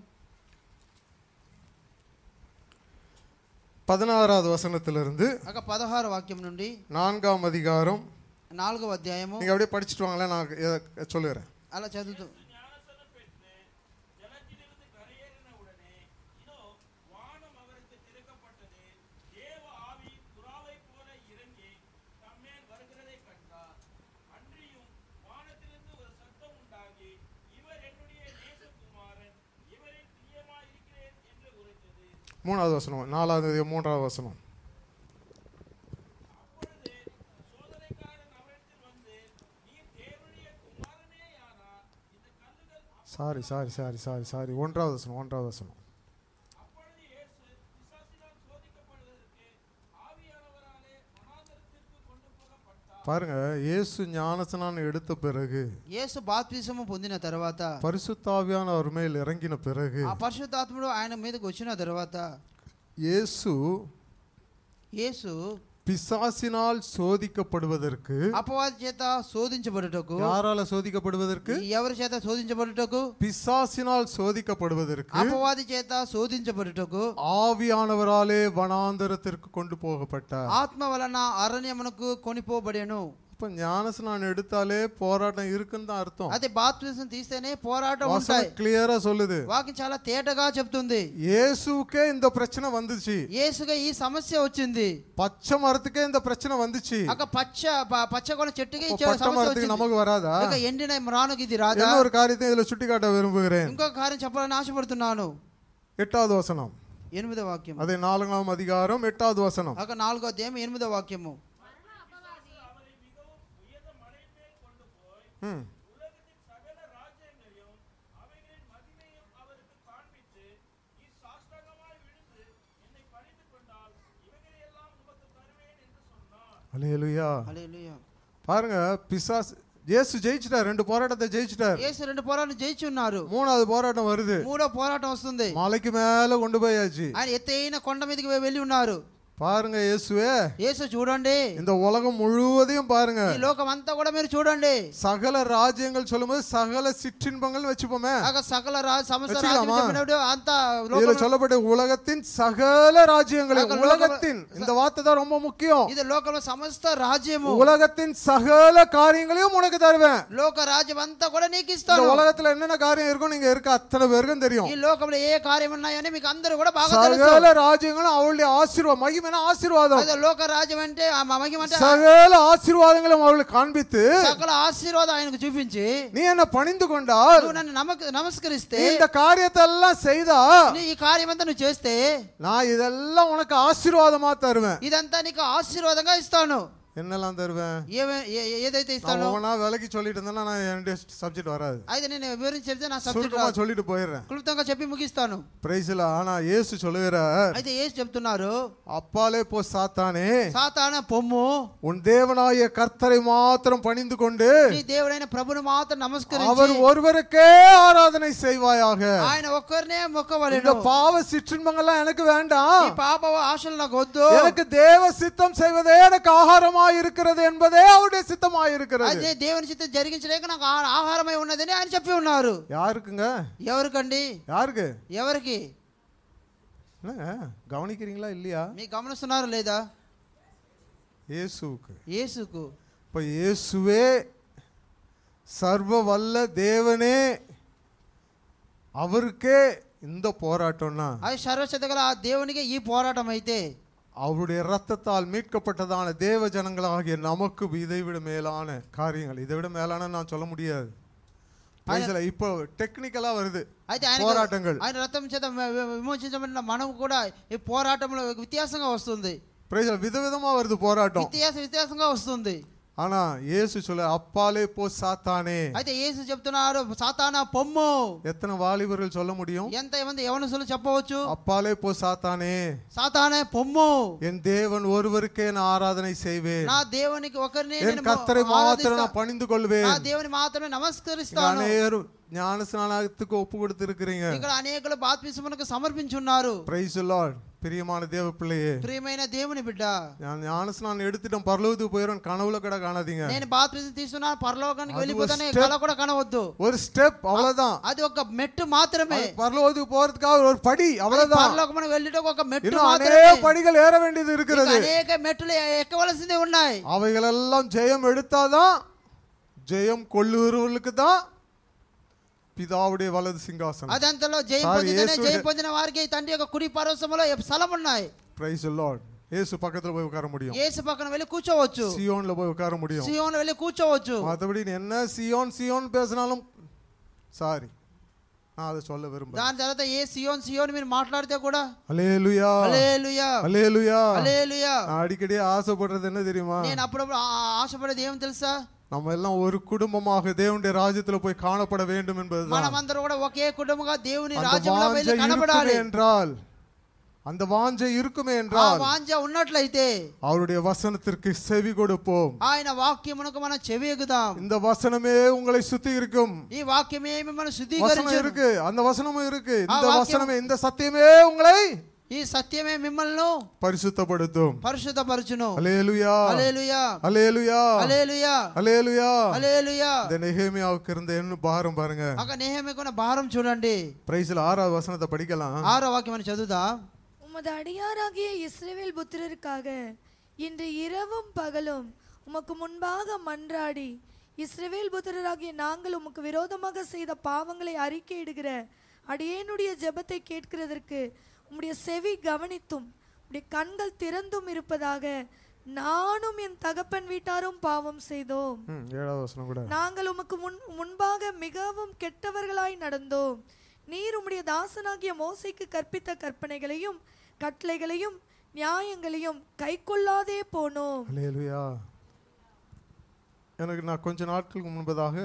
Speaker 4: பதினாறாவது வசனத்திலிருந்து
Speaker 3: ఒక పదహారు వాక్యం నుండి
Speaker 4: நான்காம் அதிகாரம்
Speaker 3: నాలుగవ అధ్యాయము
Speaker 4: நீங்க அப்படியே படிச்சுட்டு வாங்களேன் நான் இத சொல்லுகிறேன்
Speaker 3: అలా చదువుతూ
Speaker 5: ஜலத்திலிருந்து கரையேறின உடனே இதோ வானம் அவருக்கு திறக்கப்பட்டது தேவ ஆவி புறாவைப் போல இறங்கி தம்மேல் வருகிறதைக் கண்டார் அன்றியும் வானத்திலிருந்து ஒரு சத்தம் உண்டாகி இவர் என்னுடைய நேசகுமாரன் இவரில் பிரியமாயிருக்கிறேன் என்று உரைத்தது
Speaker 4: மூணாவது வசனம் நாலாவது மூன்றாவது வசனம்
Speaker 5: அப்பொழுது சோதனைக்காரன் அவரிடத்தில் வந்து நீர் தேவனுடைய குமாரனேயானால் இந்த கல்லுகள்
Speaker 4: sorry sorry sorry sorry sorry ஒன்றாவது வசனம் ஒன்றாவது வசனம்
Speaker 5: அப்பொழுது இயேசு பிசாசினால் சோதிக்கப்படுவதற்கு ஆவியானவராலே வனாந்தரத்திற்கு கொண்டு போகப்பட்டார்
Speaker 4: பாருங்க இயேசு ஞானஸ்நானம் எடுத்த பிறகு
Speaker 3: యేసు బాప్తిసము పొందిన తర్వాత
Speaker 4: பரிசுத்தாவியான அவர் மேல் இறங்கின பிறகு
Speaker 3: ఆ పరిశుద్ధాత్ముడు ఆయన మీదకి వచ్చిన తర్వాత
Speaker 4: இயேசு
Speaker 3: యేసు
Speaker 4: பிசாசினால் சோதிக்கப்படுவதற்கு
Speaker 3: అపవాది చేత శోధించబడుటకు
Speaker 4: யாரால சோதிக்கப்படுவதற்கு
Speaker 3: ఎవరి చేత శోధించబడుటకు
Speaker 4: பிசாசினால் சோதிக்கப்படுவதற்கு
Speaker 3: అపవాది చేత శోధించబడుటకు
Speaker 4: ஆவியானவராலே வனாந்தரத்திற்கு கொண்டு போகப்பட்டார்
Speaker 3: ఆత్మ వలన అరణ్యమునకు కొనిపోబడెను
Speaker 4: அப்ப அப்ப ஞானஸ்நானம் எடுத்தாலே போராட்டம் இருக்குன்னு தான் அர்த்தம்
Speaker 3: అయితే బాప్తిజం తీస్తేనే పోరాటం ఉంటాయి
Speaker 4: வசனம் கிளியரா சொல்லுது
Speaker 3: వాక్యం చాలా తేటగా చెప్తుంది
Speaker 4: இயேசுக்கே இந்த பிரச்சனை வந்துச்சு
Speaker 3: యేసుగా ఈ సమస్య వచ్చింది
Speaker 4: பச்சை மரத்துக்கே இந்த பிரச்சனை வந்துச்சு
Speaker 3: ఒక పచ్చ ప- పచ్చగొన చెట్టుకి ఈ
Speaker 4: அப்ப பச்சை
Speaker 3: సమస్య
Speaker 4: மரத்துக்கு
Speaker 3: వచ్చింది
Speaker 4: நமக்கு வராதா
Speaker 3: ఇక ఎండిన మ్రానుకి ఇది రాదా
Speaker 4: என்ன ஒரு காரியத்தை இதுல சுட்டி காட்ட விரும்புகிறேன்
Speaker 3: ఇంకొక కార్యం చెప్పాలని ఆశపడుతున్నాను
Speaker 4: எட்டாவது வசனம்
Speaker 3: ఎనిమిదో వాక్యం
Speaker 4: அதே நான்காம் அதிகாரம் எட்டாவது வசனம்
Speaker 3: ఒక నాలుగో అధ్యాయం ఎనిమిదో వాక్యము
Speaker 5: அவரை மிகவும் உயர்ந்த மலை மேல் கொண்டு போய்
Speaker 4: ம்.
Speaker 5: உலகத்தின் சகல ராஜ்யங்களையும் அவைகளின் மகிமையும் அவருக்கு காண்பித்து நீ சாஷ்டாங்கமாய் விழுந்து என்னை பணிந்து கொண்டால் இவைகளையெல்லாம் உமக்கு தருவேன் என்று சொன்னார்
Speaker 4: அல்லேலூயா
Speaker 3: హల్లెలూయా.
Speaker 4: பாருங்க பிசாஸ் இயேசு ஜெயிச்சிட்டார் ரெண்டு போராட்டத்தை ஜெயிச்சிட்டார்
Speaker 3: యేసు రెండు పోరాటం జయించి ఉన్నారు
Speaker 4: மூணாவது போராட்டம் வருது
Speaker 3: మూడో పోరాటం వస్తుంది
Speaker 4: மலைக்கு மேல கொண்டு போயாச்சு
Speaker 3: ఆయన ఎత్తైన కొండ మీదకి వెళ్ళి ఉన్నారు
Speaker 4: பாருங்க இயேசுவே
Speaker 3: యేసు చూడండి
Speaker 4: இந்த உலகம் முழுவதையும் பாருங்க
Speaker 3: ఈ లోకం అంతా కూడా మీరు చూడండి
Speaker 4: சகல ராஜ்யங்கள் சொல்லும்போது சகல சிற்றின்பங்கள் வச்சுப்போமே
Speaker 3: ఆగ సకల రాజు సమస్త
Speaker 4: வச்சுக்கலாமா?
Speaker 3: రాజ్యం చెప్పినప్పుడు అంత
Speaker 4: இதுல
Speaker 3: లోకం
Speaker 4: சொல்லப்பட்ட உலகத்தின் சகல ராஜ்யங்களையும்
Speaker 3: சகல
Speaker 4: உலகத்தின் இந்த வார்த்தை தான் ரொம்ப முக்கியம்
Speaker 3: ఇది లోకంలో సమస్త రాజ్యము
Speaker 4: உலகத்தின் சகல காரியங்களையும் உனக்கு தருவேன்
Speaker 3: లోక రాజ్యం అంతా కూడా నీకు
Speaker 4: இந்த
Speaker 3: ఇస్తాను
Speaker 4: உலகத்துல என்னென்ன காரியம் இருக்கும் நீங்க இருக்க அத்தனை பேருக்கும் தெரியும்
Speaker 3: ఈ లోకంలో ఏ కార్యం ఉన్నాయని మీకు అందరూ కూడా బాగా తెలుసు
Speaker 4: சகல ராஜ்யங்களும் அவளுடைய ஆசீர்வாதம் மகிமையான ஆசீர்வாதம்
Speaker 3: అదే లోక రాజ్యం అంటే ఆ మహిమ అంటే
Speaker 4: சகல ஆசீர்வாதங்களும் அவளுக்கு காண்பித்து
Speaker 3: సకల ఆశీర్వాదం ఆయనకు చూపించి
Speaker 4: நீ என்ன பணிந்து கொண்டால்
Speaker 3: నువ్వు నన్ను నమక నమస్కరిస్తే
Speaker 4: இந்த కాரியத்தை எல்லாம் செய்தா
Speaker 3: నీ ఈ కార్యం అంతా నువ్వు చేస్తే
Speaker 4: நான் இதெல்லாம் உனக்கு ஆசீர்வாதமா தருவேன்
Speaker 3: ఇదంతా నీకు ఆశీర్వాదంగా ఇస్తాను
Speaker 4: என்னெல்லாம் தருவேன்
Speaker 3: ఏమే ఏ- ఏ- ఏదైతే
Speaker 4: நான்
Speaker 3: ఇస్తానో
Speaker 4: ஒவ்வொன்றா விலைக்கு சொல்லிட்டு இருந்தேன்னா நான் என்னுடைய சப்ஜெக்ட் வராது
Speaker 3: అయితే నేను వివరించి చెప్తే నా సబ్జెక్ట్
Speaker 4: சுருக்கமா சொல்லிட்டு போயிடுறேன்
Speaker 3: క్లుప్తంగా చెప్పి ముగిస్తాను
Speaker 4: பிரைஸ்ல ஆனா இயேசு சொல்லுகிறார்
Speaker 3: అయితే ఏసు చెప్తున్నారు
Speaker 4: அப்பாலே போ சாத்தானே
Speaker 3: సాతాన పొమ్ము
Speaker 4: உன் தேவனாய கர்த்தரை மாத்திரம் பணிந்து கொண்டு
Speaker 3: నీ దేవుడైన ప్రభుని మాత్రం
Speaker 4: அவர்
Speaker 3: నమస్కరించి
Speaker 4: ஒருவருக்கே ஆராதனை செய்வாயாக
Speaker 3: ఆయన ఒక్కరినే
Speaker 4: இந்த
Speaker 3: మొక్కవలేను
Speaker 4: பாவ சிற்றின்பங்கள்லாம் எனக்கு
Speaker 3: ఈ
Speaker 4: வேண்டாம்
Speaker 3: పాప ఆశలు నాకు వద్దు
Speaker 4: எனக்கு தேவ சித்தம் செய்வதே எனக்கு ஆகாரமாய் இருக்கிறது என்பதே அவருடைய சித்தமாய் இருக்கிறது
Speaker 3: అదే దేవుని చిత్తం జరిగించలేక నాకు ఆ- ఆహారమై ఉన్నదని ఆయన చెప్పి ఉన్నారు
Speaker 4: யாருக்குங்க
Speaker 3: ఎవరికండి
Speaker 4: யாருக்கு
Speaker 3: ఎవరికి
Speaker 4: என்னங்க கவனிக்கிறீங்களா இல்லையா
Speaker 3: మీకు గమనిస్తున్నారు లేదా
Speaker 4: இயேசுவுக்கு
Speaker 3: యేసుకు
Speaker 4: இப்ப இயேசுவே சர்வ வல்ல தேவனே அவருக்கே இந்த போராட்டம்னா
Speaker 3: అది సర్వశక్తి గల ఆ దేవునికి ఈ పోరాటం అయితే
Speaker 4: அவருடைய ரத்தத்தால் மீட்கப்பட்டதான தேவ ஜனங்களாகிய நமக்கு இதை விட மேலான காரியங்கள் இதை விட மேலான நான் சொல்ல முடியாது Praise the Lord. இப்போ டெக்னிக்கலா வருது
Speaker 3: అయితే ఆయన
Speaker 4: పోరాటங்கள்.
Speaker 3: ఆయన రథం చేత వి- వి- విమోచించబడిన మనం కూడా ఈ పోరాటంలో వ్యత్యాసంగా వస్తుంది
Speaker 4: Praise the Lord. விதவிதமா வருது போராட்டம்
Speaker 3: వ్యత్యాస వ్యత్యాసంగా వస్తుంది
Speaker 4: ஆனா இயேசு சொல்ல அப்பாலே போ சாத்தானே
Speaker 3: అయితే యేసు చెప్తున్నారు సాతానా పొమ్ము
Speaker 4: எத்தனை வாலிபர்கள் சொல்ல முடியும்
Speaker 3: ఎంత మంది యవనసులు చెప్పవచ్చు
Speaker 4: அப்பாலே போ சாத்தானே
Speaker 3: సాతానే పొమ్ము
Speaker 4: என் தேவன் ஒருவருக்கே நான் ஆராதனை செய்வேன்
Speaker 3: నా దేవునికి ఒకరిని
Speaker 4: என்
Speaker 3: నేను
Speaker 4: கர்த்தரை மாத்திரம்
Speaker 3: ఆరాధిస్తా.
Speaker 4: நான் பணிந்து
Speaker 3: నా
Speaker 4: கொள்வேன்
Speaker 3: దేవుని మాత్రమే
Speaker 4: இங்க
Speaker 3: నమస్కరిస్తాను
Speaker 4: அநேகரும் ஞான ஸ்நானத்துக்கு ஒப்பு கொடுத்திருக்கிறீங்க
Speaker 3: ఇక్కడ అనేకులు బాప్తిస్మనకు సమర్పించున్నారు
Speaker 4: பிரைஸ் லார்ட் பிரியமான தேவ பிள்ளையே
Speaker 3: ప్రియమైన దేవుని బిడ్డ
Speaker 4: நான் ஞான ஸ்நானம் எடுத்துட்டேன் பரலோகத்துக்கு போயிடும் கனவுல கூட காணாதீங்க
Speaker 3: నేను బాప్తిజం తీసుకున్నాను పరలోకానికి
Speaker 4: అది
Speaker 3: వెళ్ళిపోతానే
Speaker 4: ఒక step.
Speaker 3: కళ కూడా కనవద్దు
Speaker 4: ஒரு ஸ்டெப் அவ்வளவுதான்
Speaker 3: అది ఒక మెట్టు మాత్రమే
Speaker 4: அது பரலோகத்துக்கு போறதுக்காக ஒரு படி அவ்வளவுதான்
Speaker 3: పరలోకం వెళ్ళటం ఒక మెట్టు
Speaker 4: இன்னும்
Speaker 3: మాత్రమే
Speaker 4: அநேக படிகள் ஏற வேண்டியது
Speaker 3: ఇంకా
Speaker 4: இருக்கிறது
Speaker 3: అనేక మెట్టులు ఎక్కవలసిందే ఉన్నాయి
Speaker 4: அவைகளெல்லாம் ஜெயம் எடுத்தாதான் ஜெயம் கொள்ளுகிறவர்களுக்கு தான் பிதாவுடைய வலது சிங்காசனம்
Speaker 3: అదంతలో జయం
Speaker 4: Sorry,
Speaker 3: పొందితేనే
Speaker 4: యేసు-
Speaker 3: జయం పొందిన వారికి తండ్రి యొక్క కుడి పరవశంలో స్థలం ఉన్నాయి
Speaker 4: பிரைஸ் லார்ட் இயேசு பக்கத்துல போய் உட்கார முடியும்
Speaker 3: ఏసు పక్కన వెళ్ళి కూర్చోవచ్చు
Speaker 4: சியோன்ல போய் உட்கார முடியும்
Speaker 3: సియోన్ వెళ్ళి కూర్చోవచ్చు
Speaker 4: மற்றபடி நீ என்ன சியோன் சியோன் பேசினாலும் சாரி நான் அதை சொல்ல விரும்புறேன்
Speaker 3: దాని తర్వాత ఏ సియోన్ సియోన్ మీరు మాట్లాడితే కూడా
Speaker 4: அலேலுயா
Speaker 3: హల్లెలూయా
Speaker 4: அலேலுயா
Speaker 3: హల్లెలూయా
Speaker 4: நான் அடிக்கடி ஆசைப்படுறது என்ன தெரியுமா
Speaker 3: నేను అప్పుడప్పుడు ఆ- ఆ- ఆశపడేది ఏం తెలుసా
Speaker 4: நம்ம எல்லாம் ஒரு குடும்பமாக தேவனுடைய ராஜ்யத்துல போய் காணப்பட வேண்டும் என்பதுதான்
Speaker 3: మనమందరం కూడా ఒకే కుటుంబంగా దేవుని
Speaker 4: அந்த
Speaker 3: రాజ్యంలో
Speaker 4: வாஞ்சை
Speaker 3: వెళ్ళి
Speaker 4: இருக்குமே
Speaker 3: కనబడాలి
Speaker 4: என்றால் அந்த வாஞ்சை இருக்குமே
Speaker 3: ఆ
Speaker 4: என்றால்
Speaker 3: వాంఛ ఉన్నట్లయితే
Speaker 4: அவருடைய வசனத்திற்கு செவி கொடுப்போம்
Speaker 3: ఆయన వాక్యమునకు మనం చెవి ఎగుదాం
Speaker 4: இந்த வசனமே உங்களை சுத்தி இருக்கும்
Speaker 3: ఈ వాక్యమే మిమ్మల్ని
Speaker 4: வசனம்
Speaker 3: శుద్ధీకరించు
Speaker 4: இருக்கு அந்த வசனமும் இருக்கு
Speaker 3: ஆ,
Speaker 4: இந்த
Speaker 3: வாக்கியம்.
Speaker 4: வசனமே இந்த சத்தியமே உங்களை
Speaker 3: ఈ సత్యమే మిమ్మల్ని
Speaker 4: பரிசுத்தப்படுத்தும்
Speaker 3: పరిశుద్ధపరచును
Speaker 4: hallelujah
Speaker 3: hallelujah
Speaker 4: hallelujah
Speaker 3: hallelujah
Speaker 4: hallelujah
Speaker 3: hallelujah
Speaker 4: இந்த நெகேமியாவுக்கு இருந்த என்ன பாரம் பாருங்க
Speaker 3: అక్కడ నేహమికున్న భారం చూడండి
Speaker 4: பிரைஸ்ல ஆறாவது வசனத்தை படிக்கலாம்
Speaker 3: ఆరో వాక్యం అని చదువుదాం
Speaker 2: உமது அடியாராகிய இஸ்ரவேல் புத்திரருக்காக இன்று இரவும் பகலும் உமக்கு முன்பாக மன்றாடி இஸ்ரவேல் புத்திரராகிய நாங்கள் உமக்கு விரோதமாக செய்த பாவங்களை அறிக்கையிடுகிற அடியேனுடைய ஜெபத்தை கேட்கிறதற்கு உம்முடைய செவி கவனித்தும் உம்முடைய கண்கள் திறந்தும் இருப்பதாக நானும் என் தகப்பன் வீட்டாரும் பாவம் செய்தோம்
Speaker 4: ம் ஏழாவது வசனம் கூட
Speaker 2: நாங்கள் உமக்கு முன் முன்பாக மிகவும் கெட்டவர்களாய் நடந்தோம் நீர் உம்முடைய தாசனாகிய மோசைக்கு கற்பித்த கற்பனைகளையும் கட்டளைகளையும் நியாயங்களையும் கைக்கொள்ளாதே போனோம்
Speaker 4: அல்லேலூயா எனக்கு நான் கொஞ்ச நாட்களுக்கு முன்பதாக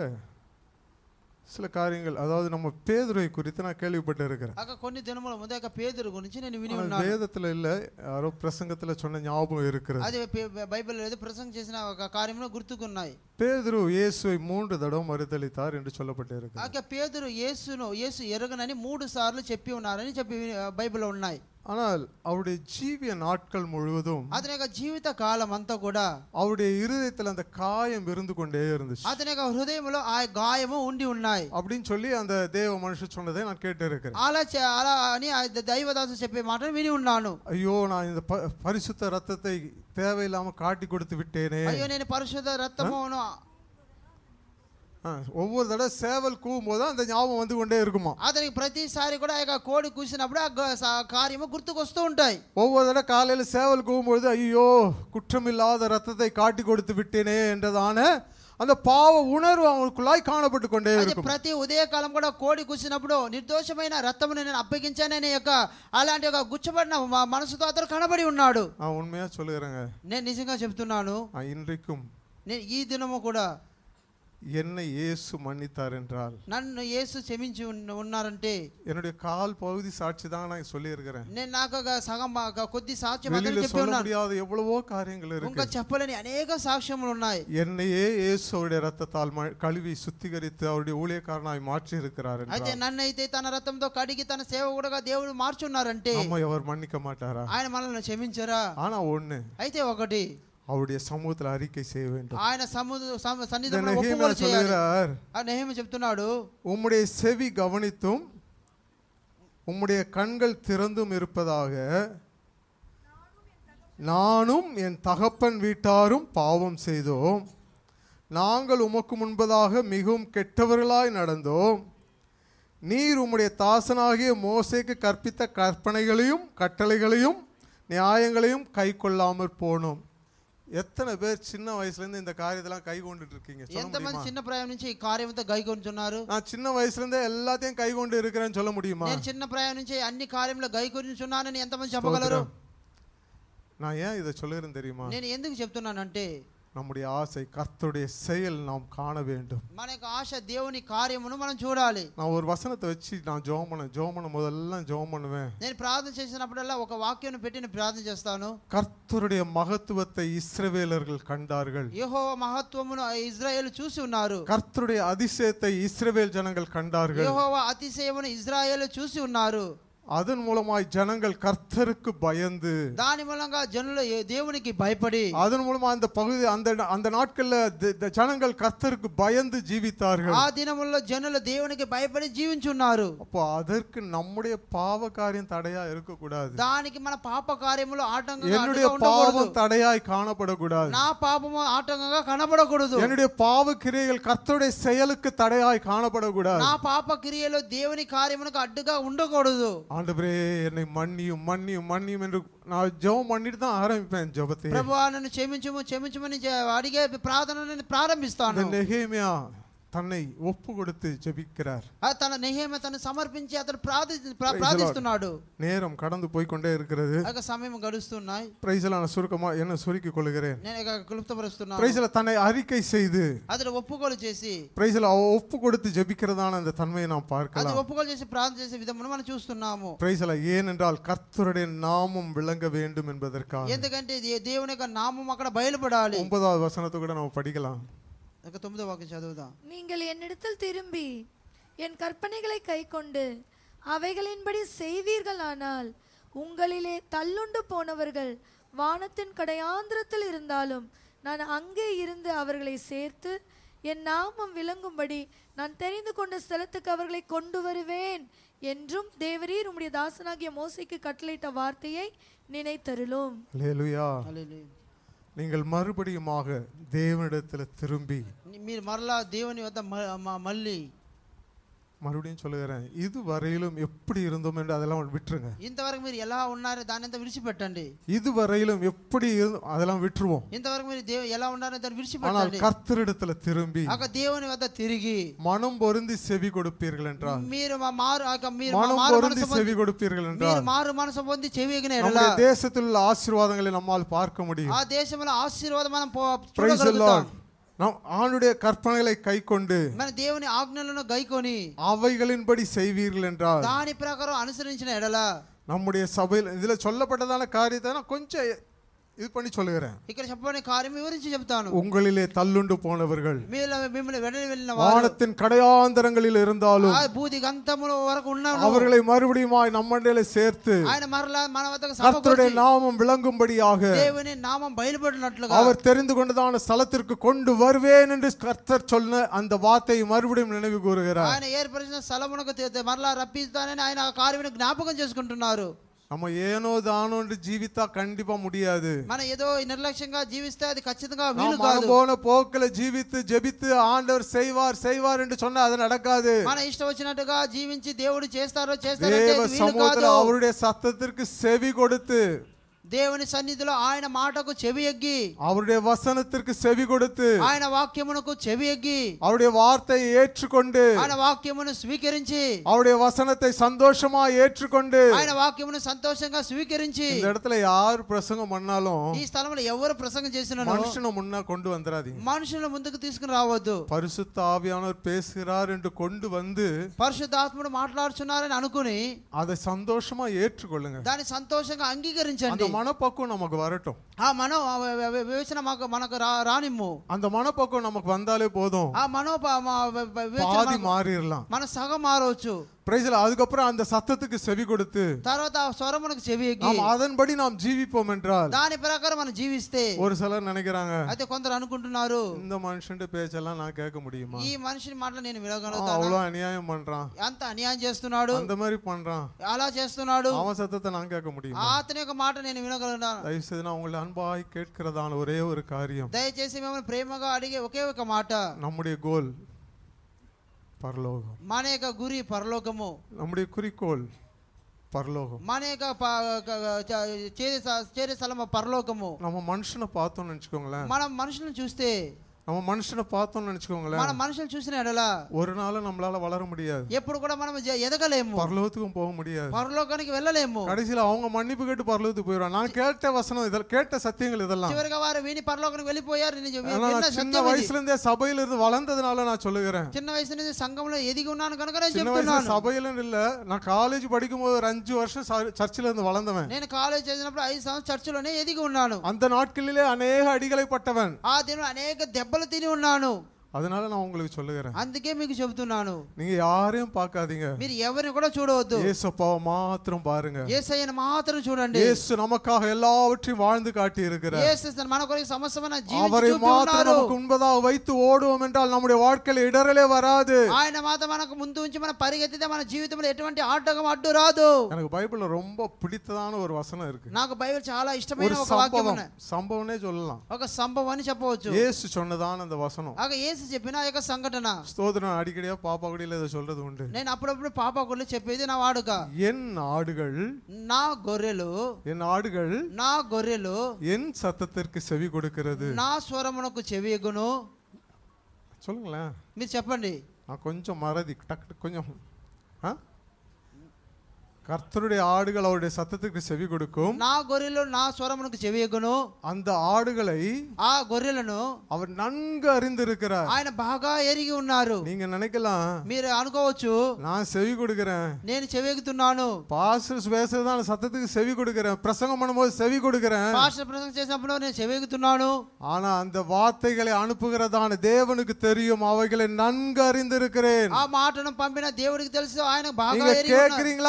Speaker 4: சில காரியங்கள் அதாவது நம்ம பேதுரை குறித்து நான் கேள்விப்பட்டு இருக்கிறேன்
Speaker 3: అక్క కొన్ని దినముల ముందే అక్క పేదరు గురించి నేను విని
Speaker 4: ஆனா
Speaker 3: ఉన్నాను
Speaker 4: வேதத்துல இல்ல யாரோ பிரசங்கத்துல சொன்ன ஞாபகம் இருக்கிறது
Speaker 3: అది పే- బైబిల్ ఏదో ప్రసంగం చేసిన ఒక కార్యంలో గుర్తుకున్నాయి
Speaker 4: பேதுரு இயேசுவை மூன்று தடவை மறுதளித்தார் என்று சொல்லப்பட்டு
Speaker 3: ఆ
Speaker 4: இருக்கு
Speaker 3: యొక్క పేదరు యేసును యేసు ఎరగనని మూడు సార్లు చెప్పి ఉన్నారని చెప్పి బైబిల్లో ఉన్నాయి
Speaker 4: ஆனால் அவருடைய ஜீவிய நாட்கள் முழுவதும்
Speaker 3: అతని యొక్క జీవిత కాలం అంతా కూడా
Speaker 4: அவருடைய இருதயத்துல அந்த காயம் இருந்து கொண்டே இருந்துச்சு
Speaker 3: అతని యొక్క హృదయంలో ఆ గాయము ఉండి ఉన్నాయి
Speaker 4: அப்படின்னு சொல்லி அந்த தேவ மனுஷன் சொன்னதை நான் கேட்டு இருக்கிறேன்
Speaker 3: అలా చే- అలా అని ఆ దైవదాసు చెప్పే మాటను విని ఉన్నాను
Speaker 4: ஐயோ நான் இந்த ப- பரிசுத்த ரத்தத்தை தேவையில்லாம காட்டி கொடுத்து விட்டேனே
Speaker 3: అయ్యో నేను పరిశుద్ధ రక్తమును
Speaker 4: ஆ, ஒவ்வொரு தடவை சேவல் கூவும் போது அந்த ஞாபகம் வந்து கொண்டே இருக்குமா
Speaker 3: అతనికి ప్రతిసారి కూడా ఆ యొక్క కోడి కూసినప్పుడు ఆ గ- స- కార్యము గుర్తుకొస్తూ ఉంటాయి
Speaker 4: ஒவ்வொரு தடவை காலையில சேவல் கூவும்பொழுது ஐயோ குற்றமில்லாத ரத்தத்தை காட்டி கொடுத்து விட்டேனே என்றதான அந்த பாவ உணர்வு அவனுக்குள்ளாய் காணப்பட்டு கொண்டே
Speaker 3: అయితే
Speaker 4: இருக்கும்
Speaker 3: ప్రతి ఉదయకాలం కూడా కోడి కూసినప్పుడు నిర్దోషమైన రక్తమును నేను అప్పగించాననే యొక్క అలాంటి ఒక గుచ్చబడిన మ- మనసుతో అతను కనబడి ఉన్నాడు
Speaker 4: நான் உண்மையா சொல்லுகிறேங்க
Speaker 3: నేను నిజంగా చెప్తున్నాను
Speaker 4: ஆ, இன்றைக்கும்
Speaker 3: నేను ఈ దినము కూడా
Speaker 4: என்னை இயேசு மன்னித்தார் என்றால்
Speaker 3: నన్ను యేసు క్షమించి ఉన్న- ఉన్నారంటే
Speaker 4: என்னுடைய கால் பகுதி சாட்சி தான் நான் சொல்லியிருக்கிறேன்
Speaker 3: నేను నాకు ఒక సగం ఒక కొద్ది సాక్ష్యం మాత్రం
Speaker 4: வெளியில
Speaker 3: చెప్పి
Speaker 4: சொல்ல
Speaker 3: ఉన్నాను
Speaker 4: முடியாத எவ்வளவோ காரியங்கள்
Speaker 3: ఇంకా
Speaker 4: இருக்கு
Speaker 3: చెప్పలేని అనేక సాక్ష్యములు ఉన్నాయి
Speaker 4: என்னையே இயேசு அவருடைய ரத்தத்தால் ம- கழுவி சுத்திகரித்து அவருடைய ஊழியக்காரனாய் மாற்றி இருக்கிறார்
Speaker 3: అయితే
Speaker 4: என்றால்
Speaker 3: నన్నైతే తన రక్తంతో కడిగి తన సేవకుడుగా దేవుడు మార్చున్నారంటే
Speaker 4: நம்ம அவர் மன்னிக்க மாட்டாரா
Speaker 3: ఆయన మనల్ని క్షమించరా
Speaker 4: ஆனா ஒண்ணு
Speaker 3: అయితే ఒకటి
Speaker 4: அவருடைய சமூகத்துல அறிக்கை செய்ய வேண்டும்
Speaker 3: ఆయన సముద్ర సమ-
Speaker 4: இந்த
Speaker 3: సన్నిధిలో
Speaker 4: நெகேமியா
Speaker 3: ఒప్పుకోలు చేయాలి
Speaker 4: சொல்லுகிறார்
Speaker 3: ఆ నెహేమి చెప్తున్నాడు
Speaker 4: உம்முடைய செவி கவனித்தும் உம்முடைய கண்கள் திறந்தும் இருப்பதாக நானும் என் தகப்பன் வீட்டாரும் பாவம் செய்தோம் நாங்கள் உமக்கு முன்பதாக மிகவும் கெட்டவர்களாய் நடந்தோம் நீர் உம்முடைய தாசனாகிய மோசேக்கு கற்பித்த கற்பனைகளையும் கட்டளைகளையும் நியாயங்களையும் கை கொள்ளாமற் போனோம் எத்தனை பேர் சின்ன வயசுல இருந்து இந்த காரியத்தெல்லாம் கை கொண்டுட்டு இருக்கீங்க சொல்ல
Speaker 3: ఎంతమంది
Speaker 4: முடியுமா
Speaker 3: చిన్న ప్రాయం నుంచి ఈ కార్యంతో గైకొంచున్నారు
Speaker 4: நான் சின்ன వయசுல இருந்தே எல்லாத்தையும் கை கொண்டு இருக்கிறேன்னு சொல்ல முடியுமா
Speaker 3: నేను చిన్న ప్రాయం నుంచి అన్ని కార్యంలో గైకొంచున్నానని ఎంతమంది చెప్పగలరు
Speaker 4: ஸ்தோத்திரம். நான் ஏன் இதை சொல்லுகிறேன் தெரியுமா
Speaker 3: నేను ఎందుకు చెప్తున్నానంటే
Speaker 4: நம்முடைய ஆசை கர்த்தருடைய செயல் நாம் காண வேண்டும்
Speaker 3: మన యొక్క ఆశ దేవుని కార్యమును మనం చూడాలి
Speaker 4: நான் ஒரு வசனத்தை வச்சு நான் ஜெபம் பண்ண ஜெபம் பண்ண முதல்ல ஜெபம் பண்ணுவேன்
Speaker 3: నేను ప్రార్థన చేసినప్పుడల్లా ఒక వాక్యం పెట్టి నేను ప్రార్థన చేస్తాను
Speaker 4: கர்த்தருடைய மகத்துவத்தை இஸ்ரவேலர்கள் கண்டார்கள்
Speaker 3: యెహోవా మహత్వమును ఇజ్రాయేల్ చూసి ఉన్నారు
Speaker 4: கர்த்தருடைய அதிசயத்தை இஸ்ரவேல் ஜனங்கள் கண்டார்கள்
Speaker 3: యెహోవా అతిశయమును ఇజ్రాయేల్ చూసి ఉన్నారు
Speaker 4: அதன் மூலமாய் ஜனங்கள் கர்த்தருக்கு பயந்து
Speaker 3: దాని మూలంగా జనులు ఏ- దేవునికి భయపడి
Speaker 4: அதன் மூலமா அந்த பகுதி அந்த அந்த நாட்கள்ல த- த- ஜனங்கள் கர்த்தருக்கு பயந்து ஜீவித்தார்கள்
Speaker 3: ఆ దినముల్లో జనులు దేవునికి భయపడి జీవించున్నారు
Speaker 4: அப்போ அதற்கு நம்முடைய பாவ காரியம் தடையா இருக்கக்கூடாது
Speaker 3: దానికి మన పాప కార్యములు ఆటంకంగా
Speaker 4: என்னுடைய
Speaker 3: అడ్డుగా ఉండకూడదు
Speaker 4: பாவம் தடையாய் காணப்படக்கூடாது
Speaker 3: నా పాపము ఆటంకంగా కనబడకూడదు
Speaker 4: என்னுடைய பாவ கிரியைகள் கர்த்தருடைய செயலுக்கு தடையாய் காணப்படக்கூடாது
Speaker 3: నా పాప క్రియలు దేవుని కార్యమునకు అడ్డుగా ఉండకూడదు
Speaker 4: ஆண்டவரே என்னை மன்னியும் மன்னியும் மன்னியும் என்று நான் ஜெபம் பண்ணிட்டு தான் ஆரம்பிப்பேன் ஜெபத்தை
Speaker 3: ప్రభు నన్ను క్షమించుము క్షమించమని జ- అడిగే ప్రార్థనను నేను ప్రారంభిస్తాను
Speaker 4: இந்த நெகேமியா தன்னை ஒப்பு கொடுத்து ஜெபிக்கிறார்
Speaker 3: ఆ తన నెహేమ తను సమర్పించి అతను ప్రార్థి ప్రా-
Speaker 4: Praise the Lord.
Speaker 3: ప్రార్థిస్తున్నాడు
Speaker 4: நேரம் கடந்து போய் கொண்டே இருக்கிறது
Speaker 3: ఆ యొక్క సమయం గడుస్తున్నాయి
Speaker 4: பிரைஸ்ல நான் சுருக்கமா என்ன சுருக்கிக் கொள்கிறேன்
Speaker 3: నేను ఇక క్లుప్తపరుస్తున్నాను
Speaker 4: பிரைஸ்ல தன்னை அறிக்கை செய்து
Speaker 3: అతను ఒప్పుకోలు చేసి
Speaker 4: பிரைஸ்ல ஒப்பு கொடுத்து ஜெபிக்கிறதான அந்த தன்மையை நாம்
Speaker 3: అది
Speaker 4: பார்க்கலாம்
Speaker 3: ఒప్పుకోలు చేసి ప్రార్థన చేసే విధమును మనం చూస్తున్నాము
Speaker 4: பிரைஸ்ல ஏனென்றால் கர்த்தருடைய நாமம் விளங்க வேண்டும் என்பதற்காக
Speaker 3: ఎందుకంటే దే- దేవుని యొక్క నామం అక్కడ బయలుపడాలి
Speaker 4: ஒன்பதாவது வசனத்தை கூட நம்ம படிக்கலாம்
Speaker 3: ఇక తొమ్మిదో వాక్యం చదువుదాం
Speaker 2: நீங்கள் என்னிடத்தில் திரும்பி என் கற்பனைகளை கைக்கொண்டு அவைகளின்படி செய்வீர்களானால் உங்களிலே தள்ளுண்டு போனவர்கள் வானத்தின் கடையாந்திரத்தில் இருந்தாலும் நான் அங்கே இருந்து அவர்களை சேர்த்து என் நாமம் விளங்கும்படி நான் தெரிந்து கொண்ட ஸ்தலத்துக்கு அவர்களை கொண்டு வருவேன் என்றும் தேவரீர் உம்முடைய தாசனாகிய மோசைக்கு கட்டளையிட்ட வார்த்தையை நினைத்தருளும்
Speaker 4: அல்லேலூயா
Speaker 3: హల్లెలూయా.
Speaker 4: நீங்கள் மறுபடியுமாக தேவனிடத்தில் திரும்பி
Speaker 3: మీరు మరలా దేవుని వద్ద మ- మ- మళ్ళీ
Speaker 4: மறுபடியும் சொல்லுகிறேன் இது வரையிலும் எப்படி இருந்தோம் என்று அதெல்லாம் விட்டுருங்க
Speaker 3: ఇంతవరకు మీరు ఎలా ఉన్నారో దాని అంతా విడిచిపెట్టండి
Speaker 4: இது வரையிலும் எப்படி இருந்தோம் அதெல்லாம் விட்டுருவோம்
Speaker 3: ఇంతవరకు మీరు దేవు ఎలా ఉన్నారో దాన్ని
Speaker 4: ஆனால்
Speaker 3: విడిచిపెట్టండి
Speaker 4: கர்த்தரிடத்துல திரும்பி
Speaker 3: ఒక దేవుని వద్ద తిరిగి
Speaker 4: மனம் பொருந்தி செவி கொடுப்பீர்கள் என்றால்
Speaker 3: మీరు మా మారు ఆ యొక్క మీరు మా
Speaker 4: மனம்
Speaker 3: మారు
Speaker 4: பொருந்தி
Speaker 3: మనసు
Speaker 4: செவி
Speaker 3: పొంది-
Speaker 4: கொடுப்பீர்கள்
Speaker 3: మీరు
Speaker 4: என்றால்
Speaker 3: మారు మనసు పొంది చెవిగిన
Speaker 4: நம்முடைய தேசத்தில் உள்ள ஆசீர்வாதங்களை நம்மால் பார்க்க முடியும்
Speaker 3: ఆ దేశంలో ఆశీర్వాదం మనం పో-
Speaker 4: Praise the
Speaker 3: చూడగలుగుతాం
Speaker 4: Lord. நாம் ஆண்டுடைய கற்பனைகளை கைக்கொண்டு
Speaker 3: మన దేవుని ఆజ్ఞలను గైకొని
Speaker 4: அவைகளின்படி செய்வீர்கள் என்றால்
Speaker 3: దాని ప్రకారం అనుసరించిన ఎడల
Speaker 4: நம்முடைய சபையில் இதுல சொல்லப்பட்டதான காரியத்தை நான் கொஞ்சம் இது பண்ணி சொல்லுகிறேன்
Speaker 3: ఇక్కడ చెప్పని కార్యం వివరించి చెప్తాను
Speaker 4: உங்களிலே தள்ளுண்டு போனவர்கள்
Speaker 3: మీలో మిమ్మల్ని వెడలి వెళ్ళిన వారు
Speaker 4: வானத்தின் கடையாந்தரங்களில் இருந்தாலும்
Speaker 3: ఆ బూది గంతముల వరకు ఉన్నాను
Speaker 4: அவர்களை மறுபடியுமாய் நம்மண்டிலே சேர்த்து
Speaker 3: ఆయన మరలా మన వద్దకు
Speaker 4: கர்த்தருடைய
Speaker 3: సమకూర్చి
Speaker 4: நாமம் விளங்கும்படியாக
Speaker 3: దేవుని నామం బయలుపడినట్లుగా
Speaker 4: அவர் தெரிந்து கொண்டதான ஸ்தலத்திற்கு கொண்டு வருவேன் என்று கர்த்தர் சொன்ன அந்த வார்த்தையை மறுபடியும் நினைவு கூறுகிறார்
Speaker 3: ఆయన ఏర్పరిచిన స్థలమునకు తే- మరలా రప్పిస్తానని ఆయన ఆ కార్యమును జ్ఞాపకం చేసుకుంటున్నారు
Speaker 4: நம்ம ஏனோ தானோ என்று ஜீவித்தா கண்டிப்பா முடியாது
Speaker 3: మనం ఏదో నిర్లక్ష్యంగా జీవిస్తే అది ఖచ్చితంగా వీలు
Speaker 4: நாம்
Speaker 3: కాదు
Speaker 4: மனம் போன போக்கில ஜீவித்து ஜெபித்து ஆண்டவர் செய்வார் செய்வார் என்று சொன்னா அது நடக்காது
Speaker 3: మన ఇష్టం వచ్చినట్టుగా జీవించి దేవుడు చేస్తారో చేస్తారంటే
Speaker 4: தேவ
Speaker 3: అది వీలు కాదు
Speaker 4: சமூகத்தில் அவருடைய சத்தத்திற்கு செவி கொடுத்து
Speaker 3: దేవుని సన్నిధిలో ఆయన మాటకు చెవి ఎగ్గి
Speaker 4: அவருடைய வசனத்திற்கு செவி கொடுத்து
Speaker 3: ఆయన వాక్యమునకు చెవి ఎగ్గి
Speaker 4: அவருடைய வார்த்தையை ஏற்றுக்கொண்டு
Speaker 3: ఆయన వాక్యమును స్వీకరించి
Speaker 4: அவருடைய வசனத்தை சந்தோஷமா ஏற்றுக்கொண்டு
Speaker 3: ఆయన వాక్యమును సంతోషంగా స్వీకరించి
Speaker 4: இந்த இடத்துல யார் பிரசங்கம் பண்ணாலும்
Speaker 3: ఈ స్థలంలో ఎవరు ప్రసంగం చేసినారో
Speaker 4: மனுஷனை முன்னா கொண்டு வந்துடாதீங்க
Speaker 3: మనుషుల ముందుకు తీసుకుని రావద్దు
Speaker 4: பரிசுத்த ஆவியானவர் பேசுகிறார் என்று கொண்டு வந்து
Speaker 3: పరిశుద్ధాత్ముడు మాట్లాడుచున్నారని అనుకుని
Speaker 4: அதை சந்தோஷமா ஏற்றுக்கொள்ளுங்க
Speaker 3: దాన్ని సంతోషంగా
Speaker 4: அந்த
Speaker 3: అంగీకరించండి
Speaker 4: மனப்பக்குவம் நமக்கு வரட்டும்
Speaker 3: ఆ మనం ఆ వి- వి- వివేచన మాకు మనకు రా- రానిమ్ము
Speaker 4: அந்த மனப்பக்குவம் நமக்கு வந்தாலே போதும்
Speaker 3: ఆ మనో ప- మా వి- వి- వివేచన
Speaker 4: பாதி
Speaker 3: మనకు-
Speaker 4: மாறிடலாம்
Speaker 3: మన సగం మారవచ్చు
Speaker 4: பிரைஸ்ல அதுக்கப்புறம் அந்த சத்தத்துக்கு செவி கொடுத்து
Speaker 3: తర్వాత ఆ స్వరమునకు చెవి ఎగ్గి
Speaker 4: நாம் அதன்படி நாம் ஜீவிப்போம் என்றால்
Speaker 3: దాని ప్రకారం మనం జీవిస్తే
Speaker 4: ஒரு சிலர் நினைக்கிறாங்க
Speaker 3: అయితే కొందరు అనుకుంటున్నారు
Speaker 4: இந்த மனுஷன் பேச்செல்லாம் நான் கேட்க முடியுமா
Speaker 3: ఈ మనిషిని మాటలు నేను
Speaker 4: அவன்
Speaker 3: వినగలుగుతాను
Speaker 4: அவ்வளவு அநியாயம் பண்றான்
Speaker 3: అంత అన్యాయం చేస్తున్నాడు
Speaker 4: அந்த மாதிரி பண்றான்
Speaker 3: అలా చేస్తున్నాడు
Speaker 4: அவன் సத்தத்தை நான் கேட்க முடியுமா
Speaker 3: అతని యొక్క మాట నేను వినగలుగుతాను
Speaker 4: தயவு செய்து நான் உங்களை அன்பாய் கேட்கிறதான ஒரே ஒரு காரியம்
Speaker 3: దయచేసి మిమ్మల్ని ప్రేమగా అడిగే ఒకే ఒక మాట
Speaker 4: நம்முடைய கோல் பரலோகம்
Speaker 3: మన యొక్క గురి పరలోకము
Speaker 4: நம்முடைய குறிக்கோள் பரலோகம்
Speaker 3: మన యొక్క ప- క- చ- చేరే స- చేరే స్థలము పరలోకము
Speaker 4: நம்ம మనుషனை பார்த்தோம்னு நினைச்சுக்கோங்களேன்
Speaker 3: మనం మనుషులను చూస్తే
Speaker 4: நம்ம మనుషனை பார்த்தோம்னு நினைச்சுக்கோங்களேன்
Speaker 3: మన మనుషులు చూసిన ఎడల
Speaker 4: ஒரு நாளும் நம்மளால வளர முடியாது
Speaker 3: ఎప్పుడు కూడా మనం జ- ఎదగలేము
Speaker 4: பரலோகத்துக்கும் போக முடியாது
Speaker 3: పరలోకానికి వెళ్ళలేము
Speaker 4: கடைசியில அவங்க மன்னிப்பு கேட்டு பரலோகத்துக்கு போயிடுவாங்க நான் கேட்ட வசனம் இதெல்லாம் கேட்ட சத்தியங்கள் இதெல்லாம்
Speaker 3: చివరిగా వారు విని పరలోకానికి వెళ్ళిపోయారు నేను చె-
Speaker 4: ஆனா
Speaker 3: విన్న
Speaker 4: நான் சின்ன
Speaker 3: సత్యం ఇది.
Speaker 4: வயசுல இருந்தே சபையில இருந்து வளர்ந்ததுனால நான் சொல்லுகிறேன்
Speaker 3: చిన్న వయసు నుంచి సంఘంలో ఎదిగి ఉన్నాను కనుక నేను
Speaker 4: சின்ன வயசுல
Speaker 3: చెప్తున్నాను
Speaker 4: சபையில இல்ல நான் காலேஜ் படிக்கும் போது ஒரு அஞ்சு வருஷம் ச- சர்ச்சில் இருந்து வளர்ந்தவன்
Speaker 3: నేను కాలేజ్ చదివినప్పుడు ఐదు సంవత్సరం చర్చిలోనే ఎదిగి ఉన్నాను
Speaker 4: அந்த நாட்களிலே அநேக அடிகளை பட்டவன்
Speaker 3: ఆ దినం అనేక దెబ్బలు తిని ఉన్నాను
Speaker 4: அதனால நான் உங்களுக்கு சொல்லுகிறேன்
Speaker 3: అందుకే మీకు చెబుతున్నాను
Speaker 4: நீங்க யாரையும் பார்க்காதீங்க
Speaker 3: మీరు ఎవరిని కూడా చూడవద్దు
Speaker 4: ஏசப்பாவை மாத்திரம் பாருங்க
Speaker 3: ఏసయ్యను మాత్రం చూడండి
Speaker 4: இயேசு நமக்காக எல்லாவற்றையும் வாழ்ந்து காட்டி இருக்கிறார்
Speaker 3: యేసు మన కొరకు సమస్తమైన
Speaker 4: அவரை
Speaker 3: జీవించి
Speaker 4: மாத்திரம்
Speaker 3: ఉన్నారు
Speaker 4: நமக்கு முன்பதாக வைத்து ஓடுவோம் என்றால் நம்முடைய வாழ்க்கையில இடரலே வராது
Speaker 3: ఆయన మాత్రం మనకు ముందు ఉంచి మన పరిగెత్తితే మన జీవితంలో ఎటువంటి ఆటకం అడ్డు రాదు
Speaker 4: எனக்கு பைபிள்ல ரொம்ப பிடித்ததான ஒரு வசனம் இருக்கு
Speaker 3: నాకు బైబిల్ చాలా ఇష్టమైన
Speaker 4: ஒரு
Speaker 3: ఒక వాక్యం
Speaker 4: சம்பவம்
Speaker 3: ఉన్నాయి.
Speaker 4: சம்பவமே சொல்லலாம்
Speaker 3: ఒక సంభవం అని చెప్పవచ్చు
Speaker 4: இயேசு சொன்னதான அந்த வசனம்
Speaker 3: ఆగ యేసు చెప్పిన ఆ యొక్క సంఘటన
Speaker 4: ஸ்தோத்திரம் அடிக்கடியா பாப்பா குடியில இதை சொல்றது உண்டு
Speaker 3: నేను అప్పుడప్పుడు పాప గుళ్ళు చెప్పేది నా వాడుక
Speaker 4: என் ஆடுகள்
Speaker 3: నా గొర్రెలు
Speaker 4: என் ஆடுகள்
Speaker 3: నా గొర్రెలు
Speaker 4: என் சத்தத்திற்கு செவி கொடுக்கிறது
Speaker 3: నా స్వరమునకు చెవియగును
Speaker 4: சொல்லுங்களேன்
Speaker 3: మీరు చెప్పండి
Speaker 4: நான் கொஞ்சம் மறதி டக்கு கொஞ்சம் ஆ கர்த்தருடைய ஆடுகள் அவருடைய சத்தத்துக்கு செவி கொடுக்கும்
Speaker 3: నా గొర్రెలు నా స్వరమునకు చెవియగును
Speaker 4: அந்த ஆடுகளை
Speaker 3: ఆ గొర్రెలను
Speaker 4: அவர் நன்கு அறிந்திருக்கிறார்
Speaker 3: ఆయన బాగా ఎరిగి ఉన్నారు
Speaker 4: நீங்க நினைக்கலாம்
Speaker 3: మీరు అనుకోవచ్చు
Speaker 4: நான் செவி கொடுக்கிறேன்
Speaker 3: నేను చెవిగుతున్నాను
Speaker 4: பாஸ்டர்ஸ் பேசுறதான் சத்தத்துக்கு செவி கொடுக்கிறேன் பிரசங்கம் பண்ணும்போது செவி கொடுக்கிறேன்
Speaker 3: పాస్టర్ ప్రసంగం చేసినప్పుడు నేను చెవిగుతున్నాను
Speaker 4: ஆனா அந்த வார்த்தைகளை அனுப்புகிறதான தேவனுக்கு தெரியும் அவைகளை நன்கு அறிந்திருக்கிறேன்
Speaker 3: ఆ మాటను పంపిన దేవుడికి తెలుసు ఆయన బాగా
Speaker 4: நீங்க
Speaker 3: ఎరిగి ఉన్నారు.
Speaker 4: கேக்குறீங்களா கேட்கலையா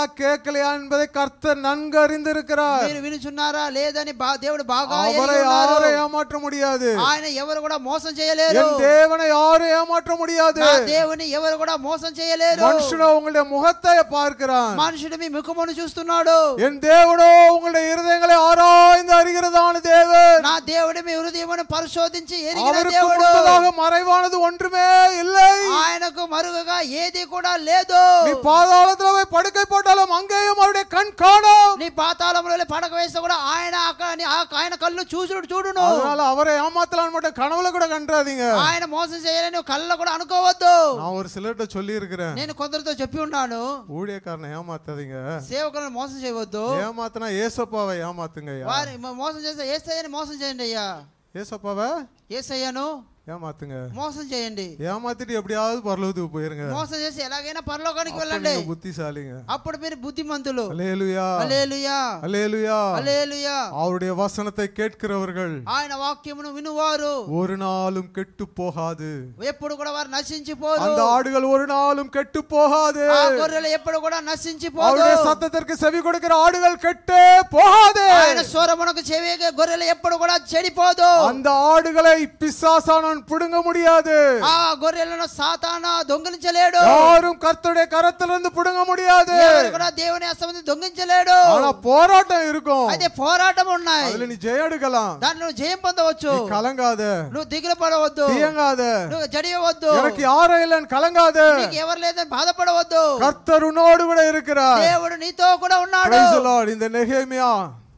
Speaker 6: கேட்கலையா என்பதை கர்த்தர் நன்கு அறிந்திருக்கிறார்
Speaker 3: మీరు వినుచున్నారా లేదని బా- దేవుడు బాగా ఎరిగి
Speaker 6: அவரை
Speaker 3: ఉన్నారు.
Speaker 6: யாரும் ஏமாற்ற முடியாது
Speaker 3: ఆయన ఎవరు కూడా మోసం చేయలేరు
Speaker 6: என் தேவனை யாரும் ஏமாற்ற முடியாது
Speaker 3: నా దేవుని ఎవరు కూడా మోసం చేయలేరు
Speaker 6: மனுஷனோ உங்களுடைய முகத்தை பார்க்கிறான்
Speaker 3: మనుషుడు మీ ముఖమును చూస్తున్నాడు
Speaker 6: என் தேவனோ உங்களுடைய இருதயங்களை ஆராய்ந்து அறிகிறதான தேவன்
Speaker 3: నా దేవుడు మీ హృదయమును పరిశోధించి ఎరిగిన
Speaker 6: அவருக்கு
Speaker 3: దేవుడు
Speaker 6: முன்பதாக மறைவானது ஒன்றுமே இல்லை
Speaker 3: ఆయనకు మరుగుగా ఏది కూడా లేదు
Speaker 6: நீ பாதாளத்துல போய் படுக்கை போட்டாலும் அங்கேயும் அவருடைய கண் காணும்
Speaker 3: నీ పాతాళంలో పడక వేస్తే కూడా ఆయన అక్క- నీ- ఆ- ఆయన కళ్ళు చూసుడు చూడును
Speaker 6: அதனால அவரை ஏமாத்தலாம் மட்டும் கனவுல கூட கண்டாதீங்க
Speaker 3: ఆయన మోసం చేయాలని నువ్వు కళ్ళ కూడా అనుకోవద్దు
Speaker 6: நான் ஒரு சிலர்கிட்ட சொல்லி இருக்கிறேன்
Speaker 3: నేను కొందరితో చెప్పి ఉన్నాను
Speaker 6: ஊழியக்காரனை ஏமாத்தாதீங்க
Speaker 3: సేవకులను మోసం చేయవద్దు
Speaker 6: ஏமாத்தினா ஏசப்பாவை ஏமாத்துங்க ஐயா.
Speaker 3: వారి మ- మోసం చేస్తే ఏసయ్యని మోసం చేయండి అయ్యా
Speaker 6: ஏசப்பாவை
Speaker 3: ఏసయ్యను
Speaker 6: ஏமாத்துங்க
Speaker 3: మోసం చేయండి
Speaker 6: ஏமாத்திட்டு எப்படியாவது பரலோகத்துக்கு போயிருங்க
Speaker 3: మోసం చేసి ఎలాగైనా పరలోకానికి
Speaker 6: அப்ப
Speaker 3: వెళ్ళండి
Speaker 6: நீங்க புத்திசாலிங்க
Speaker 3: అప్పుడు మీరు బుద్ధిమంతులు
Speaker 6: அலேலுயா
Speaker 3: అలేలుయా
Speaker 6: அலேலுயா
Speaker 3: అలేలుయా
Speaker 6: அவருடைய வசனத்தை கேட்கிறவர்கள்
Speaker 3: ఆయన వాక్యమును వినువారు
Speaker 6: ஒரு நாளும் கெட்டு போகாது
Speaker 3: ఎప్పుడు కూడా వారు నశించిపోరు
Speaker 6: அந்த ஆடுகள் ஒரு நாளும் கெட்டு போகாது
Speaker 3: ఆ గొర్రెలు ఎప్పుడు కూడా నశించిపోదు
Speaker 6: அவருடைய சத்தத்திற்கு செவி கொடுக்கிற ஆடுகள் கெட்டே போகாது
Speaker 3: ఆయన స్వరమునకు చెవిగే గొర్రెలు ఎప్పుడు కూడా చెడిపోదు
Speaker 6: அந்த ఆడుகளை பிசாசானவன் பிடுங்க முடியாது
Speaker 3: ఆ గొర్రెలను సాతాన దొంగిలించలేడు
Speaker 6: யாரும் கர்த்தருடைய கரத்திலிருந்து பிடுங்க முடியாது
Speaker 3: ఎవరు కూడా దేవుని హస్తమును దొంగిలించలేడు
Speaker 6: ஆனா போராட்டம் இருக்கும்
Speaker 3: అయితే పోరాటం ఉన్నాయి
Speaker 6: அதுல நீ ஜெயம் எடுக்கலாம்
Speaker 3: దాంట్లో నువ్వు జయం పొందవచ్చు
Speaker 6: நீ கலங்காத
Speaker 3: నువ్వు దిగులు పడవద్దు
Speaker 6: தீயங்காத
Speaker 3: నువ్వు జడియవద్దు
Speaker 6: எனக்கு யாரும் இல்லைன்னு கலங்காத
Speaker 3: నీకు ఎవరు లేదని బాధపడవద్దు
Speaker 6: கர்த்தர் உன்னோடு கூட இருக்கிறார்
Speaker 3: దేవుడు నీతో కూడా ఉన్నాడు
Speaker 6: Praise the Lord. இந்த நெகேமியா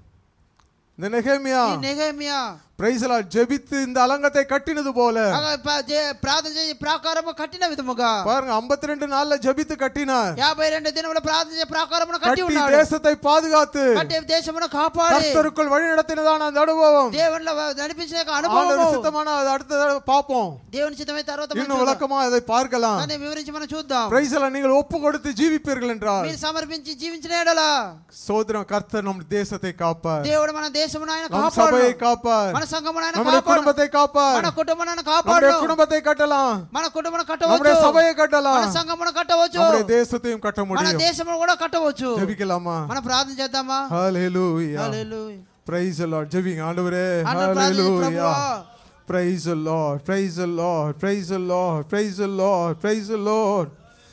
Speaker 6: இந்த நெகேமியா
Speaker 3: ఈ నెహెమ్యా
Speaker 6: பிரைஸ் ஜெபித்து இந்த அலங்கத்தை கட்டினது போல
Speaker 3: అగ ప- జే- ప్రార్థన చేసి ప్రాకారము కట్టిన విధముగా
Speaker 6: பாருங்க 52 ரெண்டு நாள்ல ஜெபித்து கட்டினார்
Speaker 3: యాభై రెండు దినముల ప్రార్థన చేసి ప్రాకారమును కట్టి
Speaker 6: கட்டி
Speaker 3: ఉన్నాడు
Speaker 6: தேசத்தை பாதுகாத்து
Speaker 3: కట్టి దేశమును కాపాడి
Speaker 6: கர்த்தருக்குள் வழி நடத்தினதான அந்த அனுபவம்
Speaker 3: దేవునిలో నడిపించిన యొక్క
Speaker 6: ஆண்டவர்
Speaker 3: అనుభవము
Speaker 6: சித்தமான அது அடுத்த தடவை பார்ப்போம்
Speaker 3: దేవుని చిత్తమైన తర్వాత మనం
Speaker 6: இன்னும்
Speaker 3: చూద్దాం.
Speaker 6: விளக்கமா அதை பார்க்கலாம்
Speaker 3: దాన్ని వివరించి మనం చూద్దాం
Speaker 6: பிரைஸ் நீங்கள் ஒப்பு கொடுத்து ஜீவிப்பீர்கள் என்றால்
Speaker 3: మీరు సమర్పించి జీవించిన ఎడల
Speaker 6: சோதரம் கர்த்தர் நம் தேசத்தை காப்பார்
Speaker 3: దేవుడు మన దేశమును ఆయన
Speaker 6: நம்
Speaker 3: కాపాడు
Speaker 6: சபையை காப்பார்
Speaker 3: మన సంఘమును ఆయన
Speaker 6: நம்முடைய
Speaker 3: కాపాడు
Speaker 6: குடும்பத்தை காப்பார்
Speaker 3: మన కుటుంబాన్ని
Speaker 6: நம்முடைய
Speaker 3: కాపాడు
Speaker 6: குடும்பத்தை கட்டலாம்
Speaker 3: మన కుటుంబం
Speaker 6: நம்முடைய
Speaker 3: కట్టవచ్చు
Speaker 6: சபையை
Speaker 3: మన
Speaker 6: கட்டலாம்
Speaker 3: సంఘమును కట్టవచ్చు
Speaker 6: நம்முடைய தேசத்தையும் கட்ட
Speaker 3: మన
Speaker 6: முடியும்
Speaker 3: దేశమును కూడా కట్టవచ్చు
Speaker 6: ஜெபிக்கலாமா
Speaker 3: మనం ప్రార్థన చేద్దామా
Speaker 6: ஹalleluya
Speaker 3: హల్లెలూయా.
Speaker 6: praise the lord ஜெபிங்க ஆண்டவரே
Speaker 3: ஆண்டவர் பிரார்த்தனை
Speaker 6: hallelujah
Speaker 3: பிரபுவா.
Speaker 6: praise the lord praise the lord praise the lord praise the lord praise the lord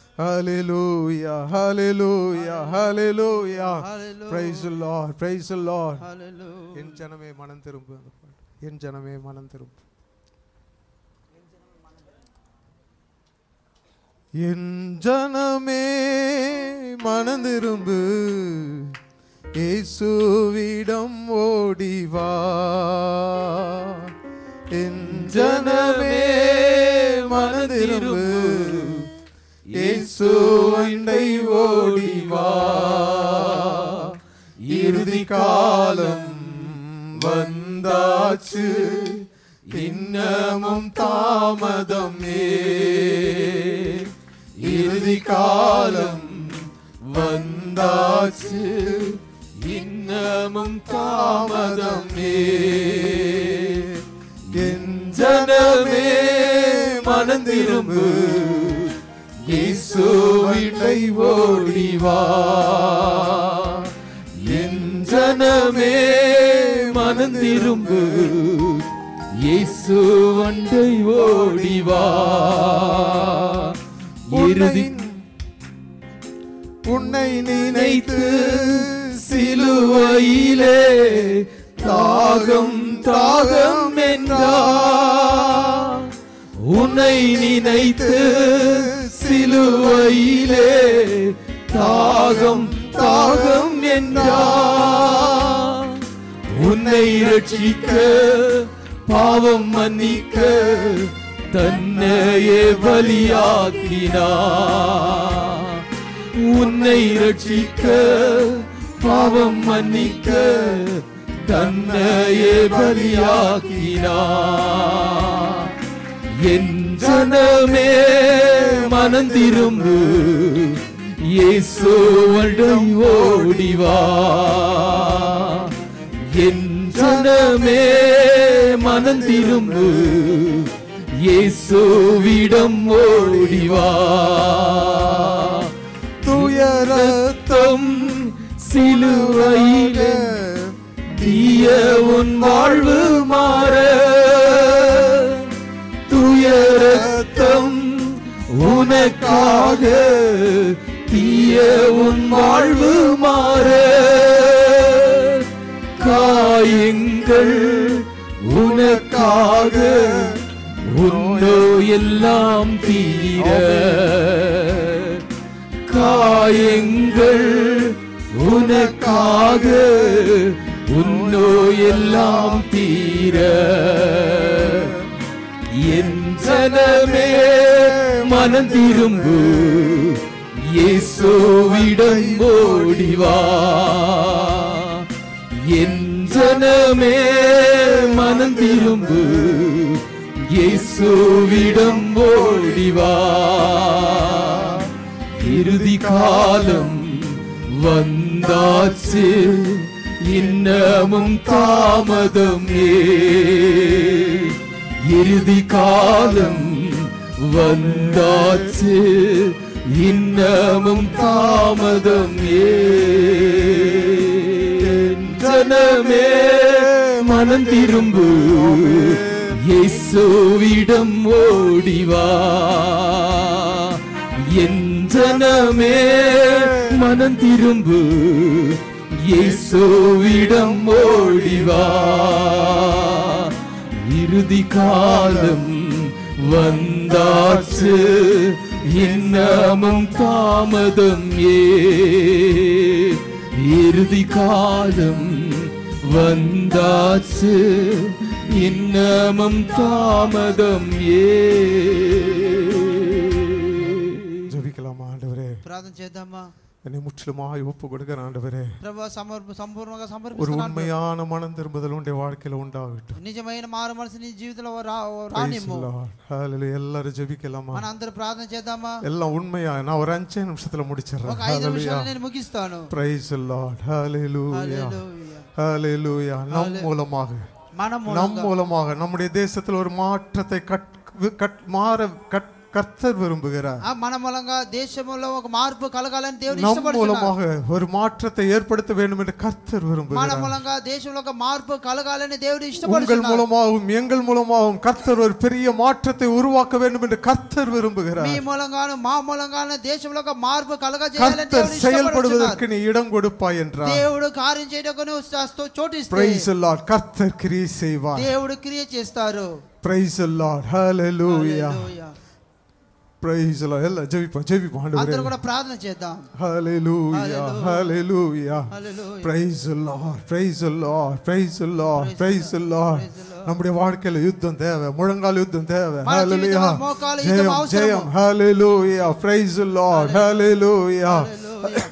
Speaker 6: hallelujah hallelujah hallelujah
Speaker 3: Hallelujah.
Speaker 6: praise the lord praise the lord
Speaker 3: హల్లెలూయా.
Speaker 6: என் ஜனமே மனம் திரும்பு அந்த பாட்டு. என் ஜனமே மனம் திரும்பு என் ஜனமே மனம் திரும்பு இயேசுவிடம் ஓடிவா என் ஜனமே மனம் திரும்பு இயேசுவண்டை ஓடிவா இறுதி காலம் வந்தாச்சு இன்னமும் தாமதம் ஏன் இறுதி காலம் வந்தாச்சு இன்னமும் தாமதம் ஏன் என் ஜனமே மனந்திரும்பு இயேசுவினை ஓடிவா என் ஜனமே மனந்திரும்பு
Speaker 7: இயேசு அண்டை ஓடிவா இறுதி
Speaker 6: உன்னை நினைத்து
Speaker 7: சிலுவையிலே தாகம் தாகம் என்றார் உன்னை நினைத்து சிலுவையிலே தாகம் தாகம் என்றார் உன்னை ரட்சிக்க பாவம் மன்னிக்க தன்னையே பலியாக்கினார் உன்னை ரட்சிக்க பாவம் மன்னிக்க தன்னையே பலியாக்கினார் என் ஜனமே மனம் திரும்பு இயேசுவண்டை ஓடிவா என் ஜனமே மனம் திரும்பு இயேசுவிடம் ஓடிவா
Speaker 6: துயர
Speaker 7: ரத்தம் சிலுவையிலே தீய உன் வாழ்வு மாற துயரத்தம் உனக்காக தீய உன் வாழ்வு மாற காயங்கள் உனக்காக உன்னோ எல்லாம் தீர காயங்கள் உனக்காக உன்னோ எல்லாம் தீர என் ஜனமே மனம் திரும்பு இயேசுவிடம் ஓடிவா என் ஜனமே மனம் திரும்பு இயேசுவிடம் ஓடிவா இறுதி காலம் வந்தாச்சு இன்னமும் தாமதம் ஏன் இறுதி காலம் வந்தாச்சு இன்னமும் தாமதம் ஏன் ஜனமே மனம் திரும்பு இயேசுவிடம் ஓடிவா என் ஜனமே மனம் திரும்பு இயேசுவிடம் ஓடிவா இறுதி காலம் வந்தாச்சு இன்னமும் தாமதம் ஏ இறுதி காலம் வந்தாச்சு இன்னமும் தாமதம் ஏ
Speaker 6: ஜெபிக்கலாமா ஆண்டவரே
Speaker 3: ప్రార్థన చేద్దామా
Speaker 6: என்னை முற்றிலுமாய் ஒப்பு கொடுக்கிற ஆண்டவரே
Speaker 3: ప్రభు సమర్ప సంపూర్ణంగా
Speaker 6: ஒரு
Speaker 3: సమర్పిస్తున్నాను
Speaker 6: உண்மையான மனம் திரும்புதல் உடைய வாழ்க்கையில உண்டாகட்டும்
Speaker 3: నిజమైన మారు మనసు నీ జీవితంలో రా-
Speaker 6: Praise
Speaker 3: రానిమ్ము
Speaker 6: the Lord. Hallelujah. எல்லாரும் ஜெபிக்கலாமா
Speaker 3: మన అందరూ ప్రార్థన చేద్దామా
Speaker 6: எல்லாம் உண்மையா நான் ஒரு அஞ்சே நிமிஷத்துல முடிச்சிடுறேன்
Speaker 3: ఒక ఐదు
Speaker 6: Hallelujah.
Speaker 3: నిమిషాలు నేను ముగిస్తాను
Speaker 6: Praise the Lord. Hallelujah.
Speaker 3: Hallelujah.
Speaker 6: Hallelujah. நம் மூலமாக
Speaker 3: మన
Speaker 6: நம்
Speaker 3: మూలంగా
Speaker 6: மூலமாக நம்முடைய தேசத்தில் ஒரு மாற்றத்தை கட் கட் மாற கட் கர்த்தர் விரும்புகிறார்
Speaker 3: ఆ మన మూలంగా దేశంలో ఒక మార్పు కలగాలని దేవుడు
Speaker 6: நம்
Speaker 3: ఇష్టపడుతున్నాడు
Speaker 6: மூலமாக ஒரு மாற்றத்தை ஏற்படுத்த வேண்டும் என்று கர்த்தர்
Speaker 3: మన
Speaker 6: விரும்புகிறார்
Speaker 3: మూలంగా దేశంలో ఒక మార్పు కలగాలని దేవుడు
Speaker 6: உங்கள்
Speaker 3: ఇష్టపడుతున్నాడు
Speaker 6: மூலமாகவும் எங்கள் மூலமாகவும் கர்த்தர் ஒரு பெரிய மாற்றத்தை உருவாக்க வேண்டும் என்று கர்த்தர்
Speaker 3: మీ
Speaker 6: விரும்புகிறார்
Speaker 3: మూలంగాను మా మూలంగాను దేశంలో ఒక మార్పు కలగజేయాలని
Speaker 6: கர்த்தர்
Speaker 3: దేవుడు ఇష్టపడుతున్నాడు
Speaker 6: செயல்படுவதற்கு நீ இடம் கொடுப்பாய் என்றார்
Speaker 3: దేవుడు కార్యం చేయటకు నువ్వు చ- చోటిస్తే
Speaker 6: பிரைஸ் லார்ட் கர்த்தர் கிரியை செய்வார்
Speaker 3: దేవుడు క్రియ చేస్తారు
Speaker 6: praise Lord hallelujah
Speaker 3: Hallelujah.
Speaker 6: Praise Lord எல்லாம் ஜெபிப்போம் ஜெபிப்போம் ஆண்டவரே
Speaker 3: అందరూ కూడా ప్రార్థన చేద్దాం
Speaker 6: hallelujah hallelujah
Speaker 3: Hallelujah.
Speaker 6: Praise Lord praise Lord praise Lord praise Lord நம்முடைய வாழ்க்கையில யுத்தம் தேவை முழங்கால் யுத்தம் தேவை
Speaker 3: మన
Speaker 6: ஹalleluya
Speaker 3: జీవితంలో మోకాలు యుద్ధం
Speaker 6: ஜெயம்
Speaker 3: అవసరము.
Speaker 6: ஜெயம் hallelujah praise Lord hallelujah
Speaker 3: Hallelujah.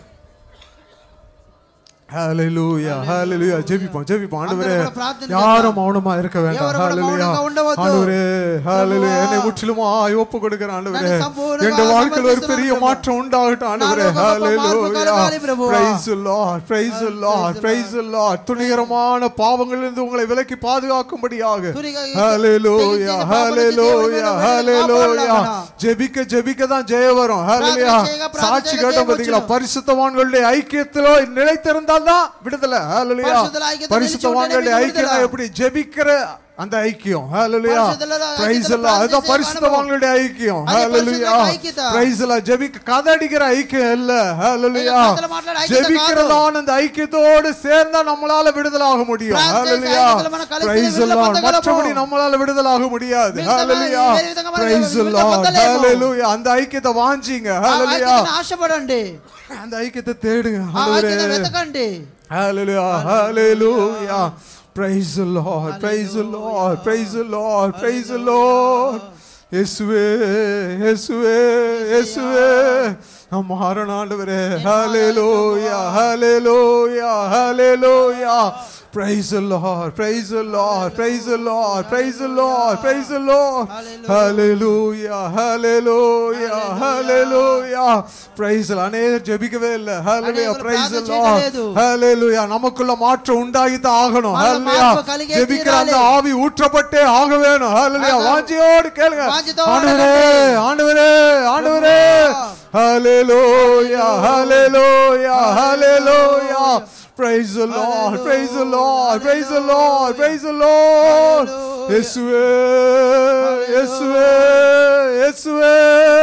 Speaker 6: Hallelujah hallelujah ஜெபிப்போம் ஜெபிப்போம் ஆண்டவரே
Speaker 3: అందరూ కూడా ప్రార్థన
Speaker 6: யாரும்
Speaker 3: చేద్దాం.
Speaker 6: மௌனமா இருக்க வேண்டாம்
Speaker 3: ఎవరు కూడా
Speaker 6: ஹalleluya
Speaker 3: మౌనంగా ఉండవద్దు.
Speaker 6: ஆண்டவரே ஹalleluya
Speaker 3: ప్రభువా.
Speaker 6: என்னை முற்றிலுமாய் ஒப்பு கொடுக்கிற ஆண்டவரே
Speaker 3: నన్ను సంపూర్ణంగా
Speaker 6: என் வாழ்க்கையில் ஒரு
Speaker 3: సమర్పిస్తున్నాను
Speaker 6: பெரிய
Speaker 3: ప్రభు.
Speaker 6: மாற்றம் உண்டாகட்டும் ஆண்டவரே
Speaker 3: నాలో ఒక గొప్ప మార్పు
Speaker 6: ஹalleluya
Speaker 3: కలగాలి ప్రభువా.
Speaker 6: praise the lord praise the lord
Speaker 3: the
Speaker 6: praise the lord துணிகரமான பாவங்களிலிருந்து உங்களை விலக்கி பாதுகாக்கும்படியாக
Speaker 3: துணிக-
Speaker 6: ஹalleluya
Speaker 3: தெளிந்த பாவத்தை
Speaker 6: ஹalleluya
Speaker 3: தேவன்
Speaker 6: ஹalleluya
Speaker 3: காப்பாடுகிறானா?
Speaker 6: ஜெபிக்க ஜெபிக்க தான் ஜெயம் வரும் ஹalleluya
Speaker 3: செய்க, பிரார்த்தனை
Speaker 6: சாட்சி
Speaker 3: செய்க,
Speaker 6: கேட்டோம்
Speaker 3: ஜெயம்
Speaker 6: பாத்தீங்களா
Speaker 3: வச்சிடும்.
Speaker 6: பரிசுத்தவான்களுடைய ஐக்கியத்திலோ நிலைத்திருந்தால் தான் விடுதலை ஹalleluya
Speaker 3: பரிசுத்தல ஐக்கியத்தில்
Speaker 6: பரிசுத்தவான்களுடைய
Speaker 3: நிலைச்சு
Speaker 6: ஐக்கியம்
Speaker 3: விடுதலை.
Speaker 6: எப்படி ஜெபிக்கிற அந்த ஐக்கியம் ஹalleluya
Speaker 3: பரிசுத்தல
Speaker 6: பிரைஸ்
Speaker 3: ஐக்கியத்தில்
Speaker 6: எல்லாம் அதுதான்
Speaker 3: பிரார்த்தனை
Speaker 6: பரிசுத்தவான்களுடைய ஐக்கியம்
Speaker 3: அது
Speaker 6: ஹalleluya
Speaker 3: பரிசுத்த ஐக்கியத்தை.
Speaker 6: பிரைஸ் எல்லாம் ஜெபிக்க கதடிக்கிற ஐக்கியம் இல்ல ஹalleluya
Speaker 3: கதல மாట్లాட ஐக்கியத்தை
Speaker 6: ஜெபிக்கிறதான அந்த ஐக்கியத்தோடு சேர்ந்தா நம்மளால விடுதலாக முடியும்
Speaker 3: பிரார்த்தனை
Speaker 6: ஹalleluya
Speaker 3: ஐக்கியத்தில் మనం కలిసి
Speaker 6: பிரைஸ்
Speaker 3: விடுதల
Speaker 6: எல்லாம்
Speaker 3: పొందగలము.
Speaker 6: மற்றபடி நம்மளால விடுதலாக முடியாது
Speaker 3: మిగతా
Speaker 6: ஹalleluya
Speaker 3: వేరే విధంగా మనం
Speaker 6: பிரைஸ்
Speaker 3: విడుదల
Speaker 6: எல்லாம்
Speaker 3: పొందలేము.
Speaker 6: ஹalleluya அந்த ஐக்கியத்தை வாஞ்சிங்க
Speaker 3: ఆ
Speaker 6: ஹalleluya
Speaker 3: ఐక్యతను ఆశపడండి
Speaker 6: அந்த ஐக்கியத்தை தேடுங்க
Speaker 3: ఆ ఐక్యతను
Speaker 6: ஆண்டவரே
Speaker 3: వెతకండి
Speaker 6: Hallelujah, hallelujah. Praise the Lord, praise the Lord, praise the Lord, praise the Lord. இயேசுவே இயேசுவே இயேசுவே நம் ஆண்டவரே ஹalleluya hallelujah hallelujah praise the lord praise the lord praise the lord praise the lord praise the lord hallelujah hallelujah hallelujah praise the அநேகர் ஜெபிக்கவே இல்ல hallelujah
Speaker 3: அநேகர்
Speaker 6: praise the
Speaker 3: பிரார்த்தனை
Speaker 6: lord
Speaker 3: செய்யలేదు.
Speaker 6: ஹalleluya நமக்குள்ள மாற்றம் உண்டாகித்தான் ஆகணும்
Speaker 3: அந்த
Speaker 6: ஹalleluya
Speaker 3: மாற்றம் கலிகே
Speaker 6: ஜெபிக்கிற அந்த
Speaker 3: தீராலே.
Speaker 6: ஆவி ஊற்றப்பட்டே ஆக வேணும் ஹalleluya
Speaker 3: அந்த
Speaker 6: வாஞ்சியோடு கேளுங்க
Speaker 3: வாஞ்சையோடு
Speaker 6: ஆண்டவரே
Speaker 3: கேளுங்க.
Speaker 6: ஆண்டவரே ஆண்டவரே Hallelujah, hallelujah, hallelujah. Praise the Lord, praise the Lord, praise the Lord, praise the Lord. இயேசுவே இயேசுவே இயேசுவே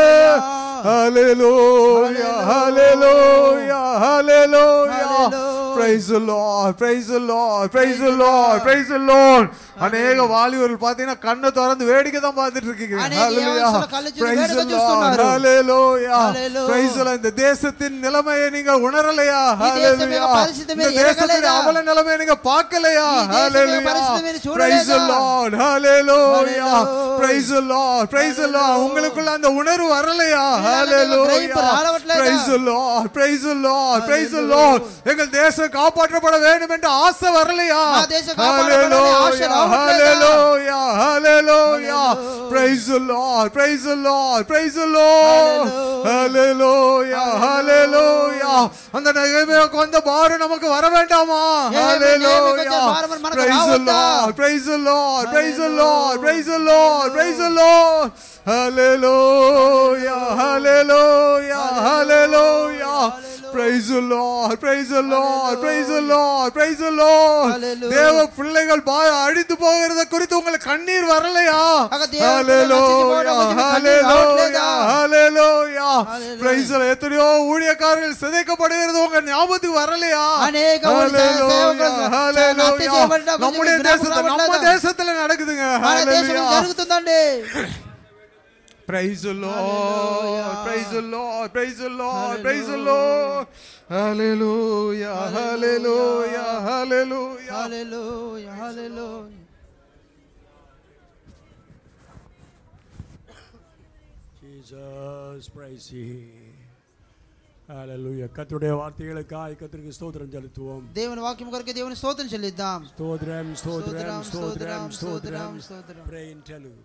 Speaker 6: Hallelujah, hallelujah, hallelujah. Praise the Lord, praise the Lord, praise the Lord, praise the Lord. அநேக வாலிபர்கள் பாத்தீங்கன்னா கண்ணை திறந்து வேடிக்கை தான் பார்த்துட்டு இருக்கீங்க
Speaker 3: அநேக
Speaker 6: Hallelujah.
Speaker 3: யவனஸ்தர்கள் கళ్ళు சுத்தி
Speaker 6: Praise
Speaker 3: வேடிக்கை
Speaker 6: the Lord.
Speaker 3: చూస్తున్నారు.
Speaker 6: Hallelujah.
Speaker 3: Hallelujah.
Speaker 6: Praise the Lord. இந்த தேசத்தின் நிலைமையை நீங்க உணரலையா
Speaker 3: ఈ దేశం యొక్క
Speaker 6: Hallelujah.
Speaker 3: పరిస్థితి
Speaker 6: இந்த
Speaker 3: మీరు
Speaker 6: தேசத்தின்
Speaker 3: ఎరగలేదా?
Speaker 6: அவல நிலைமையை நீங்க பார்க்கலையா
Speaker 3: ఈ దేశం యొక్క పరిస్థితి
Speaker 6: Hallelujah.
Speaker 3: మీరు చూడలేదా?
Speaker 6: Praise the Lord. Hallelujah.
Speaker 3: Hallelujah.
Speaker 6: Praise the Lord. Praise the Lord. உங்களுக்குள்ள அந்த உணர்வு வரலையா
Speaker 3: உங்களுக்கு கிரகிப்பு
Speaker 6: Hallelujah.
Speaker 3: ராவట్లేదా?
Speaker 6: Praise the Lord. Praise the Lord. Praise the Lord. எங்கள் தேசம் காப்பாற்றப்பட வேண்டும் என்ற ஆசை வரலையா
Speaker 3: మా దేశం కాపాడబడాలని ఆశ
Speaker 6: Hallelujah.
Speaker 3: రావట్లేదా?
Speaker 6: Hallelujah. Hallelujah. Praise the Lord. Praise the Lord. Praise the Lord. Hallelujah. Hallelujah. அந்த நெகமையாக்கு வந்த பாரம் நமக்கு வர வேண்டாமா
Speaker 3: நெகேமியாவுக்கு வந்த
Speaker 6: Hallelujah.
Speaker 3: பாரம் మనకు
Speaker 6: Praise the
Speaker 3: రావద్దా?
Speaker 6: Lord. Praise the Lord. Praise the Lord. Praise the Lord. Praise the Lord. Hallelujah. Hallelujah. Hallelujah. Praise the Lord. Praise the Lord. Praise the Lord. Praise the Lord.
Speaker 3: Hallelujah.
Speaker 6: தேவ பிள்ளைகள் பா- அழித்து போகிறத குறித்து உங்களுக்கு கண்ணீர் வரலையா
Speaker 3: ஆக தேவ பிள்ளைகள் நசிச்சு போகிறத
Speaker 6: Hallelujah.
Speaker 3: குறித்து கண்ணீர் வரலையா?
Speaker 6: Hallelujah.
Speaker 3: Hallelujah.
Speaker 6: Praise the Lord. எத்தனையோ ஊழியக்காரர்கள் சிதைக்கப்படுகிறது உங்க ஞாபகத்துக்கு வரலையா
Speaker 3: அநேக ஊழிய
Speaker 6: Hallelujah.
Speaker 3: சேவகர்கள் ந-
Speaker 6: Hallelujah.
Speaker 3: நத்திய చేయబడ్డ కొంచెం
Speaker 6: நம்முடைய
Speaker 3: జ్ఞాపకం
Speaker 6: தேசத்துல நம்ம
Speaker 3: రావట్లేదా?
Speaker 6: தேசத்துல நடக்குதுங்க
Speaker 3: మన దేశంలో
Speaker 6: Hallelujah.
Speaker 3: జరుగుతుందండి
Speaker 6: Praise the Lord. Praise the Lord. Praise the Lord. Praise the Lord. Hallelujah. Hallelujah. Hallelujah.
Speaker 3: Hallelujah hallelujah
Speaker 8: Jesus, praise He. Hallelujah. கர்த்தருடைய வார்த்தைகளுக்காய் கர்த்தருக்கு ஸ்தோத்திரம் செலுத்துவோம்
Speaker 3: దేవుని వాక్యం కొరకు దేవుని స్తోత్రం చెల్లిద్దాం
Speaker 8: ஸ்தோத்திரம் ஸ்தோத்திரம்
Speaker 3: స్తోత్రం,
Speaker 8: ஸ்தோத்திரம்
Speaker 3: స్తోత్రం,
Speaker 8: ஸ்தோத்திரம்
Speaker 3: స్తోత్రం.
Speaker 8: Pray in Telugu.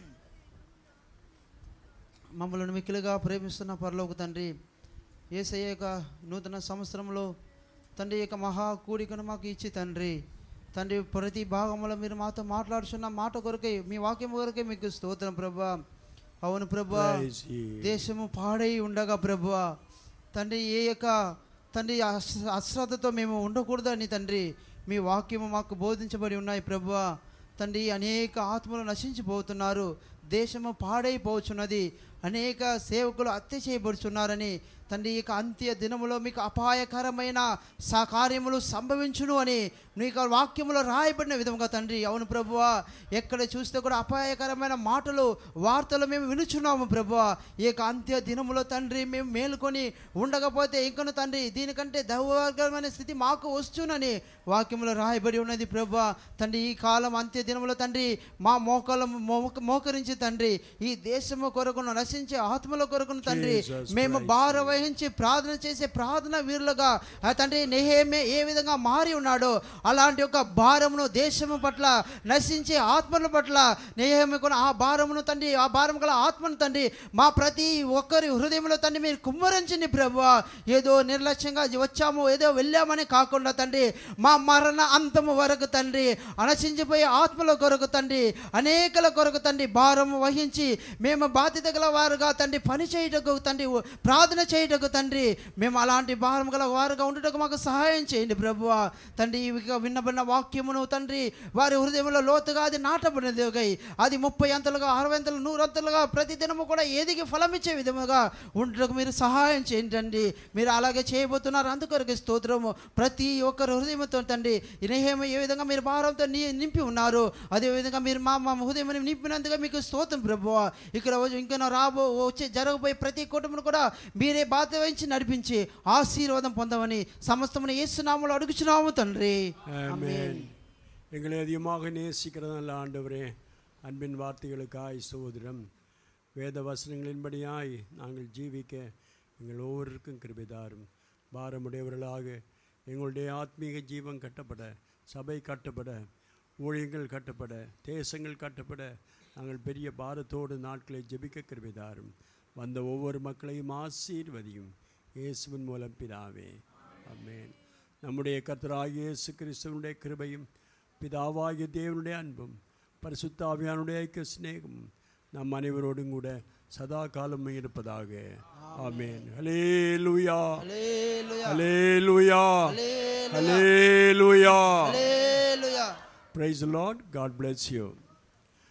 Speaker 3: మమ్మల్ని మిక్కిలిగా ప్రేమిస్తున్న పరలోక తండ్రి ఏసయ్య యొక్క నూతన సంవత్సరంలో తండ్రి యొక్క మహా కూడికను మాకు ఇచ్చి తండ్రి తండ్రి ప్రతి భాగంలో మీరు మాతో మాట్లాడుతున్న మాట కొరకే మీ వాక్యం కొరకే మీకు స్తోత్రం ప్రభా అవును ప్రభా
Speaker 8: Praise He.
Speaker 3: దేశము పాడై ఉండగా ప్రభువా తండ్రి ఏ యొక్క తండ్రి అశ్ర- అశ్రద్ధతో మేము ఉండకూడదని తండ్రి మీ వాక్యము మాకు బోధించబడి ఉన్నాయి ప్రభువా తండ్రి అనేక ఆత్మలు నశించిపోతున్నారు దేశము పాడైపోచున్నది అనేక సేవకులు హత్య చేయబడుచున్నారని తండ్రి ఇక అంత్య దినములో మీకు అపాయకరమైన సా కార్యములు సంభవించును అని నీకు వాక్యములో రాయబడిన విధంగా తండ్రి అవును ప్రభువా ఎక్కడ చూస్తే కూడా అపాయకరమైన మాటలు వార్తలు మేము వినుచున్నాము ప్రభువా ఈ యొక్క అంత్య దినములో తండ్రి మేము మేలుకొని ఉండకపోతే ఇంకను తండ్రి దీనికంటే దౌర్భాగ్యమైన స్థితి మాకు వస్తునని వాక్యములో రాయబడి ఉన్నది ప్రభువా తండ్రి ఈ కాలం అంత్య దినములో తండ్రి మా మోకాలు మోక మోకరించి తండ్రి ఈ దేశము కొరకును నశించే ఆత్మల కొరకును తండ్రి
Speaker 8: Jesus
Speaker 3: మేము
Speaker 8: Christ.
Speaker 3: భార వహించి ప్రార్థన చేసే ప్రార్థన వీరులుగా ఆ తండ్రి నెహేమే ఏ విధంగా మారి ఉన్నాడో అలాంటి ఒక భారమును దేశము పట్ల నశించే ఆత్మల పట్ల నెహేమే కూడా ఆ భారమును తండ్రి ఆ భారం గల ఆత్మను తండ్రి మా ప్రతి ఒక్కరి హృదయంలో తండ్రి మీరు కుమ్మరించండి ప్రభు ఏదో నిర్లక్ష్యంగా వచ్చాము ఏదో వెళ్ళామని కాకుండా తండ్రి మా మరణ అంతము వరకు తండ్రి అనసించిపోయే ఆత్మల కొరకు తండ్రి అనేకల కొరకు తండ్రి భారము వహించి మేము బాధ్యత గల వారుగా తండ్రి పని చేయుటకు తండ్రి ప్రార్థన చేయుటకు తండ్రి మేము అలాంటి భారం గల వారుగా ఉండుటకు మాకు సహాయం చేయండి ప్రభువా తండ్రి ఇవిగా విన్నబడిన వాక్యమును తండ్రి వారి హృదయంలో లోతుగా అది నాటబడినది ఒకై అది ముప్పై అంతలుగా అరవై అంతలు నూరంతలుగా ప్రతి దినము కూడా ఎదిగి ఫలమిచ్చే విధముగా ఉండుటకు మీరు సహాయం చేయండి తండ్రి మీరు అలాగే చేయబోతున్నారు అందుకొరకు స్తోత్రము ప్రతి ఒక్కరి హృదయంతో తండ్రి ఇనహేమ ఏ విధంగా మీరు భారంతో ని- నింపి ఉన్నారు అదే విధంగా మీరు మా మా హృదయం నింపినందుగా మీకు స్తోత్రం ప్రభువా ఇక్కడ వచ్చి ఇంకా రాబో వచ్చే జరగబోయే ప్రతి కుటుంబం కూడా మీరే బాధ్యత వహించి నడిపించి ఆశీర్వాదం పొందమని సమస్తమును ఏసునామలు అడుగుచున్నాము తండ్రి
Speaker 8: ஆமென் எங்களை அதிகமாக நேசிக்கிற நல்ல ஆண்டவரே அன்பின் வார்த்தைகளுக்காய் சோதரம் வேத வசனங்களின்படியாய் நாங்கள் ஜீவிக்க எங்கள் ஒவ்வொருவருக்கும் கிருபிதாரும் பாரமுடையவர்களாக எங்களுடைய ஆத்மீக ஜீவன் கட்டப்பட சபை கட்டப்பட ஊழியங்கள் கட்டப்பட தேசங்கள் கட்டப்பட நாங்கள் பெரிய பாரத்தோடு நாட்களை ஜெபிக்க கிருபிதாரும் வந்த ஒவ்வொரு மக்களையும் ஆசீர்வதியும் இயேசுவின் மூலம் பிதாவே ஆமென் நம்முடைய கர்த்தராகிய இயேசு கிறிஸ்துவனுடைய கிருபையும் பிதாவாகிய தேவனுடைய அன்பும் பரிசுத்தாவியானுடைய ஐக்கிய சிநேகமும் நம் அனைவரோடும் கூட சதா காலமும் இருப்பதாக ஆமென் ஹalleluya
Speaker 3: ஹalleluya
Speaker 8: ஹalleluya
Speaker 3: ஹalleluya
Speaker 8: ஹalleluya
Speaker 3: ஹalleluya
Speaker 8: praise the lord god bless you